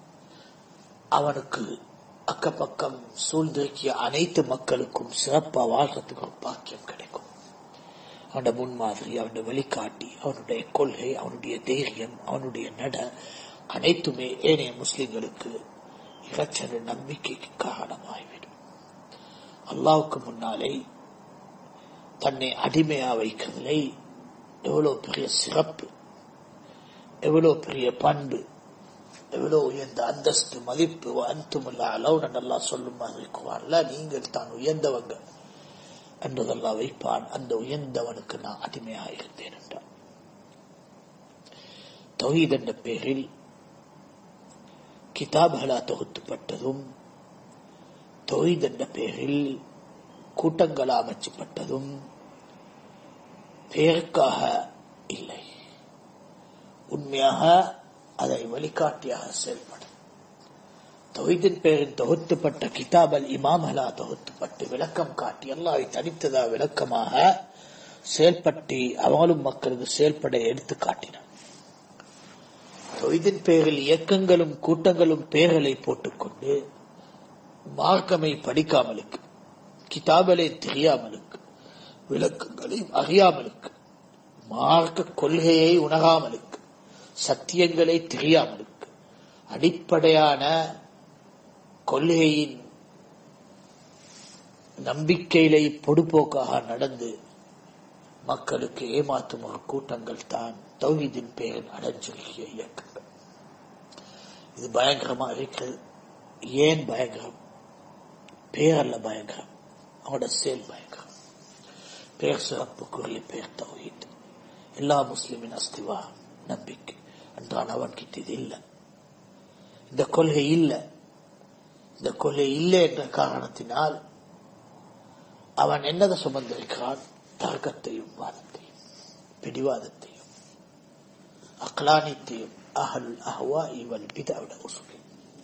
அவனுக்கு அக்கப்பக்கம் சூழ்ந்திருக்கிய அனைத்து மக்களுக்கும் சிறப்பாக வாழ்றதுக்கு ஒரு பாக்கியம் கிடைக்கும் அவனுடைய முன்மாதிரி அவனுடைய வழிகாட்டி அவனுடைய கொள்கை அவனுடைய தைரியம் அவனுடைய நட அனைத்துமே ஏனைய முஸ்லிம்களுக்கு இறைச்சல் நம்பிக்கைக்கு காரணமாகிவிடும் அல்லாவுக்கு முன்னாலே தன்னை அடிமையா வைக்கிறதில்லை எவ்வளவு பெரிய சிறப்பு எவ்வளவு பெரிய பண்பு எவ்வளவு உயர்ந்த அந்தஸ்து மதிப்பு அந்துமுல்ல அளவு நல்லா சொல்லும் மாதிரி குவார்ல நீங்கள் தான் உயர்ந்தவங்க என்றதெல்லாம் வைப்பான் அந்த உயர்ந்தவனுக்கு நான் அடிமையாக இருந்தேன் என்றான் தௌஹீத் என்ற பேரில் கிதாபுகளா தொகுத்துப்பட்டதும் தொழில் என்ற பெயரில் கூட்டங்களா அமைச்சப்பட்டதும் பெயருக்காக இல்லை உண்மையாக அதை வழிகாட்டியாக செயல்படும் தொகுதின் பெயரில் தொகுத்துப்பட்ட கிதாபல் இமாமலா தொகுத்துப்பட்டு விளக்கம் காட்டி அல்லாவை தனித்ததா விளக்கமாக செயல்பட்டு அவங்களும் மக்களுக்கு செயல்பட எடுத்து காட்டினார் தொய்தின் பெயரில் இயக்கங்களும் கூட்டங்களும் பெயர்களை போட்டுக்கொண்டு மார்க்கமை படிக்காமலுக்கு கிதாபலை தெரியாமலுக்கு விளக்கங்களை அறியாமலுக்கு மார்க்க கொள்கையை உணராமலுக்கு சத்தியங்களை தெரியாமலுக்கு அடிப்படையான கொள்கையின் நம்பிக்கையிலே பொடுபோக்காக நடந்து மக்களுக்கு ஏமாற்றும் ஒரு கூட்டங்கள் தான் தௌஹீதின் பெயரில் அடைஞ்சிருக்கிய இயக்கங்கள் இது பயங்கரமா இருக்கிறது ஏன் பயங்கரம் பேரல்ல பயங்கரம் அவனோட செயல் பயங்கரம் பேர் சிறப்புக்குரிய பேர் தௌஹீத் எல்லா முஸ்லிமின் அஸ்திவா நம்பிக்கை என்றால் அவன் கிட்ட இது இல்லை இந்த கொள்கை இல்லை இந்த கொள்கை இல்லை என்ற காரணத்தினால் அவன் என்னதை சுமந்திருக்கிறான் தர்க்கத்தையும் வாதத்தையும் பிடிவாதத்தையும் அக்லானியத்தையும் அகல் அஹ்வா இவல் பிதாவிட உசுலி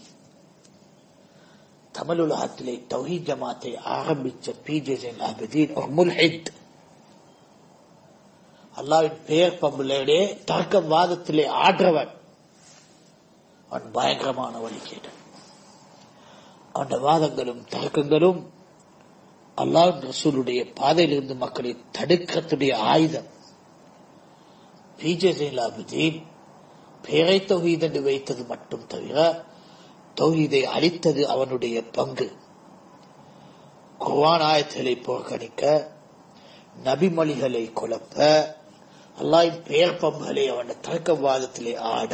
தமிழ் உலகத்திலே தௌஹீத் ஜமாத்தை ஆரம்பிச்ச பி ஜெயின் ஆபதீன் ஒரு முல்ஹித் அல்லாவின் பெயர் பம்புலே தர்க்கம் வாதத்திலே ஆடுறவன் அவன் பயங்கரமான வழிகேடன் அவன் வாதங்களும் தர்க்கங்களும் அல்லாஹ் ரசூலுடைய பாதையிலிருந்து மக்களை தடுக்கிறதுடைய ஆயுதம் பிஜேலாபுதீன் பெயரை தொகுதி என்று வைத்தது மட்டும் தவிர தொகுதியை அளித்தது அவனுடைய பங்கு குர்வான் ஆயத்தலை புறக்கணிக்க நபிமொழிகளை குழப்ப அல்லாஹின் பெயர் பம்புகளை அவன் தர்க்கவாதத்திலே ஆட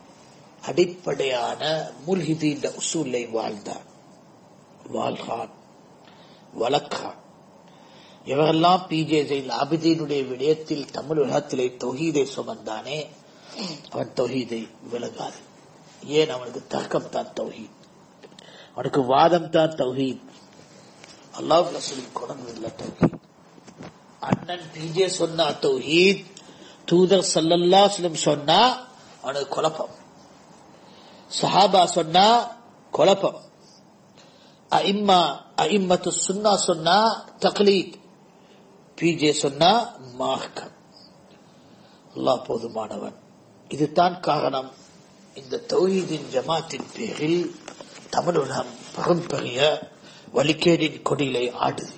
அடிப்படையான முல்ஹிதீன் உசூலை வாழ்ந்தான் வாழ்கான் வழக்கான் இவரெல்லாம் பிஜே ஜெயில் அபிதீனுடைய விடயத்தில் தமிழ் உலகத்திலே தொகீதை சுமந்தானே அவன் தொகீதை விலகாது ஏன் அவனுக்கு தர்க்கம் தான் தௌஹீத் அவனுக்கு வாதம் தான் தௌஹீத் அல்லாஹ் ரசூலின் குணம் இல்லை தௌஹீத் அண்ணன் பிஜே சொன்னா தௌஹீத் தூதர் சல்லல்லா சொன்னா அவனுக்கு குழப்பம் சஹாபா சொன்னா குழப்பம் அஇம்மா அஇம்மத்து சுன்னா சொன்னா தக்லீத் பிஜே சொன்னா மார்க்கம் அல்லாஹ் போதுமானவன் இதுதான் காரணம் இந்த தௌஹீதின் ஜமாத்தின் பேரில் தமிழ் உலகம் பரம்பரிய வழிகேடின் கொடியிலை ஆடுது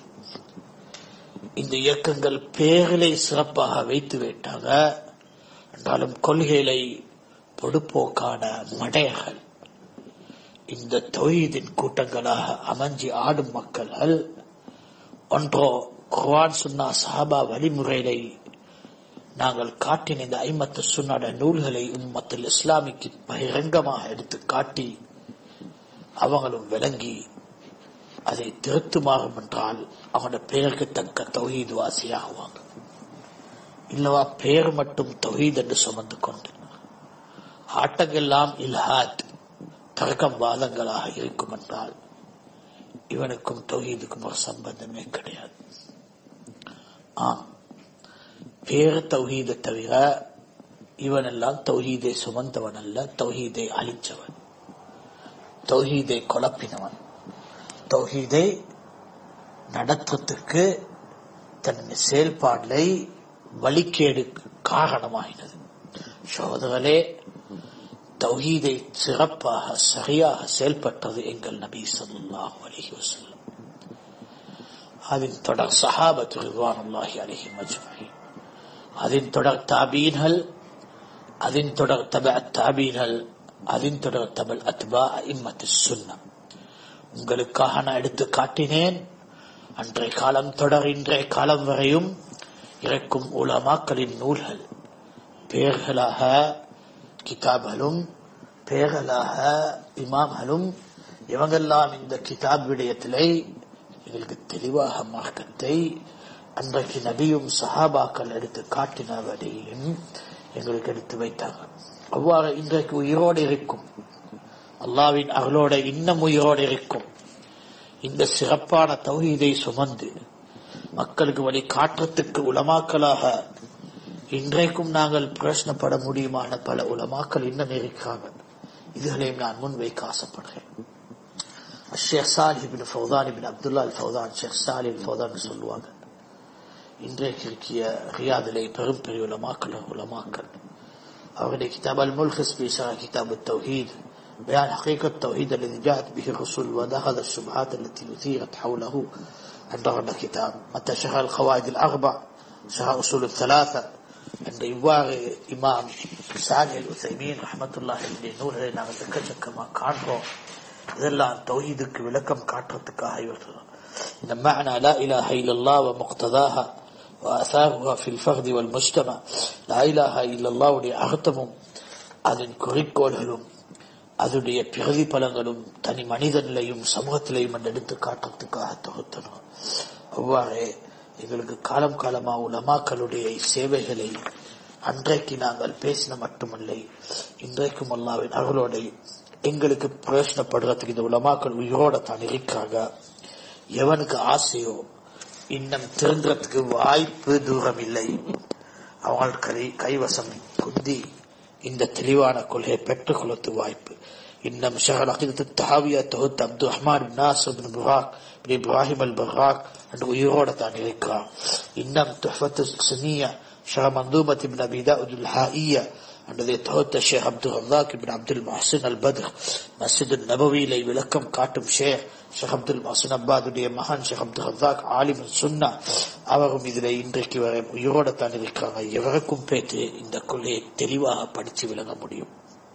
இந்த இயக்கங்கள் பேர்களை சிறப்பாக வைத்து விட்டாங்க என்றாலும் கொள்கைகளை பொடுப்போக்கான மடையர்கள் இந்த தொழிலின் கூட்டங்களாக அமைஞ்சி ஆடும் மக்கள்கள் ஒன்றோ குர்ஆன் சுன்னா சஹாபா வழிமுறைகளை நாங்கள் காட்டின இந்த ஐமத்து சுன்னாட நூல்களை உம்மத்தில் இஸ்லாமிக்கு பகிரங்கமாக எடுத்து காட்டி அவங்களும் விளங்கி அதை திருத்துமாறும் என்றால் அவனோட பெயருக்கு தக்க தௌஹீத் வாசியாகுவாங்க இல்லவா பெயர் மட்டும் தௌஹீத் என்று சுமந்து கொண்டு ஆட்டங்கெல்லாம் இல்ஹாத் தர்க்கம் வாதங்களாக இருக்கும் என்றால் இவனுக்கும் தௌஹீதுக்கும் ஒரு சம்பந்தமே கிடையாது ஆம் பேர் தௌஹீதை தவிர இவனெல்லாம் தௌஹீதை சுமந்தவன் அல்ல தௌஹீதை அழிச்சவன் தௌஹீதை குழப்பினவன் தௌஹீதை நடத்துறதுக்கு தன் செயல்பாடை வழிகேடு காரணமாகினது சோதரே தௌஹீதை சிறப்பாக சரியாக செயல்பட்டது எங்கள் நபி ஸல்லல்லாஹு அலைஹி வஸல்லம் அதன் தொடர் சஹாபத்து ரிதுவானுல்லாஹி அலைஹிம் அஜ்மஈன் அதன் தொடர் தாபீன்கள் அதன் தொடர் தப தாபீன்கள் அதன் தொடர் தபல் அத்பா இம்மத்து சுன்னா உங்களுக்காக நான் எடுத்து காட்டினேன் அன்றைய காலம் தொடர் இன்றைய காலம் வரையும் இறக்கும் உலமாக்களின் நூல்கள் பெயர்களாக கிதாப்களும் பெயர்களாக இமாம்களும் இவங்கெல்லாம் இந்த கிதாப் விடயத்திலே எங்களுக்கு தெளிவாக மார்க்கத்தை அன்றைக்கு நபியும் சஹாபாக்கள் எடுத்து காட்டினவரையும் எங்களுக்கு எடுத்து வைத்தாங்க அவ்வாறு இன்றைக்கு உயிரோடு இருக்கும் அல்லாவின் அருளோட இன்னும் உயிரோடு இருக்கும் இந்த சிறப்பான தௌஹீதை சுமந்து மக்களுக்கு வழி காட்டுறதுக்கு உலமாக்களாக இன்றைக்கும் நாங்கள் பிரச்சனைப்பட முடியுமான பல உலமாக்கள் இன்னும் இருக்கிறாங்க இதுகளையும் நான் முன்வைக்க ஆசைப்படுகிறேன் ஷேக் சாலி பின் ஃபௌதான் பின் அப்துல்லா அல் ஃபௌதான் ஷேக் சாலி ஃபௌதான் சொல்லுவாங்க இன்றைக்கு இருக்கிய ரியாதிலே பெரும் பெரிய உலமாக்கள் உலமாக்கள் அவருடைய கிதாப் அல் முல்ஹிஸ் في شرح كتاب التوحيد بيان حقيقة التوحيد الذي جاءت به الرسل ودخل الشبهات التي أثيرت حوله عندنا الكتاب متى شرح القواعد الأربع شرح أصول الثلاثة عند இவ்வாறு இமாம் சாலி அல் உசைமீன் ரஹமத்துல்லாஹி அலைஹி நூல்களை நாங்கள் எக்கச்சக்கமாக காண்போம் இதெல்லாம் தௌஹீதுக்கு விளக்கம் காட்டுறதுக்காக இவர்கள் இந்த معنى لا إله إلا الله ومقتضاها وآثارها في الفرد والمجتمع لا إله إلا الله உடைய அர்த்தமும் அதன் குறிக்கோள்களும் அதனுடைய பிரதிபலங்களும் தனி மனிதனிலையும் சமூகத்திலையும் என்று எடுத்து காட்டுறதுக்காக தொகுத்தணும் அவ்வாறே எங்களுக்கு காலம் காலமா உலமாக்களுடைய சேவைகளை அன்றைக்கு நாங்கள் பேசின மட்டுமல்ல இன்றைக்கும் அல்லாவின் அருளோட எங்களுக்கு பிரயோசனப்படுறதுக்கு இந்த உலமாக்கள் உயிரோட தான் இருக்காங்க எவனுக்கு ஆசையோ இன்னும் திருந்துறதுக்கு வாய்ப்பு தூரம் இல்லை அவங்கள் கை கைவசம் குந்தி இந்த தெளிவான கொள்கையை பெற்றுக் கொள்ளத்து வாய்ப்பு இன்னும் ஷஹர் அகிதத்து தாவியா தொகுத்து அப்துல் ரஹ்மான் பின் நாசர் பின் புராக் பின் இப்ராஹிம் அல் பர்ராக் என்று உயிரோட தான் இருக்கிறான் இன்னும் துஹஃபத்து சுனியா ஷஹ மந்தூபத் பின் அபிதா உதுல் ஹாயியா الذي توت الشيخ عبد الرزاق بن عبد المحسن البدر مسجد النبوي لي விளக்கம் காட்டும் ஷேக் ஷேக் அப்துல் மஹசன் அப்பாதுடைய மகான் ஷேக் அப்துல் ரசாக் ஆலிம் சுன்னா அவரும் இதுல இன்றைக்கு வரை உயிரோட தான் இருக்காங்க எவருக்கும் பேத்து இந்த கொள்கையை தெளிவாக படிச்சு விளங்க முடியும்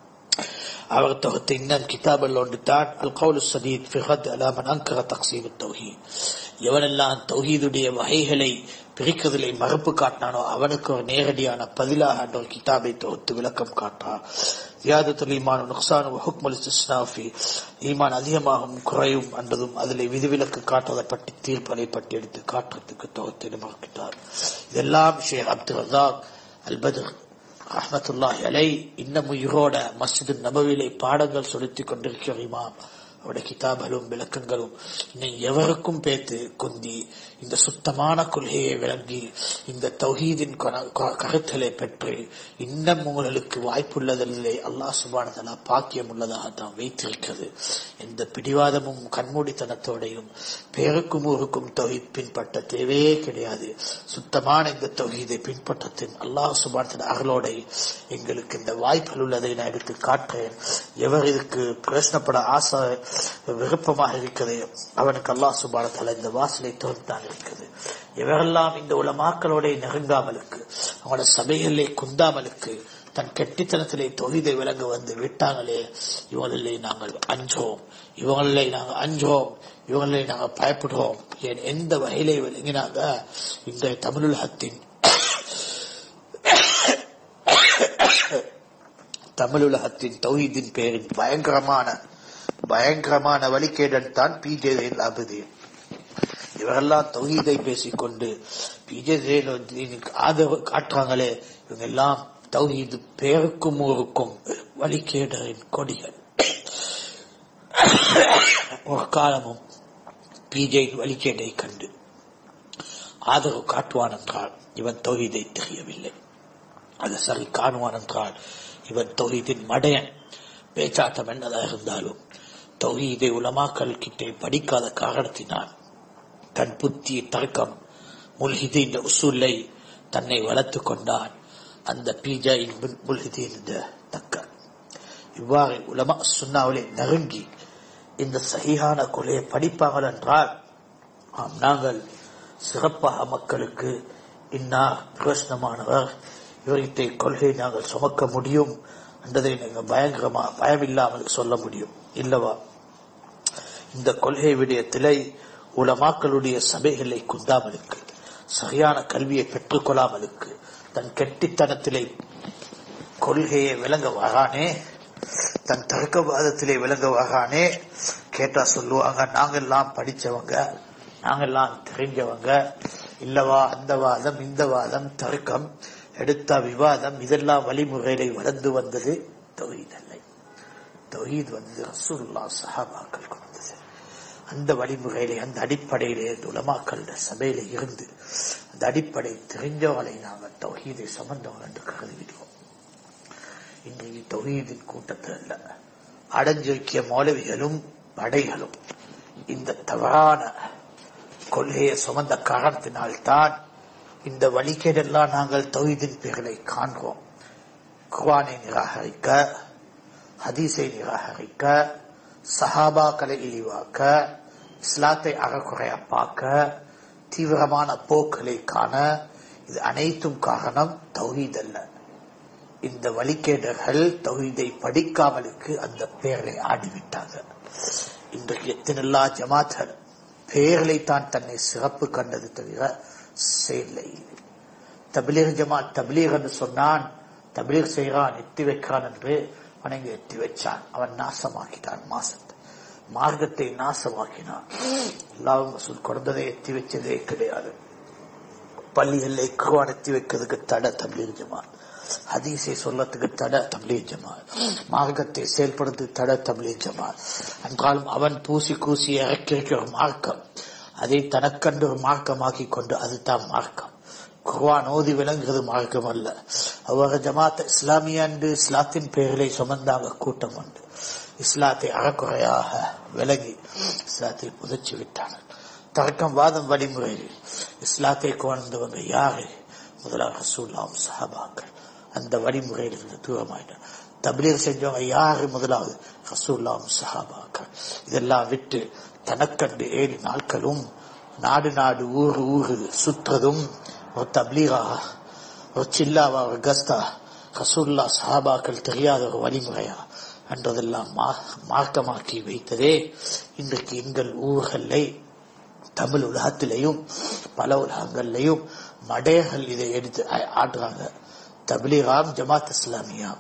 அவர் தொகுத்த இன்னும் கிதாபில் ஒன்று தான் அல் கவுல் சதீத் ஃபிஹத் அலாமன் அங்கர தக்சீம் தௌஹீத் எவனெல்லாம் தௌஹீதுடைய வகைகளை பிரிக்கிறதிலே மறுப்பு காட்டினானோ அவனுக்கு ஒரு நேரடியான பதிலாக என்ற ஒரு கிதாபை தொகுத்து விளக்கம் காட்டார் ஜியாதத்துல் ஈமான் நுக்சான் ஹுக்முல் இஸ்னாஃபி ஈமான் அதிகமாகும் குறையும் என்றதும் அதில் விதிவிலக்கு காட்டுவதை பற்றி தீர்ப்பதை பற்றி எடுத்து காட்டுறதுக்கு தொகுத்து இடமாக்கிட்டார் இதெல்லாம் ஷேக் அப்துல் ரசாக் அல் பத்ர் ரஹமத்துல்லாஹி அலை இன்னும் உயிரோட மஸ்ஜித் நபவிலே பாடங்கள் செலுத்திக் கொண்டிருக்கிற இமாம் அவருடைய கிதாபலும் விளக்கங்களும் இன்னும் எவருக்கும் பேத்து குந்தி இந்த சுத்தமான கொள்கையை விளங்கி இந்த தௌஹீதின் கருத்தலை பெற்று இன்னும் உங்களுக்கு வாய்ப்புள்ளதில்லை அல்லாஹ் சுபானதலா பாக்கியம் உள்ளதாக தான் வைத்திருக்கிறது எந்த பிடிவாதமும் கண்மூடித்தனத்தோடையும் பேருக்கும் ஊருக்கும் தௌஹீத் பின்பற்ற தேவையே கிடையாது சுத்தமான இந்த தௌஹீதை பின்பற்றத்தின் அல்லாஹ் சுபானத்தின் அகலோட எங்களுக்கு இந்த வாய்ப்புகள் உள்ளதை நான் எடுத்து காட்டுறேன் எவர் இதுக்கு பிரச்சனைப்பட ஆசை விருப்பமாக இருக்கிறது அவனுக்கு அல்லாஹ் சுபானத்தால இந்த வாசலை திறந்தான் இருக்குது இவரெல்லாம் இந்த உலமாக்களோட நெருங்காமலுக்கு அவங்களோட சபைகளிலே குந்தாமலுக்கு தன் கெட்டித்தனத்திலே தொழிலை விளங்க வந்து விட்டாங்களே இவங்களிலே நாங்கள் அஞ்சோம் இவங்களிலே நாங்கள் அஞ்சோம் இவங்களிலே நாங்கள் பயப்படுவோம் ஏன் எந்த வகையிலே விளங்கினாங்க இந்த தமிழுலகத்தின் தமிழுலகத்தின் தௌஹீதின் பேரின் பயங்கரமான பயங்கரமான வழிகேடன் தான் பிஜே அபுதி இவரெல்லாம் தௌஹீதை பேசிக்கொண்டு பிஜே ஆதரவு காட்டுறாங்களே இவங்க எல்லாம் தௌஹீது பேருக்கும் ஊருக்கும் வழிகேடரின் கொடிகள் ஒரு காலமும் பிஜேயின் வழிகேடை கண்டு ஆதரவு காட்டுவான் என்றால் இவன் தௌஹீதை தெரியவில்லை அது சரி காணுவான் என்றால் இவன் தௌஹீதின் மடையன் பேச்சாட்டம் என்னதாக இருந்தாலும் தௌஹீதை உலமாக்கல் கிட்டே படிக்காத காரணத்தினால் தன் புத்தி தர்க்கம் முல்ஹிதீன் உசூலை தன்னை வளர்த்துக் கொண்டான் அந்த பீஜாயின் முல்ஹிதீன் தக்க இவ்வாறு உலமா சுண்ணாவிலே நெருங்கி இந்த சகியான கொலையை படிப்பார்கள் என்றால் ஆம் நாங்கள் சிறப்பாக மக்களுக்கு இன்னார் பிரயோசனமானவர் இவர்கிட்ட கொள்கையை நாங்கள் சுமக்க முடியும் என்றதை நீங்கள் பயங்கரமா பயமில்லாமல் சொல்ல முடியும் இல்லவா இந்த கொள்கை விடயத்திலே உலமாக்களுடைய சபைகளை குந்தாமலுக்கு சரியான கல்வியை பெற்றுக்கொள்ளாமலுக்கு தன் கெட்டித்தனத்திலே கொள்கையை விளங்க வரானே தன் தர்க்கவாதத்திலே விளங்க வரானே கேட்டா சொல்லுவாங்க நாங்கெல்லாம் படிச்சவங்க நாங்கெல்லாம் தெரிஞ்சவங்க இல்லவா அந்த வாதம் இந்த வாதம் தர்க்கம் எடுத்த விவாதம் இதெல்லாம் வழிமுறைகளை வளர்ந்து வந்தது தொழிலல்லை தௌஹீத் வந்தது ரசூலுல்லா சஹாபாக்கள் கொடுத்தது அந்த வழிமுறையிலே அந்த அடிப்படையிலே இந்த உலமாக்கள சபையில இருந்து அந்த அடிப்படை தெரிஞ்சவர்களை நாங்கள் தௌஹீதை சுமந்தவர்கள் என்று கருதுகிறோம் இன்றைக்கு தௌஹீதின் கூட்டத்தில் அல்ல அடைஞ்சு வைக்கிய மௌலவிகளும் படைகளும் இந்த தவறான கொள்கையை சுமந்த காரணத்தினால்தான் இந்த வழிகேடெல்லாம் நாங்கள் தௌஹீதின் பெயர்களை காண்கிறோம் குர்ஆனை நிராகரிக்க ஹதீஸை நிராகரிக்க சஹாபாக்களை இழிவாக்க இஸ்லாத்தை அறக்குறையா பார்க்க தீவிரமான போக்களை காண இது அனைத்தும் காரணம் தௌஹீத் அல்ல இந்த வழிகேடர்கள் தௌஹீதை படிக்காமலுக்கு அந்த பெயரை ஆடிவிட்டாங்க இன்றைக்கு எத்தனெல்லா ஜமாத்கள் பெயர்களை தான் தன்னை சிறப்பு கண்டது தவிர செயலை தபிலீர் ஜமாத் தபிலீர் என்று சொன்னான் தபிலீர் செய்கிறான் எத்தி வைக்கிறான் என்று வணங்கி எத்தி வச்சான் அவன் நாசமாக்கிட்டான் மாசத்தை மார்க்கத்தை நாசமாக்கினான் எல்லாரும் வசூல் கொடுத்ததை எத்தி வச்சதே கிடையாது பள்ளிகளில் குர்ஆன் எத்தி வைக்கிறதுக்கு தடை தபிலீர் ஜமாத் ஹதீஸை சொல்லத்துக்கு தடை தபிலீர் ஜமாத் மார்க்கத்தை செயல்படுத்து தடை தபிலீர் ஜமாத் அன்றாலும் அவன் பூசி கூசி இறக்கிற ஒரு மார்க்கம் அதை தனக்கண்டு ஒரு மார்க்கமாக்கி கொண்டு அதுதான் மார்க்கம் குர்ஆன் ஓதி விளங்குறது மார்க்கம் அல்ல அவர் ஜமாத் இஸ்லாமிய என்று இஸ்லாத்தின் பெயர்களை சுமந்தாங்க கூட்டம் உண்டு இஸ்லாத்தை அறக்குறையாக விலகி இஸ்லாத்தை புதைச்சு விட்டார்கள் தர்க்கம் வாதம் வழிமுறையில் இஸ்லாத்தை கொண்டவங்க யாரு முதலாக ரசூல்லாம் சஹாபாக்கள் அந்த வழிமுறையில் இருந்து தூரமாயிட்டார் தபிலீர் செஞ்சவங்க யாரு முதலாவது ரசூல்லாம் சஹாபாக்கள் இதெல்லாம் விட்டு தனக்கண்டு ஏழு நாட்களும் நாடு நாடு ஊரு ஊரு சுற்றுறதும் ஒரு தப்லீகா ஒரு சில்லாவா ஒரு கஸ்தா ரசூல்லா சஹாபாக்கள் தெரியாத ஒரு வழிமுறையா என்றதெல்லாம் மார்க்கமாக்கி வைத்ததே இன்றைக்கு எங்கள் ஊர்களை தமிழ் உலகத்திலையும் பல உலகங்கள்லையும் மடையர்கள் இதை எடுத்து ஆடுறாங்க தபிலீகாம் ஜமாத் இஸ்லாமியாம்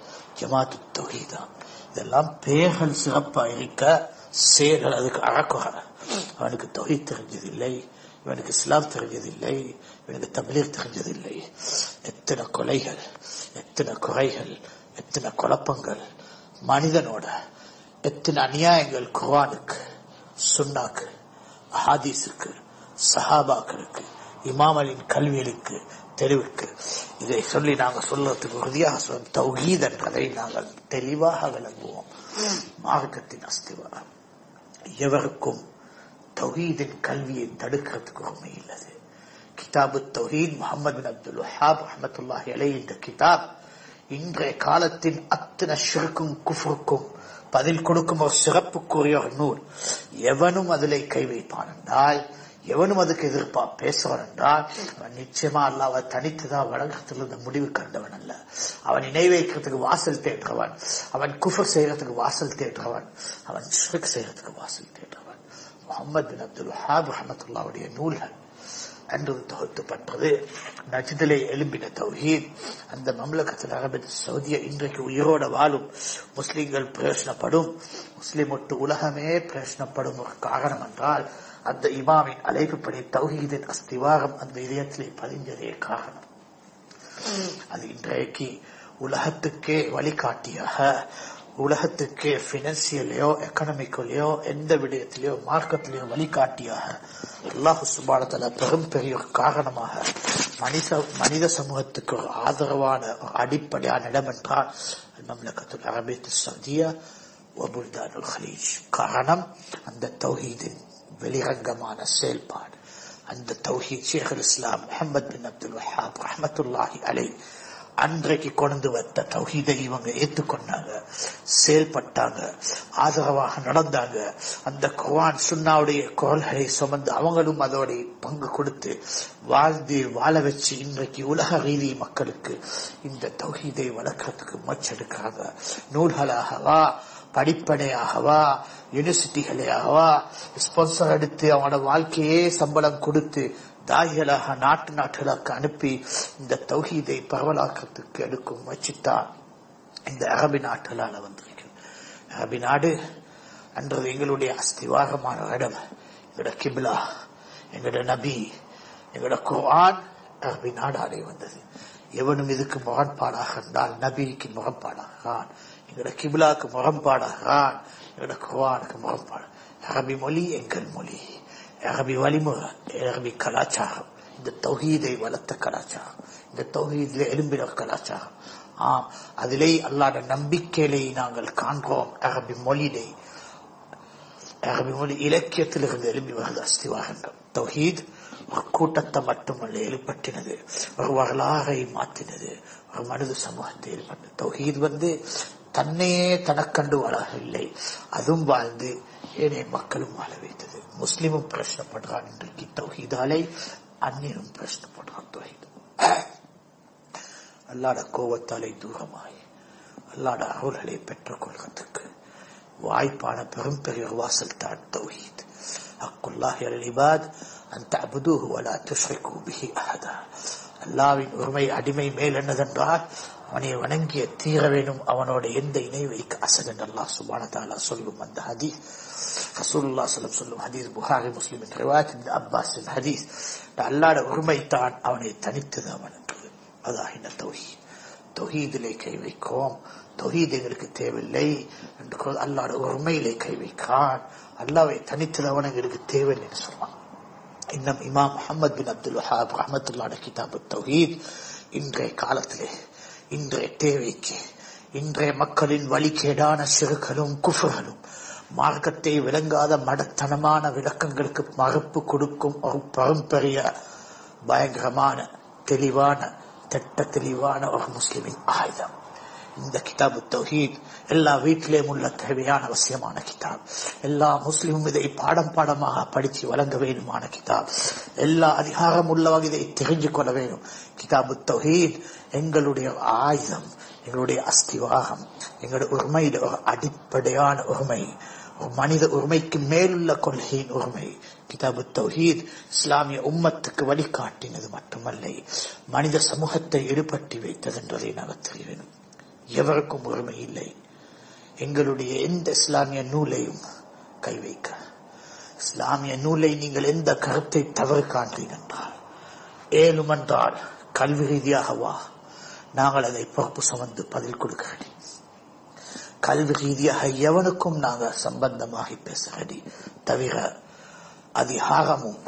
ஜமாத் தொகைதாம் இதெல்லாம் பெயர்கள் சிறப்பா இருக்க செயல்கள் அதுக்கு அறக்குறை அவனுக்கு தொகை தெரிஞ்சதில்லை இவனுக்கு இஸ்லாம் தெரிஞ்சதில்லை இவனுக்கு தபிலீர் தெரிஞ்சதில்லை எத்தனை கொலைகள் எத்தனை குறைகள் எத்தனை குழப்பங்கள் மனிதனோட எத்தனை அநியாயங்கள் குர்ஆனுக்கு சுன்னாக்கு ஹாதீஸுக்கு சஹாபாக்களுக்கு இமாமலின் கல்விகளுக்கு தெளிவுக்கு இதை சொல்லி நாங்கள் சொல்றதுக்கு உறுதியாக சொல்ல தௌஹீத் என்றதை நாங்கள் தெளிவாக விளங்குவோம் மார்க்கத்தின் அஸ்திவாரம் எவருக்கும் தௌஹீதின் கல்வியை தடுக்கிறதுக்கு உண்மை இல்லது கிதாபு தௌஹீத் முகமது பின் அப்துல் வஹாப் ரஹமத்துல்லாஹி அலை இந்த கிதாப் இன்றைய காலத்தின் அத்தனை ஷிருக்கும் குஃபருக்கும் பதில் கொடுக்கும் ஒரு சிறப்புக்குரிய ஒரு நூல் எவனும் அதிலே கை வைப்பான் என்றால் எவனும் அதுக்கு எதிர்ப்பா பேசுவான் என்றால் அவன் நிச்சயமா அல்லாவை தனித்துதான் வழக்கத்திலிருந்து முடிவு கண்டவன் அல்ல அவன் இணை வைக்கிறதுக்கு வாசல் தேடுறவன் அவன் குஃபர் செய்யறதுக்கு வாசல் தேடுறவன் அவன் ஷிர்க் செய்யறதுக்கு வாசல் தேடுறவன் முகமது பின் அப்துல் வஹாப் ரஹமத்துல்லாவுடைய நூல்கள் என்று தொகுத்துப்பட்டது நஜிதிலே எழும்பின தௌஹீத் அந்த மம்லகத்தில் அரபு சவுதிய இன்றைக்கு உயிரோட வாழும் முஸ்லிம்கள் பிரயோசனப்படும் முஸ்லிம் ஒட்டு உலகமே பிரயோசனப்படும் ஒரு காரணம் என்றால் அந்த இமாமின் அழைப்புப்படி தௌஹீதின் அஸ்திவாரம் அந்த இதயத்திலே பதிஞ்சதே காரணம் அது இன்றைக்கு உலகத்துக்கே வழிகாட்டியாக உலகத்துக்கே பினான்சியலையோ எக்கனாமிக்கலையோ எந்த விடயத்திலேயோ மார்க்கத்திலேயோ வழிகாட்டியாக அல்லாஹு சுபானத்துல பெரும் பெரிய ஒரு காரணமாக மனித மனித சமூகத்துக்கு ஒரு ஆதரவான ஒரு அடிப்படையான இடம் என்றால் மம்லக்கத்துல் அரபியத்து சவுதியா ஒபுல்தானுல் ஹலீஜ் காரணம் அந்த தௌஹீதின் வெளிரங்கமான செயல்பாடு அந்த தௌஹீத் ஷேக் இஸ்லாம் முகமது பின் அப்துல் வஹாப் ரஹமத்துல்லாஹி அலை அன்றைக்கு கொண்டு வந்த தௌஹீதை இவங்க ஏற்றுக்கொண்டாங்க செயல்பட்டாங்க ஆதரவாக நடந்தாங்க அந்த குர்ஆன் சுன்னாவுடைய குரல்களை சுமந்து அவங்களும் அதோட பங்கு கொடுத்து வாழ்ந்து வாழ வச்சு இன்றைக்கு உலக ரீதி மக்களுக்கு இந்த தௌஹீதை வளர்க்கறதுக்கு முயற்செடுக்கிறாங்க நூல்களாகவா படிப்பனையாகவா யூனிவர்சிட்டிகளையாகவா ஸ்பான்சர் எடுத்து அவனோட வாழ்க்கையே சம்பளம் கொடுத்து தாய்களாக நாட்டு நாட்டுகளுக்கு அனுப்பி இந்த தௌஹீதை பரவலாக்கத்துக்கு எடுக்கும் முயற்சித்தான் இந்த அரபி நாட்டுகளால வந்திருக்கு அரபி நாடு என்றது எங்களுடைய அஸ்திவாரமான இடம் எங்களோட கிபிலா எங்களோட நபி எங்களோட குர்ஆன் அரபி நாடாலே வந்தது எவனும் இதுக்கு முரண்பாடாக இருந்தால் நபிக்கு முரண்பாடாகிறான் எங்களோட கிபிலாக்கு முரண்பாடாகிறான் எங்களோட குர்ஆனுக்கு முரண்பாடு அரபி மொழி எங்கள் மொழி அரபி வழிமுறை அரபி கலாச்சாரம் இந்த தௌஹீதை வளர்த்த கலாச்சாரம் இந்த தௌஹீதில் எலும்பின கலாச்சாரம் ஆம் அதிலே அல்லாட நம்பிக்கையிலே நாங்கள் காண்கிறோம் அரபி மொழியிலே அரபி மொழி இலக்கியத்திலிருந்து எழுப்பி வருது அஸ்திவாகங்கள் தௌஹீத் ஒரு கூட்டத்தை மட்டுமல்ல எழுப்பட்டினது ஒரு வரலாறை மாற்றினது ஒரு மனித சமூகத்தை எழுப்பட்டது தௌஹீத் வந்து தன்னையே தனக்கண்டு வாழவில்லை அதுவும் வாழ்ந்து ஏனைய மக்களும் வாழ வைத்தது முஸ்லிமும் பிரச்சனைப்படுறான் இன்றைக்கு தௌஹீதாலை அந்நியனும் பிரச்சனைப்படுறான் தௌஹீத் அல்லாட கோபத்தாலே தூரமாய் அல்லாட அருள்களை பெற்றுக் கொள்வதற்கு வாய்ப்பான பெரும் பெரிய வாசல் தான் தௌஹீத் அக்குல்லாஹி அல் இபாத் அன் தஅபுதுஹு வலா துஷ்ரிகு பிஹி அஹதா அல்லாவின் உரிமை அடிமை மேல் என்னதென்றால் அவனை வணங்கிய தீர வேணும் அவனோட எந்த இணை வைக்க அசகன் அல்லாஹ் சுபான தாலா சொல்லும் அந்த ஹதீஸ் ரசூலுல்லாஹ் சொல்லம் சொல்லும் ஹதீஸ் புகாரி முஸ்லிமின் ரிவாயத் இந்த அப்பாஸின் ஹதீஸ் அல்லாட உரிமை தான் அவனை தனித்தது அவன் என்று அதாகின தௌஹீத் தொஹீதிலே கை வைக்கும் தொஹீத் எங்களுக்கு தேவையில்லை என்று அல்லாட உண்மையிலே கை வைக்கான் அல்லாவை தனித்ததவன் எங்களுக்கு தேவையில்லை என்று சொன்னான் இன்னும் இமாம் முகமது பின் அப்துல் வஹாப் ரஹமத்துல்லாட கிதாபு தௌஹீத் இன்றைய காலத்திலே இன்றைய தேவைக்கு இன்றைய மக்களின் வழிகேடான சிறுகளும் குஃபர்களும் மார்க்கத்தை விளங்காத மடத்தனமான விளக்கங்களுக்கு மறுப்பு கொடுக்கும் ஒரு பரம்பரிய பயங்கரமான தெளிவான திட்ட தெளிவான ஒரு முஸ்லிமின் ஆயுதம் இந்த கிதாபு தௌஹீத் எல்லா வீட்டிலேயும் உள்ள தேவையான அவசியமான கிதாப் எல்லா முஸ்லிமும் இதை பாடம் பாடமாக படிச்சு வழங்க வேணுமான கிதாப் எல்லா அதிகாரம் உள்ளவங்க இதை தெரிஞ்சு கொள்ள வேணும் கிதாபு தௌஹீத் எங்களுடைய ஆயுதம் எங்களுடைய அஸ்திவாகம் எங்களுடைய உரிமையில ஒரு அடிப்படையான உரிமை ஒரு மனித உரிமைக்கு மேலுள்ள கொள்கையின் உரிமை கிதாபு தௌஹீத் இஸ்லாமிய உம்மத்துக்கு வழிகாட்டினது மட்டுமல்ல மனித சமூகத்தை ஈடுபட்டி வைத்தது என்பதை நாங்கள் தெரிய வேண்டும் எவருக்கும் உரிமை இல்லை எங்களுடைய எந்த இஸ்லாமிய நூலையும் கை வைக்க இஸ்லாமிய நூலை நீங்கள் எந்த கருத்தை தவறு காண்றீங்க என்றால் ஏழும் என்றால் கல்வி ரீதியாகவா நாங்கள் அதை பொறுப்பு சுமந்து பதில் கொடுக்க ரெடி கல்வி ரீதியாக எவனுக்கும் நாங்கள் சம்பந்தமாகி பேச ரெடி தவிர அதிகாரமும்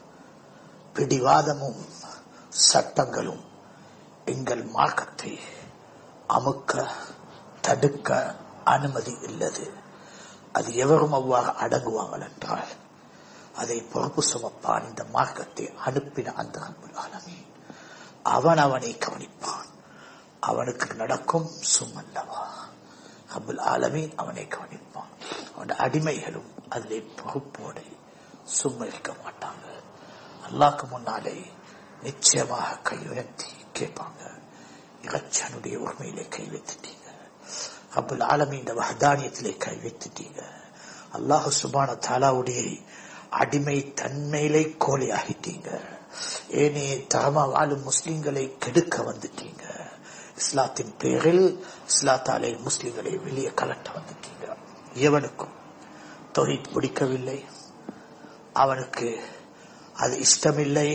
பிடிவாதமும் சட்டங்களும் எங்கள் மார்க்கத்தை அமுக்க தடுக்க அனுமதி இல்லது அது எவரும் அவ்வாறு அடங்குவாங்கள் என்றால் அதை பொறுப்பு சுமப்பான் இந்த மார்க்கத்தை அனுப்பின அந்த ரப்புல் ஆலமீன் அவன் அவனை கவனிப்பான் அவனுக்கு நடக்கும் சும்மல்லவா ரப்புல் ஆலமீன் அவனை கவனிப்பான் அவன் அடிமைகளும் அதிலே பொறுப்போடு சும்மா இருக்க மாட்டாங்க அல்லாக்கு முன்னாலே நிச்சயமாக கை உயர்த்தி கேட்பாங்க இறைச்சனுடைய உரிமையிலே கை வைத்துட்டீங்க அப்புல் ஆலமி இந்த வஹதானியத்திலே கை வைத்துட்டீங்க அல்லாஹு சுபான தாலாவுடைய அடிமை தன்மையிலே கோழி ஆகிட்டீங்க ஏனே தரமா வாழும் முஸ்லிம்களை கெடுக்க வந்துட்டீங்க இஸ்லாத்தின் பேரில் இஸ்லாத்தாலே முஸ்லிம்களை வெளியே கலட்ட வந்துட்டீங்க எவனுக்கும் தொழில் பிடிக்கவில்லை அவனுக்கு அது இஷ்டமில்லை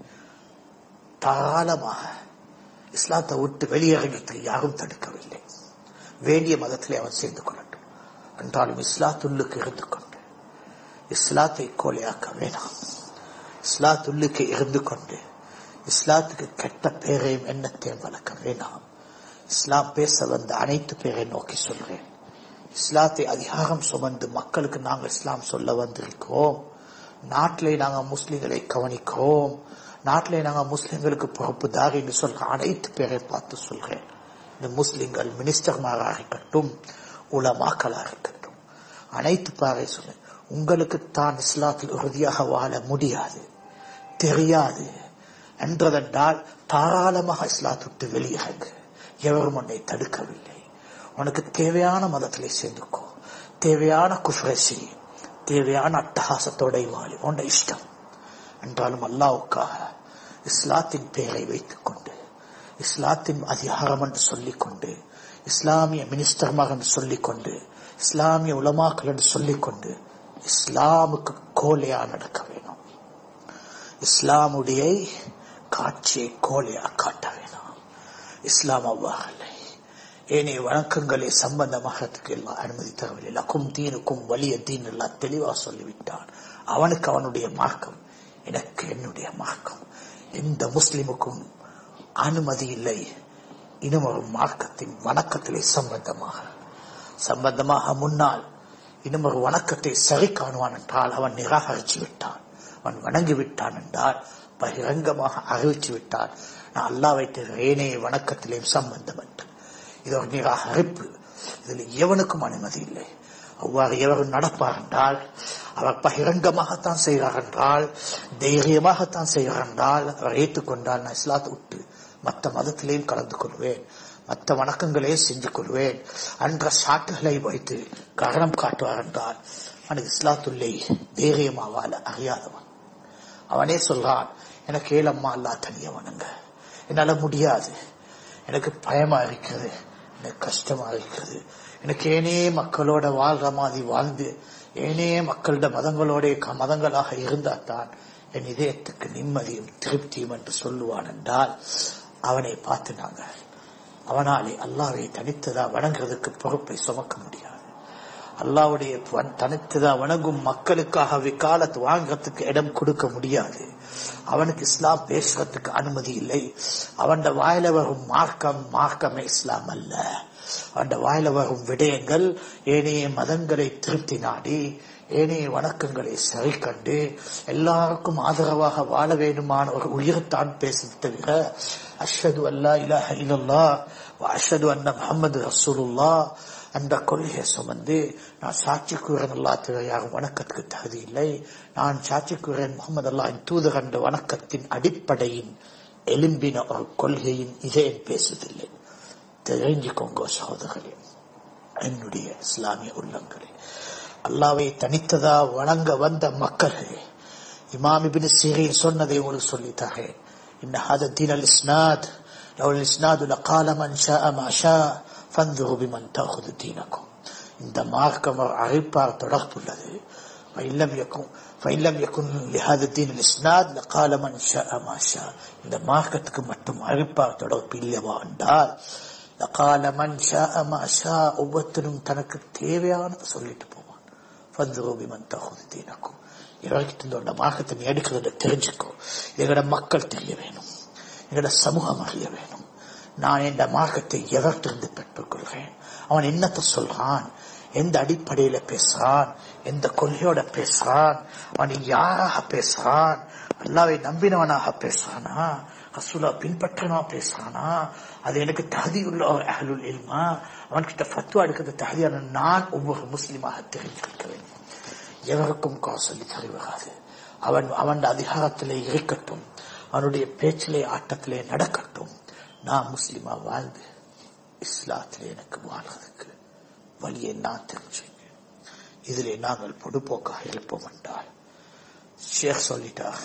தாராளமாக இஸ்லாத்தை விட்டு வெளியேறதுக்கு யாரும் தடுக்கவில்லை வேண்டிய மதத்திலே அவன் சேர்ந்து கொள்ளட்டும் என்றாலும் இஸ்லாத்துள்ளுக்கு இருந்து கொண்டு இஸ்லாத்தை கோலையாக்க வேணாம் இஸ்லாத்துள்ளுக்கு இருந்து கொண்டு இஸ்லாத்துக்கு கெட்ட பேரையும் எண்ணத்தையும் வளர்க்க வேணாம் இஸ்லாம் பேச வந்த அனைத்து பேரை நோக்கி சொல்றேன் இஸ்லாத்தை அதிகாரம் சுமந்து மக்களுக்கு நாங்கள் இஸ்லாம் சொல்ல வந்திருக்கிறோம் நாட்டிலே நாங்கள் முஸ்லிம்களை கவனிக்கிறோம் நாட்டிலே நாங்கள் முஸ்லிம்களுக்கு பொறுப்பு தாரின்னு சொல்ற அனைத்து பேரை பார்த்து சொல்றேன் இந்த முஸ்லிம்கள் மினிஸ்டர்மாராக இருக்கட்டும் உலமாக்களாக இருக்கட்டும் அனைத்து பாரை சொல்ல உங்களுக்கு தான் இஸ்லாத்தில் உறுதியாக வாழ முடியாது தெரியாது என்றதென்றால் தாராளமாக இஸ்லாத்துட்டு வெளியாக எவரும் உன்னை தடுக்கவில்லை உனக்கு தேவையான மதத்திலே சேர்ந்துக்கோ தேவையான குஃப்ரை செய் தேவையான அட்டகாசத்தோட வாழி உன்ன இஷ்டம் என்றாலும் அல்லாவுக்காக இஸ்லாத்தின் பெயரை வைத்துக் கொண்டு இஸ்லாத்தின் அதிகாரம் என்று சொல்லிக்கொண்டு இஸ்லாமிய மினிஸ்டர் மகன் சொல்லிக்கொண்டு இஸ்லாமிய உலமாக்கள் என்று சொல்லிக்கொண்டு இஸ்லாமுக்கு கோலையா நடக்க வேணும் இஸ்லாமுடைய காட்சியை கோலையா காட்ட வேணும் இஸ்லாம் அவ்வாறல்ல ஏனைய வணக்கங்களை சம்பந்தமாகறதுக்கு எல்லாம் அனுமதி தரவில்லை லக்கும் தீனுக்கும் வலிய தீன் எல்லாம் தெளிவா சொல்லிவிட்டான் அவனுக்கு அவனுடைய மார்க்கம் எனக்கு என்னுடைய மார்க்கம் எந்த முஸ்லிமுக்கும் அனுமதி இல்லை இன்னும் ஒரு மார்க்கத்தின் வணக்கத்திலே சம்பந்தமாக சம்பந்தமாக முன்னால் இன்னும் ஒரு வணக்கத்தை சரி காணுவான் என்றால் அவன் நிராகரித்து விட்டான் அவன் வணங்கி விட்டான் என்றால் பகிரங்கமாக அறிவிச்சு விட்டான் நான் அல்லா வைத்த ஏனைய வணக்கத்திலேயும் சம்பந்தம் என்று இது ஒரு நிராகரிப்பு இதில் எவனுக்கும் அனுமதி இல்லை அவ்வாறு எவரும் நடப்பார் என்றால் அவர் பகிரங்கமாகத்தான் செய்கிறார் என்றால் தைரியமாகத்தான் செய்கிறார் என்றால் அவர் ஏற்றுக்கொண்டால் நான் இஸ்லாத்தை விட்டு மற்ற மதத்திலேயும் கலந்து கொள்வேன் மற்ற வணக்கங்களே செஞ்சு கொள்வேன் என்ற சாட்டுகளை வைத்து காரணம் காட்டுவார் என்றால் அவனுக்கு இஸ்லாத்துள்ளே தைரியமாக வாழ அறியாதவன் அவனே சொல்றான் எனக்கு ஏலம்மா அல்லா தனியவனுங்க என்னால முடியாது எனக்கு பயமா இருக்கிறது எனக்கு கஷ்டமா இருக்கிறது எனக்கு ஏனே மக்களோட வாழ்ற மாதிரி வாழ்ந்து ஏனே மக்களோட மதங்களோட க- மதங்களாக இருந்தால் தான் என் இதயத்துக்கு நிம்மதியும் திருப்தியும் என்று சொல்லுவான் என்றால் அவனை பார்த்து நாங்கள் அவனாலே அல்லாவை தனித்ததா வணங்குறதுக்கு பொறுப்பை சுமக்க முடியாது அல்லாவுடைய வன்- தனித்ததா வணங்கும் மக்களுக்காக விக்காலத்து வாங்குறதுக்கு இடம் கொடுக்க முடியாது அவனுக்கு இஸ்லாம் பேசுறதுக்கு அனுமதி இல்லை அவன் வாயில வரும் மார்க்கம் மார்க்கமே இஸ்லாம் அல்ல அவன் வாயில வரும் விடயங்கள் ஏனைய மதங்களை திருப்தி நாடி ஏனைய வணக்கங்களை சரி கண்டு எல்லாருக்கும் ஆதரவாக வாழ வேண்டுமான ஒரு உயிர்தான் பேசும் தவிர அஷ்ஹது அல்லா இலாஹ இல்லல்லா அஷ்ஹது அன்ன முஹம்மது ரசூலுல்லா அந்த கொள்கையை சுமந்து நான் சாட்சி கூறன் அல்லா தவிர யாரும் வணக்கத்துக்கு தகுதி இல்லை நான் சாட்சி கூறன் முகமது அல்லாஹின் தூதர் என்ற வணக்கத்தின் அடிப்படையின் எலும்பின ஒரு கொள்கையின் இதயம் பேசுதில்லை தெரிஞ்சுக்கோங்க சகோதரர்களே என்னுடைய இஸ்லாமிய உள்ளங்களே அல்லாவை தனித்ததா வணங்க வந்த மக்களே இமாம் இபின் சீரின் சொன்னதை உங்களுக்கு சொல்லித்தாரேன் إن هذا الدين الإسناد لو الإسناد لقال من شاء ما شاء فانظروا بمن تأخذ دينكم இந்த மார்க்கம் ஒரு அழைப்பார் தொடர்புள்ளது فإن لم يكن فإن لم يكن لهذا الدين الإسناد لقال من شاء ما شاء இந்த மார்க்கத்துக்கு மட்டும் அழைப்பார் தொடர்பு இல்லைவா என்றால் لقال من شاء ما شاء ஒவ்வொருத்தரும் தனக்கு தேவையானதை சொல்லிட்டு போவான் فانظروا بمن تأخذ دينكم இவர்கிட்ட இந்த மார்க்கத்தை நீ எடுக்கிறத தெரிஞ்சுக்கோ எங்களோட மக்கள் தெரிய வேணும் எங்களோட சமூகம் அறிய வேணும் நான் இந்த மார்க்கத்தை எவர்கிட்ட பெற்றுக்கொள்கிறேன் அவன் என்னத்தை சொல்றான் எந்த அடிப்படையில பேசுறான் எந்த கொள்கையோட பேசுறான் அவன் யாராக பேசுறான் அல்லாவை நம்பினவனாக பேசுறானா ரசூலா பின்பற்றனா பேசுறானா அது எனக்கு தகுதியுள்ள ஒரு அகலுல் இல்மா அவன்கிட்ட ஃபத்வா எடுக்கிறது தகுதியான நான் ஒவ்வொரு முஸ்லிமாக தெரிஞ்சிருக்க வேண்டும் எவருக்கும் கா சொல்லி தருவராது அவன் அவன் அதிகாரத்திலே இருக்கட்டும் அவனுடைய பேச்சிலே ஆட்டத்திலே நடக்கட்டும் நான் முஸ்லிமா வாழ்ந்து இஸ்லாத்திலே எனக்கு வாழ்றதுக்கு வழியை நான் தெரிஞ்சுங்க இதிலே நாங்கள் பொடுப்போக்காக இருப்போம் என்றால் ஷேக் சொல்லிட்டார்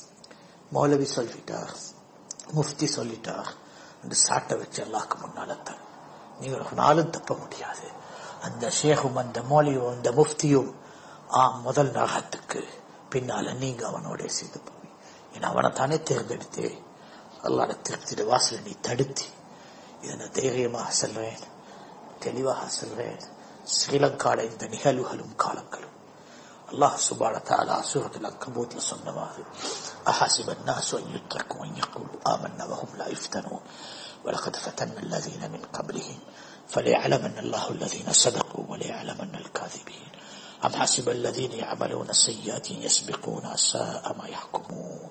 மௌலவி சொல்லிட்டார் முஃப்தி சொல்லிட்டார் என்று சாட்டை வச்சு அல்லாக்கு முன்னால்தான் நீங்கள் ஒரு நாளும் தப்ப முடியாது அந்த ஷேகும் அந்த மௌலியும் அந்த முஃப்தியும் ஆ முதல் நரகத்துக்கு பின்னால நீங்க அவனோட சேர்ந்து போய் ஏன்னா அவனை தானே தேர்ந்தெடுத்து அல்லாட திருப்திയുടെ வாசலை நீ தடுத்து இதை நான் தைரியமாக சொல்றேன் தெளிவாக சொல்றேன் ஸ்ரீலங்காட இந்த நிகழ்வுகளும் காலங்களும் அல்லாஹ் சுபான தாலா சூரத்தில் அங்கபூத்ல சொன்னவாறு أحسب الناس أن يتركوا أن يقولوا آمنا وهم لا يفتنون ولقد فتنا الذين من قبلهم فليعلمن الله الذين صدقوا وليعلمن الكاذبين أم حسب الذين يعملون السيئات يسبقون ساء ما يحكمون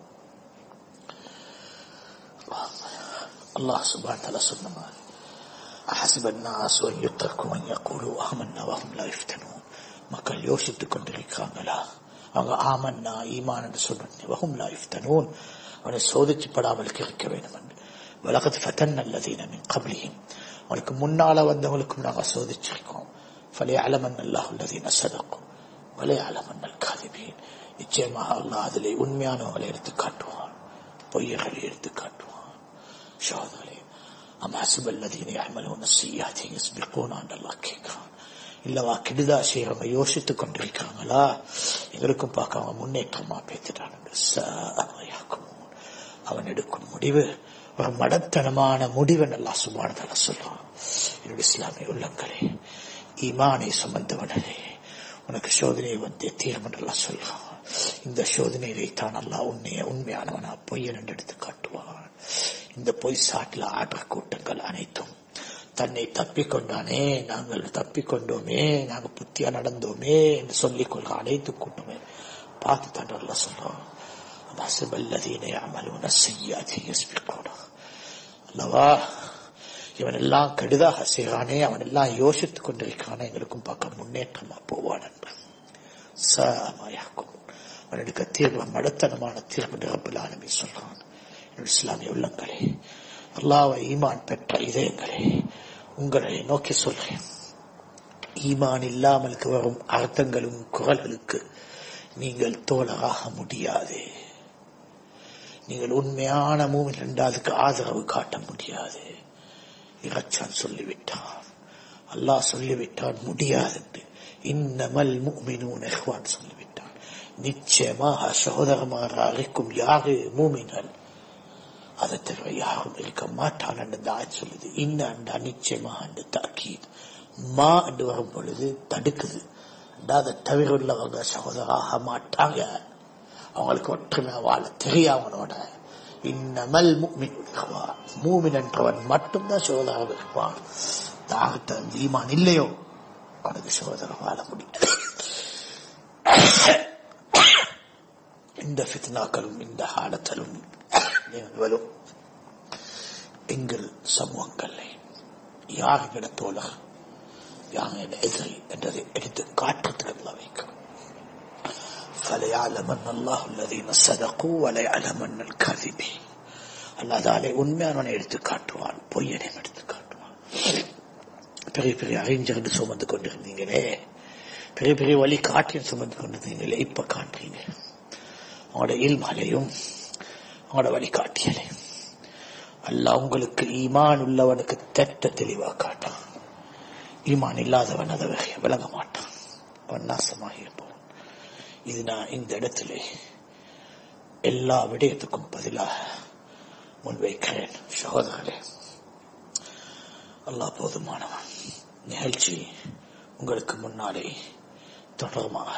الله سبحانه وتعالى سنة أحسب الناس أن يتركوا أن يقولوا آمنا وهم لا يفتنون மக்கள் யோசித்துக் கொண்டிருக்கிறாங்களா அவங்க ஆமன்னா ஈமான் என்று சொல்றேன் வகும் லா இஃப்தனூன் அவனை சோதிச்சுப்படாமல் இருக்க வேண்டும் என்று வலகத் ஃபதன் அல்லதீன மின் கப்லிஹிம் அவனுக்கு முன்னால வந்தவங்களுக்கும் நாங்கள் சோதிச்சிருக்கோம் ஃபலே அலமன் அல்லாஹ் அல்லதீன சதக்கும் வலே அலமன் அல் காதிபீன் நிச்சயமாக அல்லாஹ் அதிலே உண்மையானவங்களை எடுத்து காட்டுவான் பொய்யர்களை எடுத்து காட்டுவான் ஷோதலே அம் ஹசிப் அல்லதீன யஅமலூன السيئات يسبقون عند الله கேட்கிறான் இல்லவா கெடுதா செய்யறவங்க யோசித்துக் கொண்டிருக்காங்களா எங்களுக்கும் பார்க்க அவங்க முன்னேற்றமா பேத்துட்டானுங்க அவன் எடுக்கும் முடிவு ஒரு மடத்தனமான முடிவை நல்லா சுபானதால சொல்லுவான் என்னுடைய இஸ்லாமிய உள்ளங்களே ஈமானை சுமந்தவனே உனக்கு சோதனை வந்து தீர்மன்றெல்லாம் சொல்லுவான் இந்த சோதனையை தான் அல்லா உன்னைய உண்மையானவனா பொய்யன் என்று எடுத்து காட்டுவான் இந்த பொய் சாட்டில் ஆடுற கூட்டங்கள் அனைத்தும் தன்னை தப்பிக்கொண்டானே நாங்கள் தப்பிக்கொண்டோமே நாங்கள் புத்தியா நடந்தோமே என்று சொல்லிக் கொள்கிற அனைத்து கூட்டமே பார்த்து தண்டல்ல சொல்றோம் அல்லாஹ் அமலுன செய்யாதே யஸ்பிகூனா அல்லவா இவன் எல்லாம் கெடுதாக செய்கிறானே அவன் எல்லாம் யோசித்துக் கொண்டிருக்கிறானே எங்களுக்கும் பார்க்க முன்னேற்றமா போவான் என்று சாமாயாக்கும் அவனுக்கு தீர்வு மடத்தனமான தீர்வு நிரப்பில் ஆரம்பி சொல்றான் இஸ்லாமிய உள்ளங்களே அல்லாவை ஈமான் பெற்ற இதயங்களே உங்களை நோக்கி சொல்றேன் ஈமான் இல்லாமலுக்கு வரும் அர்த்தங்களும் குரல்களுக்கு நீங்கள் தோழராக முடியாது நீங்கள் உண்மையான மூமின் இரண்டாவதுக்கு ஆதரவு காட்ட முடியாது இறைச்சான் சொல்லிவிட்டான் அல்லாஹ் சொல்லிவிட்டான் முடியாது என்று இன்னமல் மூமினூன் எஹ்வான் சொல்லிவிட்டான் நிச்சயமாக சகோதரமாக அழைக்கும் யாரு மூமின்கள் அதை தவிர யாரும் இருக்க மாட்டான் என்று தான் சொல்லுது இன்னண்டா நிச்சயமா என்று தாக்கீது மா என்று வரும் பொழுது தடுக்குது அதை தவிர உள்ளவங்க சகோதராக மாட்டாங்க அவங்களுக்கு ஒற்றுமை வாழ தெரியும் அவனோட இன்னமல் மூமின் என்றவன் மட்டும்தான் சோதராக இருப்பான் தாகிட்ட ஈமான் இல்லையோ அவனுக்கு சோதரம் வாழ முடியாது இந்த ஃபித்னாக்களும் இந்த ஹாலத்தலும் நிகழ்வுகளும் எங்கள் சமூகங்களை யாருகிட தோழர் யார் எதிரி என்றதை எடுத்து காட்டுறதுக்கு வைக்கும் فليعلمن الله الذين صدقوا وليعلمن الكاذبين அல்லாதாலே உண்மையானவனை எடுத்து காட்டுவான் பொய்யனையும் எடுத்து காட்டுவான் பெரிய பெரிய அறிஞர்கள் சுமந்து கொண்டிருந்தீங்களே பெரிய பெரிய வழி காட்டியும் சுமந்து கொண்டிருந்தீங்களே இப்ப காட்டுறீங்க அவங்களோட இல்மலையும் அவங்களோட வழிகாட்டியலையும் அல்ல உங்களுக்கு ஈமான் உள்ளவனுக்கு தெட்ட தெளிவா காட்டான் ஈமான் இல்லாதவன் அதை விளங்க மாட்டான் அவன் நாசமாக இருப்பான் இது நான் இந்த இடத்துல எல்லா விடயத்துக்கும் பதிலாக முன்வைக்கிறேன் சகோதரர்களே அல்லாஹ் போதுமானவன் நிகழ்ச்சி உங்களுக்கு முன்னாலே தொடர்மாக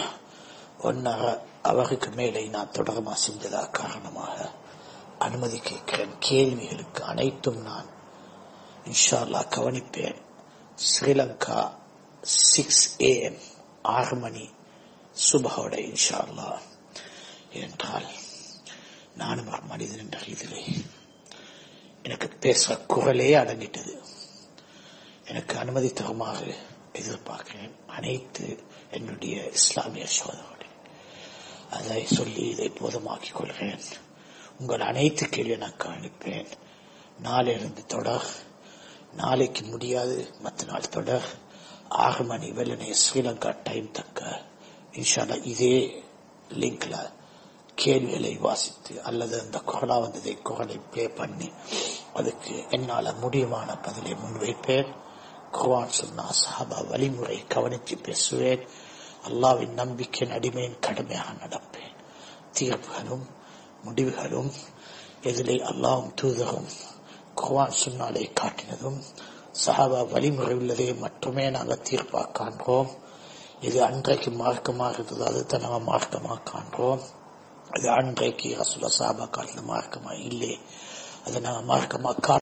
ஒன்னர அவருக்கு மேலே நான் தொடர்மா செஞ்சதா காரணமாக அனுமதி கேட்கிறேன் கேள்விகளுக்கு அனைத்தும் நான் இன்ஷால்லா கவனிப்பேன் ஸ்ரீலங்கா சிக்ஸ் ஏஎம் ஆறு மணி சுபகோட இன்ஷால்லா என்றால் நானும் ஒரு மனிதன் என்ற இதிலே எனக்கு பேசுற குரலே அடங்கிட்டது எனக்கு அனுமதி தருமாறு எதிர்பார்க்கிறேன் அனைத்து என்னுடைய இஸ்லாமிய சோதரோடு அதை சொல்லி இதை போதுமாக்கிக் கொள்கிறேன் உங்கள் அனைத்து கேள்வியை நான் கவனிப்பேன் நாளிலிருந்து தொடர் நாளைக்கு முடியாது மற்ற நாள் தொடர் ஆறு மணி வெள்ளனை ஸ்ரீலங்கா டைம் தக்க இன்ஷால்லா இதே லிங்க்ல கேள்விகளை வாசித்து அல்லது அந்த கொரோனா வந்ததை குரலை பிளே பண்ணி அதுக்கு என்னால முடியுமான பதிலை முன்வைப்பேன் குர்ஆன் சொன்னா சஹாபா வழிமுறை கவனித்து பேசுவேன் அல்லாவின் நம்பிக்கையின் அடிமையின் கடமையாக நடப்பேன் தீர்ப்புகளும் முடிவுகளும் எதிலே அல்லாவும் தூதரும் குர்ஆன் சொன்னாலே காட்டினதும் சஹாபா வழிமுறை உள்ளதை மட்டுமே நாங்கள் தீர்ப்பாக காண்போம் இது அன்றைக்கு மார்க்கமாக இருந்தது அதுதான் நாங்கள் மார்க்கமாக காண்போம் அது அன்றைக்கு ரசூலா சாபா காட்டின மார்க்கமா இல்லை அதை நாங்கள் மார்க்கமாக